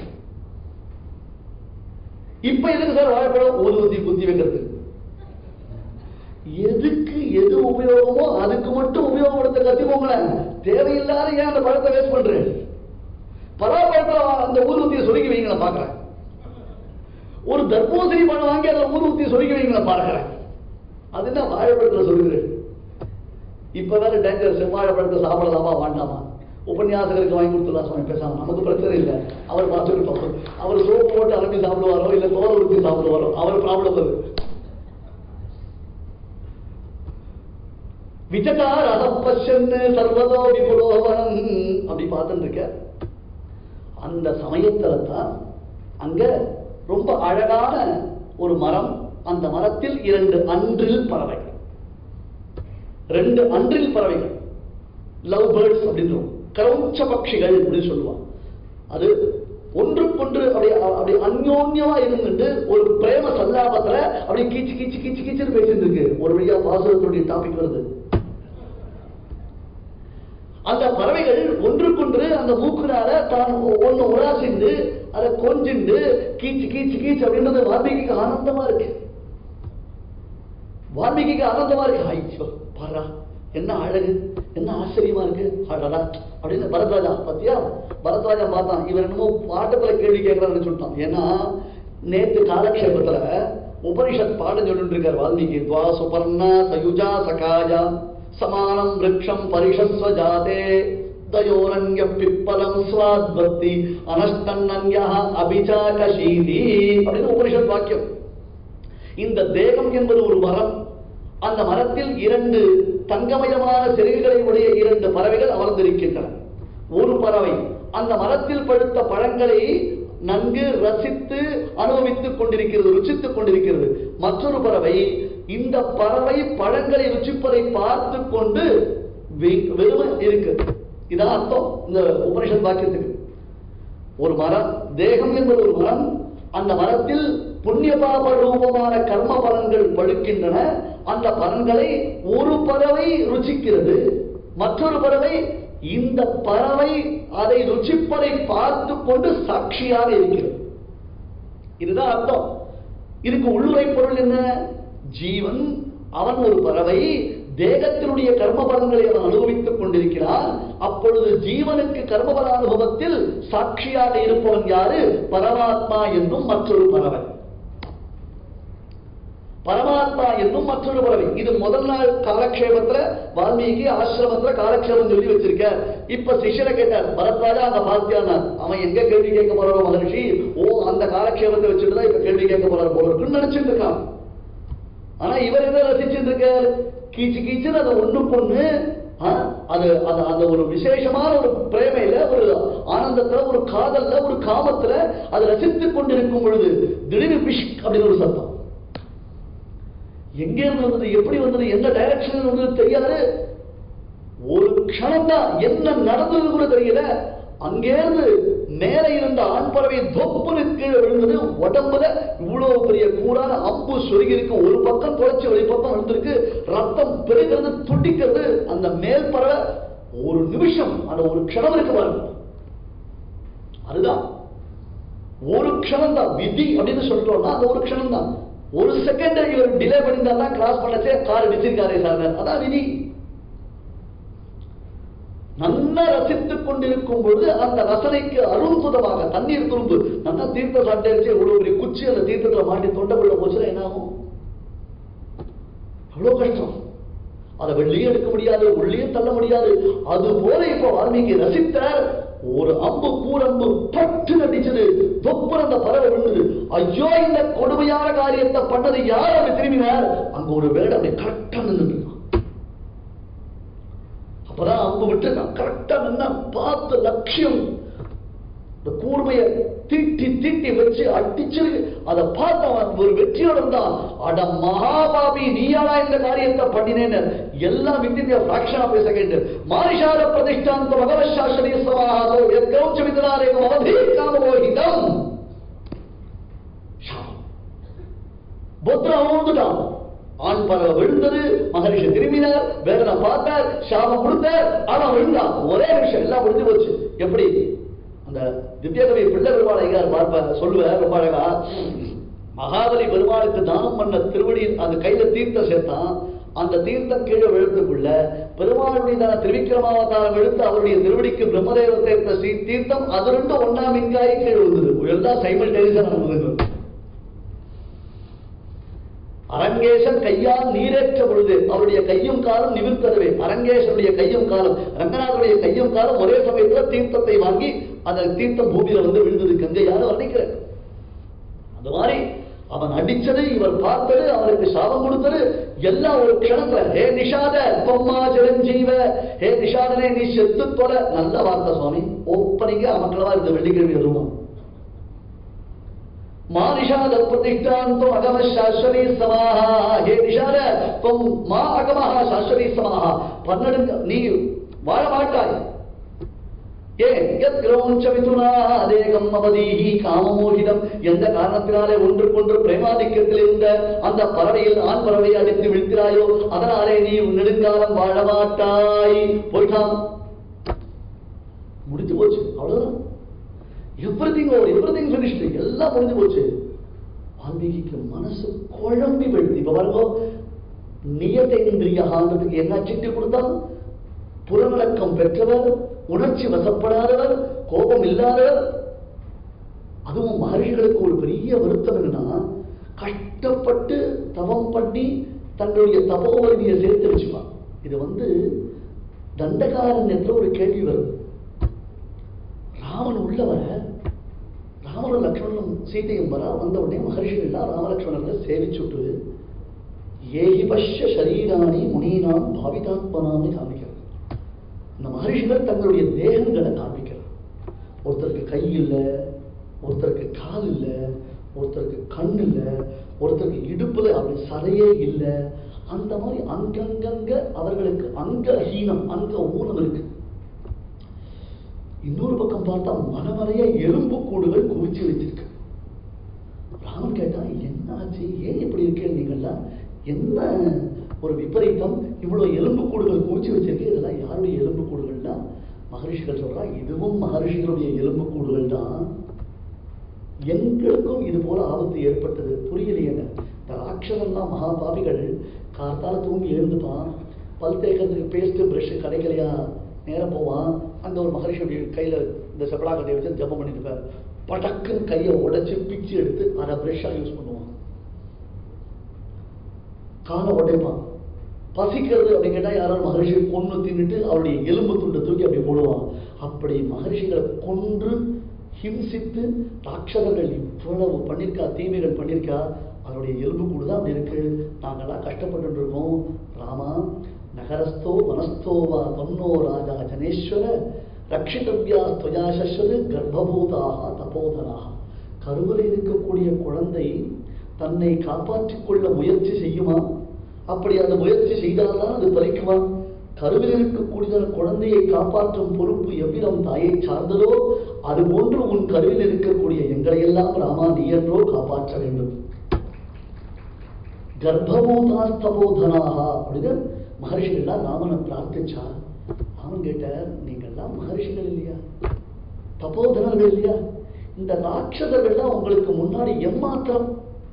இப்ப எதுக்கு சார் வாழைப்பழம் ஊதுவத்தி குத்தி வைக்கிறதுக்கு எதுக்கு எது உபயோகமோ அதுக்கு மட்டும் உபயோகப்படுத்த கத்துக்கோங்களேன் தேவையில்லாத ஏன் அந்த பழத்தை வேஸ்ட் பண்றேன் பலாப்பழத்துல அந்த ஊதுவத்தியை சொருகி வைங்க நான் பார்க்கறேன் ஒரு தர்பூசணி பழம் வாங்கி அதில் ஊதுவத்தியை சொருகி வைங்க நான் பார்க்கறேன் அது என்ன வாழைப்பழத்துல சொல்லுகிறேன் இப்ப வேற டேஞ்சர் செவ்வாழைப்பழத்தை சாப்பிடலாமா வேண்டாமா உபன்யாசகருக்கு வாங்கி கொடுத்துடலாம் சுவாமி பேசாம நமக்கு பிரச்சனை இல்லை அவர் பார்த்துக்கிட்டோம் அவர் சோப்பு போட்டு அலம்பி சாப்பிடுவாரோ இல்ல தோலை ஊற்றி சாப்பிடுவாரோ அவர் ப்ராப்ளம் அது விஜகார் அதப்பஷன்னு சர்வதோ விபுலோவனம் அப்படி பார்த்துட்டு இருக்க அந்த சமயத்துல தான் அங்க ரொம்ப அழகான ஒரு மரம் அந்த மரத்தில் இரண்டு அன்றில் பறவைகள் ரெண்டு அன்றில் பறவைகள் லவ் பேர்ட்ஸ் அப்படின்றோம் கரௌச்ச பட்சிகள் அப்படின்னு சொல்லுவான் அது ஒன்றுக்கொன்று அப்படி அப்படி அந்யோன்யமா இருந்துட்டு ஒரு பிரேம சல்லாபத்துல அப்படி கீச்சு கீச்சு கீச்சு கீச்சுன்னு பேசிட்டு இருக்கு ஒரு வழியா பாசுரத்துடைய டாபிக் வருது அந்த பறவைகள் ஒன்றுக்கொன்று அந்த மூக்குனால தான் ஒண்ணு உராசிண்டு அதை கொஞ்சிண்டு கீச்சு கீச்சு கீச்சு அப்படின்றது வால்மீகிக்கு ஆனந்தமா இருக்கு வால்மீகிக்கு ஆனந்தமா இருக்கு ஐயோ பாரா என்ன அழகு என்ன ஆச்சரியமா இருக்கு அழகா அப்படின்னு பரத்ராஜா பத்தியா பரத்ராஜா பார்த்தான் இவர் என்னமோ பாட்டத்துல கேள்வி கேட்கறான்னு சொல்லிட்டான் ஏன்னா நேத்து காலக்ஷேபத்துல உபனிஷத் பாடம் சொல்லிட்டு இருக்கார் வால்மீகி துவா சுபர்ணா சயுஜா சகாஜா சமானம் விரக்ஷம் பரிஷஸ்வ ஜாதே தயோரண்ய பிப்பலம் ஸ்வாத்வத்தி அனஸ்தன்னன்யா அபிஜாகசீதி அப்படின்னு உபனிஷத் வாக்கியம் இந்த தேகம் என்பது ஒரு மரம் அந்த மரத்தில் இரண்டு தங்கமயமான செருகுகளை உடைய இரண்டு பறவைகள் அமர்ந்திருக்கின்றன ஒரு பறவை அந்த மரத்தில் பழுத்த பழங்களை நன்கு ரசித்து அனுபவித்துக் கொண்டிருக்கிறது ருச்சித்துக் கொண்டிருக்கிறது மற்றொரு பறவை இந்த பறவை பழங்களை ருச்சிப்பதை பார்த்து கொண்டு வெ- வெறுமை இருக்கு இதான் அர்த்தம் இந்த உபனிஷத் வாக்கியத்துக்கு ஒரு மரம் தேகம் என்பது ஒரு மரம் அந்த மரத்தில் புண்ணிய பாப ரூபமான கர்ம பலன்கள் படுக்கின்றன அந்த பலன்களை ஒரு பறவை ருச்சிக்கிறது மற்றொரு பறவை இந்த பறவை அதை ருச்சிப்பதை பார்த்து கொண்டு சாட்சியாக இருக்கிறது இதுதான் அர்த்தம் இதுக்கு உள்ளுரை பொருள் என்ன ஜீவன் அவன் ஒரு பறவை தேகத்தினுடைய கர்ம பலன்களை அவன் அனுபவித்துக் கொண்டிருக்கிறான் அப்பொழுது ஜீவனுக்கு கர்மபல அனுபவத்தில் சாட்சியாக இருப்பவன் யாரு பரமாத்மா என்னும் மற்றொரு பறவை பரமாத்மா என்னும் மற்றொரு பறவை இது முதல் நாள் காலக்ஷேபத்துல வால்மீகி ஆசிரமத்துல காலக்ஷேபம் சொல்லி வச்சிருக்க இப்ப சிஷ்யனை கேட்டார் பரத்வாஜா அந்த பாத்தியானார் அவன் எங்க கேள்வி கேட்க போறாரோ மகர்ஷி ஓ அந்த காலக்ஷேபத்தை வச்சுட்டு தான் இப்ப கேள்வி கேட்க போறாரு போல இருக்குன்னு நினைச்சிட்டு இருக்கான் ஆனா இவர் என்ன ரசிச்சுட்டு இருக்கார் கீச்சு கீச்சுன்னு அதை ஒண்ணு பொண்ணு ஆ, அது அது அந்த ஒரு விசேஷமான ஒரு பிரேமையில ஒரு ஆனந்தத்துல ஒரு காதல்ல ஒரு காமத்துல அதை ரசித்துக் கொண்டிருக்கும் பொழுது திடீர்னு பிஷ் அப்படின்னு ஒரு சத்தம் எங்க இருந்து வந்தது எப்படி வந்தது எந்த டைரக்ஷன் வந்தது தெரியாது ஒரு க்ஷணம் தான் என்ன நடந்தது கூட தெரியல அங்கேருந்து மேல இருந்த ஆண் பறவை தொப்புனு கீழே விழுந்தது உடம்புல இவ்வளவு பெரிய கூடான அம்பு சொருகி இருக்கு ஒரு பக்கம் தொலைச்சு ஒரு பக்கம் விழுந்திருக்கு ரத்தம் பெருகிறது துடிக்கிறது அந்த மேல் பறவை ஒரு நிமிஷம் அந்த ஒரு க்ஷணம் இருக்கு பாருங்க அதுதான் ஒரு க்ஷணம் தான் விதி அப்படின்னு சொல்றோம்னா அந்த ஒரு க்ஷணம் தான் ஒரு செகண்ட் இவர் டிலே பண்ணியிருந்தா கிராஸ் பண்ணச்சே கார் அடிச்சிருக்காரே சார் அதான் விதி நல்லா ரசித்துக் கொண்டிருக்கும் பொழுது அந்த ரசனைக்கு அருந்துதமாக தண்ணீர் துரும்பு நல்லா தீர்த்த சாப்பிட்டு இவ்வளவு பெரிய குச்சி அந்த தீர்த்தத்துல மாட்டி தொண்டைக்குள்ள போச்சுன்னா என்ன ஆகும் அவ்வளவு கஷ்டம் அதை வெளியே எடுக்க முடியாது உள்ளே தள்ள முடியாது அது போல இப்ப வால்மீகி ரசித்தார் ஒரு அம்பு கூரம்பு பட்டு அடிச்சது தொப்புற அந்த பறவை விழுந்தது ஐயோ இந்த கொடுமையான காரியத்தை பண்ணது யார் அப்படி திரும்பினார் அங்க ஒரு வேடை அப்படி கரெக்டா நின்று அப்பதான் அம்பு விட்டு நான் கரெக்டா நின்னா பார்த்த லட்சியம் இந்த கூர்மையை தீட்டி தீட்டி வச்சு அடிச்சிருக்கு அதை பார்த்து அவன் ஒரு வெற்றியோட இருந்தான் அட மகாபாபி நீயாடா இந்த காரியத்தை பண்ணினேன்னு எல்லாம் வித்தின் ஃபிராக்ஷன் ஆஃப் செகண்ட் மாரிஷார பிரதிஷ்டாந்த பகவத் சாஸ்திரி சமாஹாதோ எத்கௌச்ச விதனாரேகம் அவதே காமமோகிதம் சாபம் புத்திரா ஊர்ந்துட்டான் ஆண் பறவை விழுந்தது மகரிஷி திரும்பினார் வேதனை பார்த்தார் சாபம் கொடுத்தார் ஆனா விழுந்தான் ஒரே நிமிஷம் எல்லாம் முடிஞ்சு போச்சு எப்படி அந்த திவ்யகவி பிள்ளை பெருமாள் ஐயார் பார்ப்ப சொல்லுவார் ரொம்ப அழகா மகாபலி பெருமாளுக்கு தானம் பண்ண திருவடியில் அந்த கையில தீர்த்தம் சேர்த்தான் அந்த தீர்த்தம் கீழே விழுத்துக்குள்ள பெருமாளுடைய திருவிக்கிரமாவதாரம் எடுத்து அவருடைய திருவடிக்கு பிரம்மதேவ தீர்த்த ஸ்ரீ தீர்த்தம் அது ரெண்டும் ஒன்னா மின்காய் கீழே விழுந்தது எல்லாம் சைமல்டேனியஸா நடந்தது அரங்கேசன் கையால் நீரேற்ற பொழுது அவருடைய கையும் காலம் நிமிர்த்ததுவே அரங்கேசனுடைய கையும் காலம் ரங்கநாதனுடைய கையும் காலம் ஒரே சமயத்துல தீர்த்தத்தை வாங்கி அந்த தீர்த்தம் பூமியில வந்து விழுந்தது கங்கையால வர்ணிக்கிறேன் அந்த மாதிரி அவன் அடிச்சது இவர் பார்த்தது அவனுக்கு சாபம் கொடுத்தது எல்லாம் ஒரு க்ஷணத்துல ஹே நிஷாத பொம்மா சிரஞ்சீவ ஹே நிஷாதனே நீ செத்து தொலை நல்ல வார்த்தை சுவாமி ஓப்பனிங்க அமக்களவா இந்த வெள்ளிக்கிழமை வருவான் மா நிஷாத பிரதிஷ்டாந்தோ அகம சாஸ்வரி சமாஹா ஹே நிஷாத தொம் மா அகமஹா சாஸ்வரி சமாஹா பன்னெடுங்க நீ வாழ மாட்டாய் ஏன் எத் கிரௌஞ்ச மிதுனாதேகம் அவதீஹி காமமோகிதம் எந்த காரணத்தினாலே ஒன்றுக்கொன்று பிரேமாதிக்கத்தில் இருந்த அந்த பறவையில் ஆண் பறவையை அடித்து விழுக்கிறாயோ அதனாலே நீ நெடுங்காலம் வாழ மாட்டாய் போயிட்டான் முடிஞ்சு போச்சு அவ்வளவுதான் எவ்ரிதிங் ஓவர் எவ்ரிதிங் ஃபினிஷ்டு எல்லாம் முடிஞ்சு போச்சு வால்மீகிக்கு மனசு குழம்பி போயிடுது இப்ப பாருங்க நியதேந்திரியகான்றதுக்கு என்ன சிட்டு கொடுத்தான் புறநடக்கம் பெற்றவர் உணர்ச்சி வசப்படாதவர் கோபம் இல்லாதவர் அதுவும் மகர்ஷிகளுக்கு ஒரு பெரிய வருத்தம் என்னன்னா கஷ்டப்பட்டு தவம் பண்ணி தங்களுடைய தபோவதியை சேர்த்து வச்சுப்பான் இது வந்து தண்டகாரண்யத்துல ஒரு கேள்வி வருது ராமன் உள்ள வர ராமனும் லக்ஷ்மணனும் சீதையும் வர வந்த உடனே மகர்ஷிகள்லாம் ராமலக்ஷ்மணர்களை சேவிச்சுட்டு ஏகி பஷ்ய சரீராணி முனீனாம் பாவிதாத்மனாம்னு காமிக்கிறது இந்த மகர்ஷிகள் தங்களுடைய தேகங்களை காண்பிக்கிறார் ஒருத்தருக்கு கை இல்லை ஒருத்தருக்கு கால் இல்லை ஒருத்தருக்கு கண் இல்லை ஒருத்தருக்கு இடுப்புல அப்படி சதையே இல்லை அந்த மாதிரி அங்கங்கங்க அவர்களுக்கு அங்கஹீனம் அங்க ஊனம் இருக்கு இன்னொரு பக்கம் பார்த்தா மனமறைய எலும்பு கூடுகள் குவிச்சு வச்சிருக்கு ராமன் கேட்டா என்ன ஆச்சு ஏன் இப்படி இருக்கேன் நீங்கள்லாம் என்ன ஒரு விபரீதம் இவ்வளவு எலும்பு கூடுகள் குவிச்சு வச்சிருக்கு இதெல்லாம் யாருடைய எலும்பு கூடுகள்னா மகரிஷிகள் சொல்றா இதுவும் மகரிஷிகளுடைய எலும்பு கூடுகள் தான் எங்களுக்கும் இது போல ஆபத்து ஏற்பட்டது புரியலையேங்க இந்த ராட்சசன்லாம் மகாபாவிகள் காத்தால தூங்கி எழுந்துப்பான் பல் தேய்க்கிறதுக்கு பேஸ்ட் பிரஷ் கிடைக்கலையா நேரம் போவான் அங்க ஒரு மகரிஷி அப்படி கையில இந்த செப்பலா கட்டையை வச்சு ஜப்பம் பண்ணிட்டு இருப்பார் படக்குன்னு கையை உடைச்சு பிச்சு எடுத்து அதை பிரஷ்ஷா யூஸ் பண்ணுவான் காலை உடைப்பான் பசிக்கிறது அப்படின்னு கேட்டா யாராவது மகரிஷியை கொன்று தின்னுட்டு அவருடைய எலும்பு துண்டை தூக்கி அப்படி போடுவான் அப்படி மகரிஷிகளை கொன்று ஹிம்சித்து ராட்சதர்கள் இவ்வளவு பண்ணியிருக்கா தீமைகள் பண்ணியிருக்கா அவருடைய எலும்பு கூடு தான் அப்படி இருக்கு நாங்கெல்லாம் கஷ்டப்பட்டு இருக்கோம் ராமா நகரஸ்தோ வனஸ்தோவா தொன்னோ ராஜா ஜனேஸ்வர ரட்சிதவ்யா ஸ்துவயா சஸ்வது கர்ப்பபூதாக தபோதனாக கருவில் இருக்கக்கூடிய குழந்தை தன்னை காப்பாற்றிக் கொள்ள முயற்சி செய்யுமா அப்படி அந்த முயற்சி செய்தால்தான் அது பலிக்குமா கருவில் இருக்கக்கூடிய குழந்தையை காப்பாற்றும் பொறுப்பு எவ்விதம் தாயை சார்ந்ததோ அது போன்று உன் கருவில் இருக்கக்கூடிய எங்களையெல்லாம் ராமா நீ என்றோ காப்பாற்ற வேண்டும் கர்ப்பபூதாஸ்தபோதனாக அப்படின்னு மகர்ஷிகள்லாம் ராமனை பிரார்த்திச்சா ராமன் கேட்டார் நீங்கள்லாம் மகர்ஷிகள் இல்லையா தபோதனர்கள் இல்லையா இந்த ராட்சதர்கள்லாம் உங்களுக்கு முன்னாடி எம்மாத்திரம்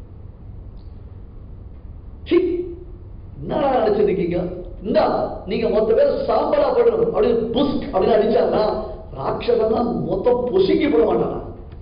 சி என்னடா நினைச்சிருக்கீங்க இந்தா நீங்க மொத்த பேர் சாம்பலா போடணும் அப்படின்னு புஸ்க் அப்படின்னு அடிச்சாங்கன்னா ராட்சதெல்லாம் மொத்தம் பொசுங்கி போட மாட்டானா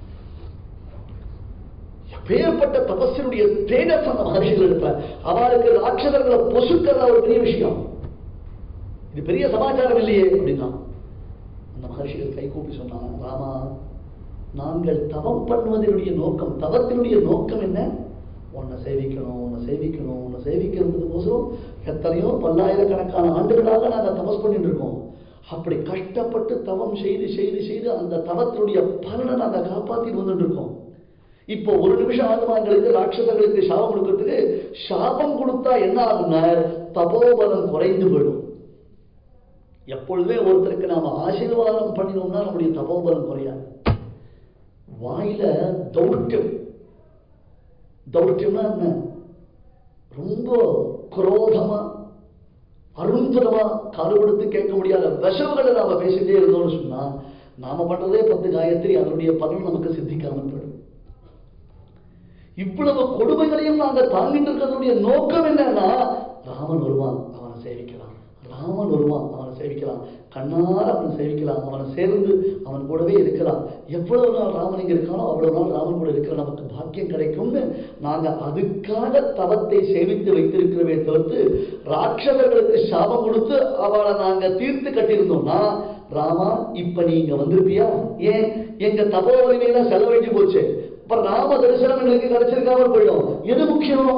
எப்பேற்பட்ட தபஸினுடைய தேஜஸ் அந்த மகர்ஷிகள் இருப்ப அவளுக்கு ராட்சதர்களை பொசுக்கிறதா ஒரு பெரிய விஷயம் இது பெரிய சமாச்சாரம் இல்லையே அப்படின்னா அந்த மகர்ஷிகள் கை கூப்பி சொன்னாங்க ராமா நாங்கள் தவம் பண்ணுவதனுடைய நோக்கம் தவத்தினுடைய நோக்கம் என்ன உன்னை சேவிக்கணும் உன்னை சேவிக்கணும் உன்னை சேவிக்கிறதுக்கோசரம் எத்தனையோ பல்லாயிரக்கணக்கான ஆண்டுகளாக நாங்கள் தபஸ் பண்ணிட்டு இருக்கோம் அப்படி கஷ்டப்பட்டு தவம் செய்து செய்து செய்து அந்த தவத்தினுடைய பலனை நாங்கள் காப்பாற்றிட்டு வந்துட்டு இருக்கோம் இப்போ ஒரு நிமிஷம் ஆத்மாங்களுக்கு ராட்சசங்களுக்கு சாபம் கொடுக்கறதுக்கு சாபம் கொடுத்தா என்ன ஆகும்னா தபோபலம் குறைந்து போயிடும் எப்பொழுதுமே ஒருத்தருக்கு நாம ஆசீர்வாதம் பண்ணினோம்னா நம்முடைய தபோபலம் குறையாது வாயில தௌர்ட்டியம் தௌர்ட்டியம்னா என்ன ரொம்ப குரோதமா அருந்ததமா காது கொடுத்து கேட்க முடியாத விஷங்களை நாம பேசிட்டே இருந்தோம்னு சொன்னா நாம பண்றதே பத்து காயத்ரி அதனுடைய பலன் நமக்கு சித்திக்காமல் போயிடும் இவ்வளவு கொடுமைகளையும் நாங்க தாங்கிட்டு இருக்கிறதுடைய நோக்கம் என்னன்னா ராமன் வருவான் அவனை சேவிக்கலாம் ராமன் வருவான் அவனை சேவிக்கலாம் கண்ணார அவனை சேவிக்கலாம் அவனை சேர்ந்து அவன் கூடவே இருக்கலாம் எவ்வளவு நாள் ராமன் இங்க இருக்கானோ அவ்வளவு நாள் ராமன் கூட இருக்கிற நமக்கு பாக்கியம் கிடைக்கும்னு நாங்க அதுக்காக தவத்தை சேமித்து வைத்திருக்கிறவே தவிர்த்து ராட்சசர்களுக்கு சாபம் கொடுத்து அவளை நாங்க தீர்த்து கட்டியிருந்தோம்னா ராமா இப்ப நீங்க வந்திருப்பியா ஏன் எங்க தபோ வலிமையில செலவழிஞ்சு போச்சு இப்ப ராம தரிசனம் எங்களுக்கு கிடைச்சிருக்காம போயிடும் எது முக்கியம்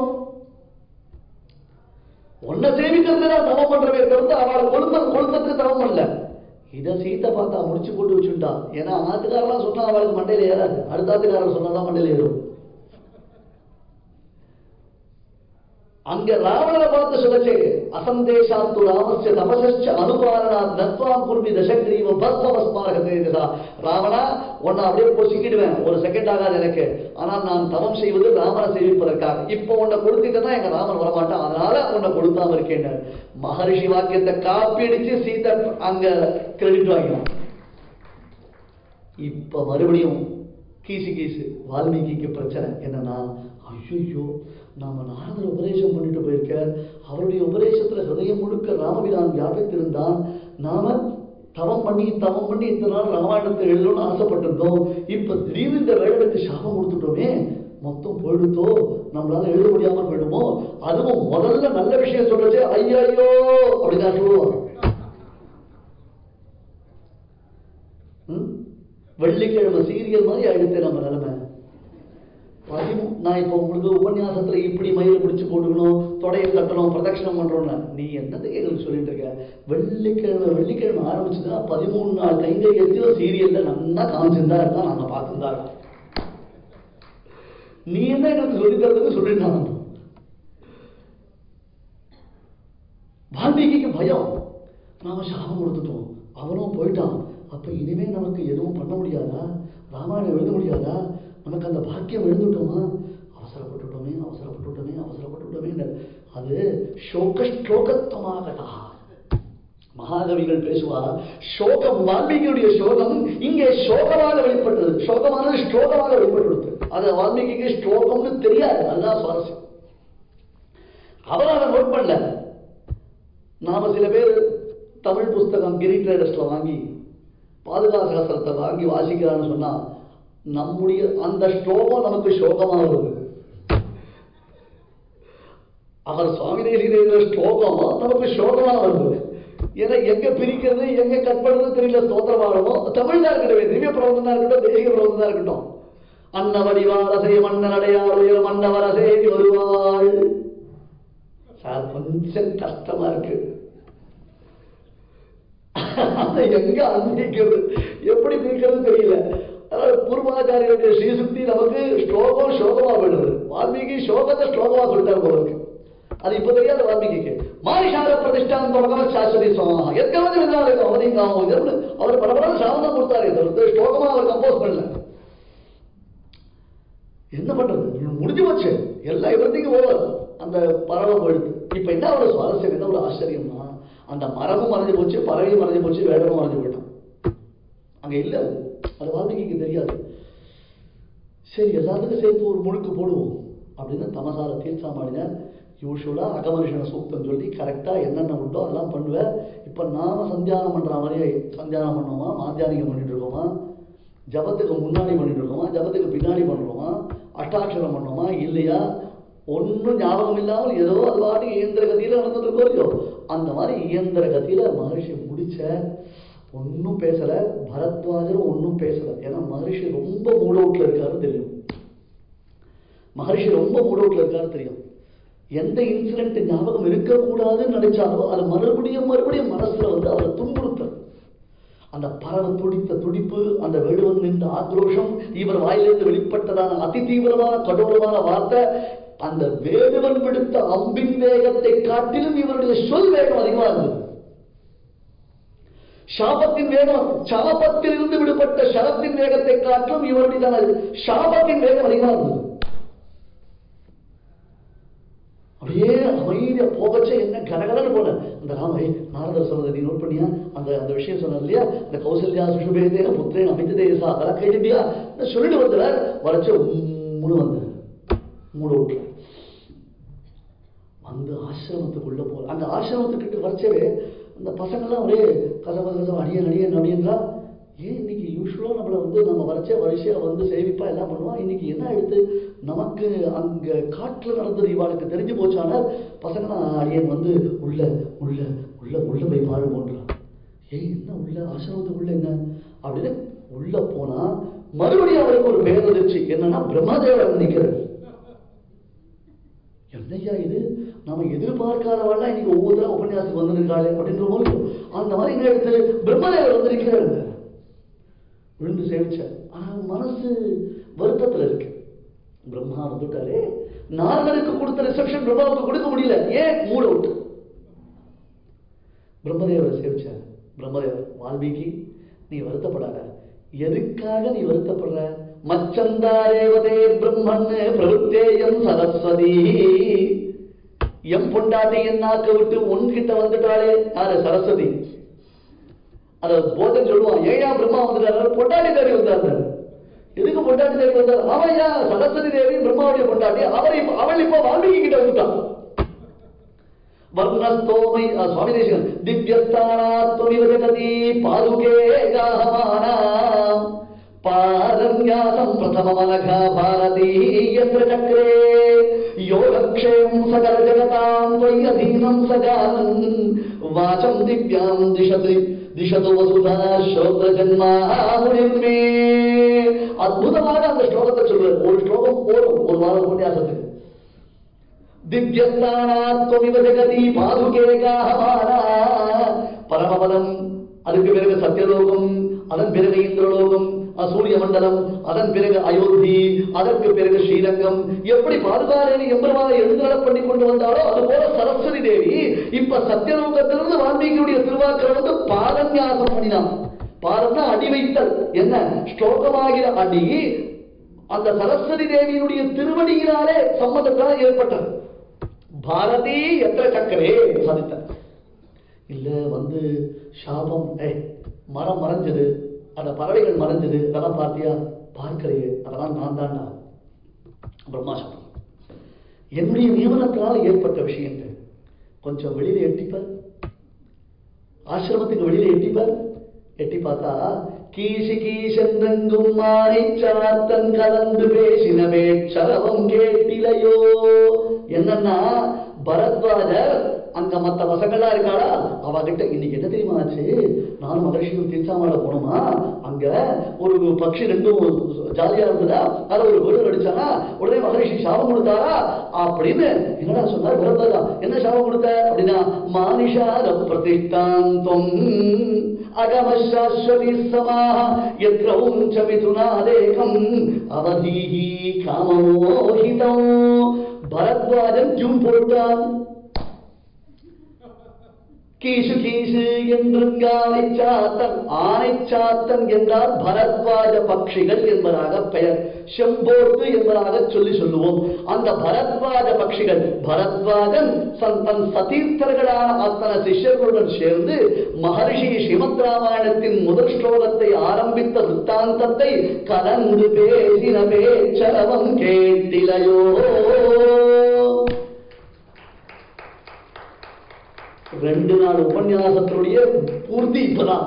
உன்னை சேவிக்கிறது நான் தவம் பண்றவே தவிர்த்து அவளை கொளுத்த கொளுத்தத்துக்கு தவம் பண்ணல இதை சீத்தை பார்த்தா முடிச்சு போட்டு வச்சுட்டா ஏன்னா ஆத்துக்காரெல்லாம் சொன்னா அவளுக்கு மண்டையில ஏறாது அடுத்த ஆத்துக்காரர் சொன்னாதான் மண்டையில ஏறும் அங்க ராவணனை பார்த்து சொல்லச்சே அசந்தேஷாத்து ராமஸ்ய தபசச்ச அனுபாரணாத் நத்வாம் குருமி தசக்ரீவ பத்மவஸ்மாரக தேஜசா ராவணா உன்னை அப்படியே பொசுக்கிடுவேன் ஒரு செகண்ட் ஆகாது எனக்கு ஆனால் நான் தவம் செய்வது ராமனை சேவிப்பதற்காக இப்போ உன்னை கொடுத்துட்டேன்னா எங்க ராமன் வரமாட்டான் அதனால உன்னை கொடுக்காம இருக்கேன் மகரிஷி வாக்கியத்தை காப்பி அடிச்சு சீதை அங்க கிரெடிட் வாங்கினான் இப்ப மறுபடியும் கீசு கீசு வால்மீகிக்கு பிரச்சனை என்னன்னா ஐயோ நாம நாரதர் உபதேசம் பண்ணிட்டு போயிருக்க அவருடைய உபதேசத்துல ஹிருதயம் முழுக்க ராமபிரான் வியாபித்திருந்தான் நாம தவம் பண்ணி தவம் பண்ணி இத்தனை நாள் ராமாயணத்தை எழுதணும்னு ஆசைப்பட்டிருந்தோம் இப்ப திடீர்னு இந்த வேடனுக்கு சாபம் கொடுத்துட்டோமே மொத்தம் போயிடுத்தோ நம்மளால எழுத முடியாம போயிடுமோ அதுவும் முதல்ல நல்ல விஷயம் சொல்றச்சே ஐயோ அப்படிதான் சொல்லுவாங்க ம்? வெள்ளிக்கிழமை சீரியல் மாதிரி ஆயிடுத்து நம்ம நிலைமை பதிமூ நான் இப்போ உங்களுக்கு உபன்யாசத்துல இப்படி மயிர் பிடிச்சு போட்டுக்கணும் தொடையை தட்டணும் பிரதட்சணம் பண்றோம்னா நீ என்னது எங்களுக்கு சொல்லிட்டு இருக்க வெள்ளிக்கிழமை வெள்ளிக்கிழமை ஆரம்பிச்சுன்னா பதிமூணு நாள் கைங்கரியத்தையோ சீரியல்ல நல்லா காமிச்சிருந்தா இருக்கா நாங்க பார்த்துருந்தா இருக்கோம் நீ என்ன எனக்கு சொல்லி தரதுக்கு சொல்லிட்டான் வால்மீகிக்கு பயம் நாம சாபம் கொடுத்துட்டோம் அவனும் போயிட்டான் அப்ப இனிமே நமக்கு எதுவும் பண்ண முடியாதா ராமாயணம் எழுத முடியாதா நமக்கு அந்த பாக்கியம் எழுந்துட்டோமா அவசரப்பட்டுட்டோமே அவசரப்பட்டுட்டோமே அவசரப்பட்டுட்டோமே அது சோக ஸ்லோகத்தமாகட்டா மகாகவிகள் பேசுவா சோகம் வால்மீகியுடைய சோகம் இங்கே சோகமாக வெளிப்பட்டது சோகமானது ஸ்லோகமாக வெளிப்பட்டுள்ளது அது வால்மீகிக்கு ஸ்லோகம்னு தெரியாது அதுதான் சுவாரஸ்யம் அவர் அதை நோட் பண்ணல நாம சில பேர் தமிழ் புஸ்தகம் கிரி ட்ரேடர்ஸ்ல வாங்கி பாதுகாப்பு சாஸ்திரத்தை வாங்கி வாசிக்கிறான்னு சொன்னா நம்முடைய அந்த ஸ்லோகம் நமக்கு சோகமா வருது அவர் சுவாமி தேசிகர ஸ்லோகம் நமக்கு சோகமா வருது ஏன்னா எங்க பிரிக்கிறது எங்க கட் பண்றது தெரியல ஸ்தோத்திரமாகமோ தமிழ் தான் இருக்கட்டும் திவ்ய பிரபந்தம் தான் இருக்கட்டும் தேசிக பிரபந்தம் தான் இருக்கட்டும் அன்னவடிவாரசை மன்னனடையார் உயர் மன்னவரசே வருவாள் சார் கொஞ்சம் கஷ்டமா இருக்கு அதை எங்க அன்பிக்கிறது எப்படி பிரிக்கிறது தெரியல அதாவது பூர்வாச்சாரியருடைய ஸ்ரீசுக்தி நமக்கு ஸ்லோகம் ஸ்லோகமா போயிடுது வால்மீகி ஸ்லோகத்தை ஸ்லோகமா சொல்லிட்டார் போல இருக்கு அது இப்ப தெரியாத வால்மீகிக்கு மாரிஷார பிரதிஷ்டான் பகவத் சாஸ்வதி சுவாமா எத்தனை விதம் அவதிங்காவும் அவர் பரபரம் சாதனம் கொடுத்தாரு தவிர்த்து ஸ்லோகமா அவர் கம்போஸ் பண்ணல என்ன பண்றது முடிஞ்சு போச்சு எல்லாம் எவ்வளோத்தையும் ஓவர் அந்த பறவை போயிடுது இப்ப என்ன ஒரு சுவாரஸ்யம் என்ன ஒரு ஆச்சரியம்னா அந்த மரமும் மறைஞ்சு போச்சு பறவையும் மறைஞ்சு போச்சு வேடமும் மறைஞ்சு போயிட்டான் அங்க இல்ல அது அது வால்மீகிக்கு தெரியாது சரி எல்லாத்துக்கும் சேர்த்து ஒரு முழுக்கு போடுவோம் அப்படின்னு தமசால தீர்த்தாமாடினார் யூஸ்வலா அகமனுஷன சூக்தம் சொல்லி கரெக்டா என்னென்ன உண்டோ அதெல்லாம் பண்ணுவேன் இப்ப நாம சந்தியானம் பண்ற மாதிரியே சந்தியானம் பண்ணுவோமா மாத்தியானிகம் பண்ணிட்டு இருக்கோமா ஜபத்துக்கு முன்னாடி பண்ணிட்டு இருக்கோமா ஜபத்துக்கு பின்னாடி பண்றோமா அஷ்டாட்சரம் பண்ணோமா இல்லையா ஒன்றும் ஞாபகம் இல்லாமல் ஏதோ அது பாட்டுக்கு இயந்திர கதியில நடந்துட்டு இருக்கோ இல்லையோ அந்த மாதிரி இயந்திர கதியில மகர்ஷி முடிச்ச ஒன்றும் பேசல பரத்வாஜரும் ஒன்றும் பேசல ஏன்னா மகர்ஷி ரொம்ப மூடவுட்ல இருக்காரு தெரியும் மகர்ஷி ரொம்ப மூடவுட்ல இருக்காரு தெரியும் எந்த இன்சிடென்ட் ஞாபகம் இருக்கக்கூடாதுன்னு நினைச்சாலோ அது மறுபடியும் மறுபடியும் மனசுல வந்து அவரை துன்புறுத்தல் அந்த பறவை துடித்த துடிப்பு அந்த வேடுவன் நின்ற ஆக்ரோஷம் இவர் வாயிலிருந்து வெளிப்பட்டதான அதி தீவிரமான கடூரமான வார்த்தை அந்த வேடுவன் விடுத்த அம்பின் வேகத்தை காட்டிலும் இவருடைய சொல் வேகம் அதிகமா இருந்தது சாபத்தின் வேகம் சாபத்தில் இருந்து விடுபட்ட சரத்தின் வேகத்தை காட்டிலும் இவருடைய சாபத்தின் வேகம் அதிகமா இருந்தது அப்படியே அமைதியா போகச்சே என்ன கடகடன்னு போன அந்த ராமை நாரதர் சொன்னதை நீ நோட் பண்ணியா அந்த அந்த விஷயம் சொன்ன இல்லையா அந்த கௌசல்யா சுஷுபேதேன புத்திரேன் அமித தேசா அதெல்லாம் கேட்டுட்டியா சொல்லிட்டு வந்தார் வரைச்ச மூணு வந்து மூட விட்டுற வந்து ஆசிரமத்துக்குள்ள அங்க ஆசிரமத்துக்கிட்ட வரைச்சவே அந்த பசங்கள்லாம் ஒரே கச கச கச அடியன் அடியன் அப்படின்றா ஏன் இன்னைக்கு யூஸ்வலாக நம்மளை வந்து நம்ம வரைச்ச வரிசையாக வந்து சேவிப்பா எல்லாம் பண்ணுவான் இன்னைக்கு என்ன எடுத்து நமக்கு அங்க காட்டுல நடந்தது இவாளுக்கு தெரிஞ்சு போச்சானால் பசங்களாம் அடியன் வந்து உள்ள உள்ள உள்ள உள்ள போய் பாருங்கன்றான் ஏய் என்ன உள்ள ஆசிரமத்துக்குள்ள என்ன அப்படின்னு உள்ள போனா மறுபடியும் அவருக்கு ஒரு பேரதிர்ச்சி என்னன்னா பிரம்மதேவர் நிற்கிறார் என்னய்யா இது நம்ம எதிர்பார்க்காதவெல்லாம் இன்னைக்கு ஒவ்வொருத்தரும் உபன்யாசம் வந்திருக்காளே அப்படின்ற போது அந்த மாதிரி என்ன எடுத்து பிரம்மதேவர் வந்திருக்கிறாருங்க விழுந்து சேவிச்சார் ஆனா மனசு வருத்தத்துல இருக்கு பிரம்மா வந்துட்டாரே நாரதருக்கு கொடுத்த ரிசப்ஷன் பிரம்மாவுக்கு கொடுக்க முடியல ஏன் மூட விட்டு பிரம்மதேவரை சேவிச்சார் பிரம்மதேவர் வால்மீகி நீ வருத்தப்படாத எதுக்காக நீ வருத்தப்படுற மச்சந்தாரேவதே பிரம்மன் பிரவருத்தேயம் சரஸ்வதி எம் பொண்டாட்டி என்னாக்க விட்டு உன்கிட்ட வந்துட்டாளே யாரு சரஸ்வதி அத போதன் சொல்லுவான் ஏயா பிரம்மா வந்துட்டாரு பொண்டாட்டி தேவி வந்தாரு எதுக்கு பொண்டாட்டி தேவி வந்தார் அவன் ஏன் சரஸ்வதி தேவி பிரம்மாவுடைய பொண்டாட்டி அவரை இப்ப- அவள் இப்போ வால்மீகி கிட்ட வந்துட்டான் वर्णस्तोमयि अ, स्वामी देशकन दिव्यस्तानात्वमिव जगति पादुके गाहमानाम् पारन्यासं प्रथममनघा भारती यत्र चक्रे योगक्षेमं सकलजगतां त्वयि अधीनं सजानन् वाचं दिव्यां दिशति दिशतु वसुधा श्रोत्रजन्मा मुनिर्मे அற்புதமாக அந்த ஸ்லோகத்தை சொல்றாரு ஒரு ஸ்லோகம் போதும் ஒரு வாரம் உபன்யாசத்துக்கு திவ்யஸ்தானாத்வமிவ ஜெகதி பாதுகே காஹமானா பரமபதம் அதுக்கு பிறகு சத்தியலோகம் அதன் பிறகு இந்திரலோகம் சூரிய மண்டலம் அதன் பிறகு அயோத்தி அதற்கு பிறகு ஸ்ரீரங்கம் எப்படி பாதுகாரேனி எம்பெருமானை எழுந்தருள பண்ணி கொண்டு வந்தாலோ அது போல சரஸ்வதி தேவி இப்ப சத்தியலோகத்திலிருந்து வால்மீகியுடைய திருவாக்கிற வந்து பாதன்யாசம் பண்ணினான் பாதம்னா அடி வைத்தல் என்ன ஸ்லோகமாகிற அடி அந்த சரஸ்வதி தேவியினுடைய திருவடியினாலே சம்மதத்தால் ஏற்பட்டது பாரதி எத்த சக்கரே சாதித்தார் இல்ல வந்து சாபம் ஏய் மரம் மறைஞ்சது அந்த பறவைகள் மறைஞ்சது அதெல்லாம் பார்த்தியா பார்க்கலையே அதெல்லாம் நான் தான்டா பிரம்மா சாபம் என்னுடைய நியமனத்தினால் ஏற்பட்ட விஷயத்தை கொஞ்சம் வெளியில எட்டிப்பார் ஆசிரமத்துக்கு வெளியில எட்டிப்பார் எட்டி பார்த்தா கீசி கீசென்றெங்கும் மானை சாத்தன் கலந்து பேசினவே சரவம் கேட்டிலையோ என்னன்னா பரத்வாஜர் அங்க மத்த பசங்கள்லாம் இருக்காளா அவகிட்ட இன்னைக்கு என்ன தெரியுமா ஆச்சு நானும் மகர்ஷியும் தீர்த்தாமல போனோமா அங்க ஒரு பட்சி ரெண்டும் ஜாலியா இருந்ததா அத ஒரு வீடு அடிச்சானா உடனே மகரிஷி சாபம் கொடுத்தாரா அப்படின்னு என்னடா சொன்னார் பரத்வாஜா என்ன சாபம் கொடுத்த அப்படின்னா மானிஷார பிரதிஷ்டாந்தம் அகமசாஸ்வதி சமாஹ யத்ரௌம் ச மிதுனாதேகம் அவதீஹி காமமோஹிதம் பரத்வாஜன் ஜும் போட்டான் கீசு கீசு என்று ஆனை சாத்தன் ஆனை சாத்தன் என்றால் பரத்வாஜ பட்சிகள் என்பதாக பெயர் செம்போர்த்து என்பதாக சொல்லி சொல்லுவோம் அந்த பரத்வாஜ பட்சிகள் பரத்வாஜன் சன் தன் சதீர்த்தர்களான அத்தனை சிஷ்யர்களுடன் சேர்ந்து மகரிஷி ஸ்ரீமத் ராமாயணத்தின் முதல் ஸ்லோகத்தை ஆரம்பித்த வித்தாந்தத்தை கலந்து பேசின பேச்சரவம் கேட்டிலையோ ரெண்டு நாள் உபன்யாசத்தினுடைய பூர்த்தி இப்பதான்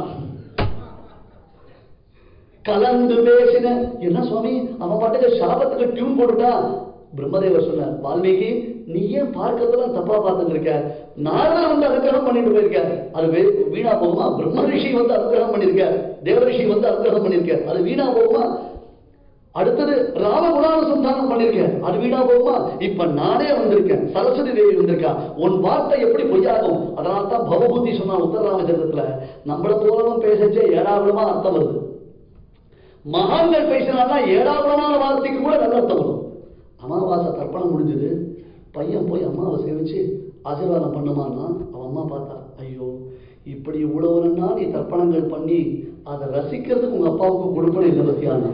கலந்து பேசின என்ன சுவாமி அவன் பாட்டுக்கு சாபத்துக்கு டியூன் போட்டுட்டான் பிரம்மதேவர் சொன்னார் வால்மீகி நீ ஏன் பார்க்கறதெல்லாம் தப்பா பார்த்துட்டு இருக்க நாரதர் வந்து அனுகிரகம் பண்ணிட்டு போயிருக்க அது வே- வீணா போகுமா பிரம்ம ரிஷி வந்து அனுகிரகம் பண்ணிருக்க தேவ ரிஷி வந்து அனுகிரகம் பண்ணிருக்க அது வீணா போகுமா அடுத்தது ராமகுணானுசந்தானம் பண்ணிருக்கேன் அது வீணா போகுமா இப்ப நானே வந்திருக்கேன் சரஸ்வதி தேவி வந்திருக்கா உன் வார்த்தை எப்படி பொய்யாகும் அதனால தான் பவபூதி சொன்னா உத்தரராமச்சந்திரத்துல நம்மள போலவும் பேசச்சே ஏழாவிடமா அர்த்தம் வருது மகான்கள் பேசினான்னா ஏழாவிடமான வார்த்தைக்கு கூட நல்ல அர்த்தம் வரும் அமாவாசை தர்ப்பணம் முடிஞ்சது பையன் போய் அம்மாவை சேவிச்சு ஆசீர்வாதம் பண்ணுமான்னா அவன் அம்மா பார்த்தா ஐயோ இப்படி இவ்வளவுன்னா நீ தர்ப்பணங்கள் பண்ணி அதை ரசிக்கிறதுக்கு உங்க அப்பாவுக்கு கொடுப்பன இல்லை பத்தியானா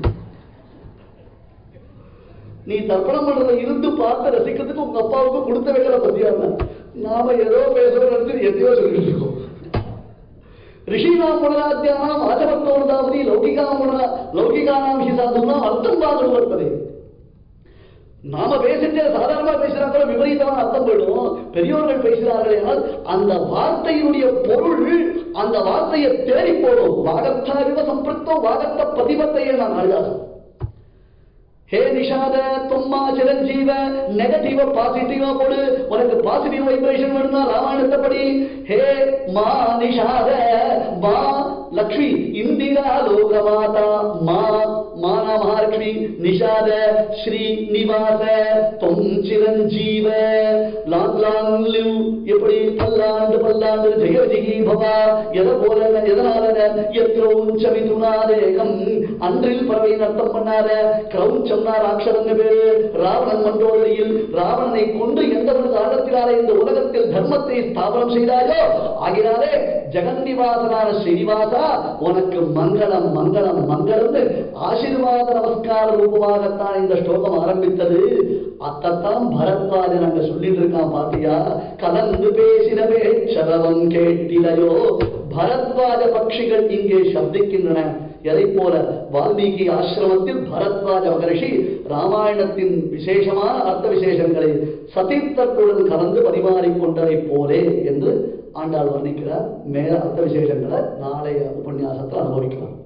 நீ தர்ப்பணம் பண்றத இருந்து பார்த்து ரசிக்கிறதுக்கு உங்க அப்பாவுக்கு கொடுத்த வைக்கிற பத்தியானா நாம ஏதோ பேசுறோம் நினைச்சு எதையோ சொல்லிட்டு இருக்கோம் ரிஷீனாம் புனராத்தியானாம் ஆச்சமத்தோர்தாவதி லௌகிகாம் புனர லௌகிகானாம் ஹி சாதுனாம் அர்த்தம் பாகம் வர்த்ததே நாம பேசிட்டு சாதாரணமா பேசினா கூட விபரீதமான அர்த்தம் போயிடும் பெரியோர்கள் பேசுகிறார்கள் ஆனால் அந்த வார்த்தையினுடைய பொருள் அந்த வார்த்தையை தேடி போடும் வாகத்தாவிவ சம்பிருத்தம் வாகத்த பதிபத்தையே நான் அழுதாசன் ஹே நிஷாத தும்மா சிரஞ்சீவ நெகட்டிவ பாசிட்டிவா போடு உனக்கு பாசிட்டிவ் வைப்ரேஷன் வேணும்னா ராமாயணத்தை படி ஹே மா நிஷாத மா லக்ஷ்மி இந்திரா லோகமாதா மா மானா மகாலட்சுமி நிஷாத ஸ்ரீ நிவாச தொம் சிரஞ்சீவ லாங் லாங் லிவ் எப்படி பல்லாண்டு பல்லாண்டு ஜெய ஜெகி பவா எதை போல எதனால எத்ரோஞ்ச மிதுனாதேகம் அன்றில் பறவை அர்த்தம் பண்ணார கிரௌஞ்சம்னா ராட்சதன் பேரு ராவணன் மண்டோதரியில் ராவணனை கொண்டு எந்த ஒரு காரணத்தினாலே இந்த உலகத்தில் தர்மத்தை ஸ்தாபனம் செய்தாயோ ஆகினாலே ஜெகன்னிவாசனான ஸ்ரீனிவாசா உனக்கு மங்களம் மங்களம் மங்களம்னு ஆசீர்வாத நமஸ்கார ரூபமாகத்தான் இந்த ஸ்லோகம் ஆரம்பித்தது அத்தத்தான் பரத்வாஜன் அங்க சொல்லிட்டு இருக்கான் பாத்தியா கலந்து பேசின பேச்சரவம் கேட்டிலையோ பரத்வாஜ பட்சிகள் இங்கே சப்திக்கின்றன எதை போல வால்மீகி ஆசிரமத்தில் பரத்வாஜ மகரிஷி ராமாயணத்தின் விசேஷமான அர்த்த விசேஷங்களை சதீர்த்தத்துடன் கலந்து பரிமாறிக்கொண்டதைப் போலே என்று ஆண்டாள் வர்ணிக்கிறார் மேல அர்த்த விசேஷங்களை நாளைய உபன்யாசத்தில் அனுபவிக்கலாம்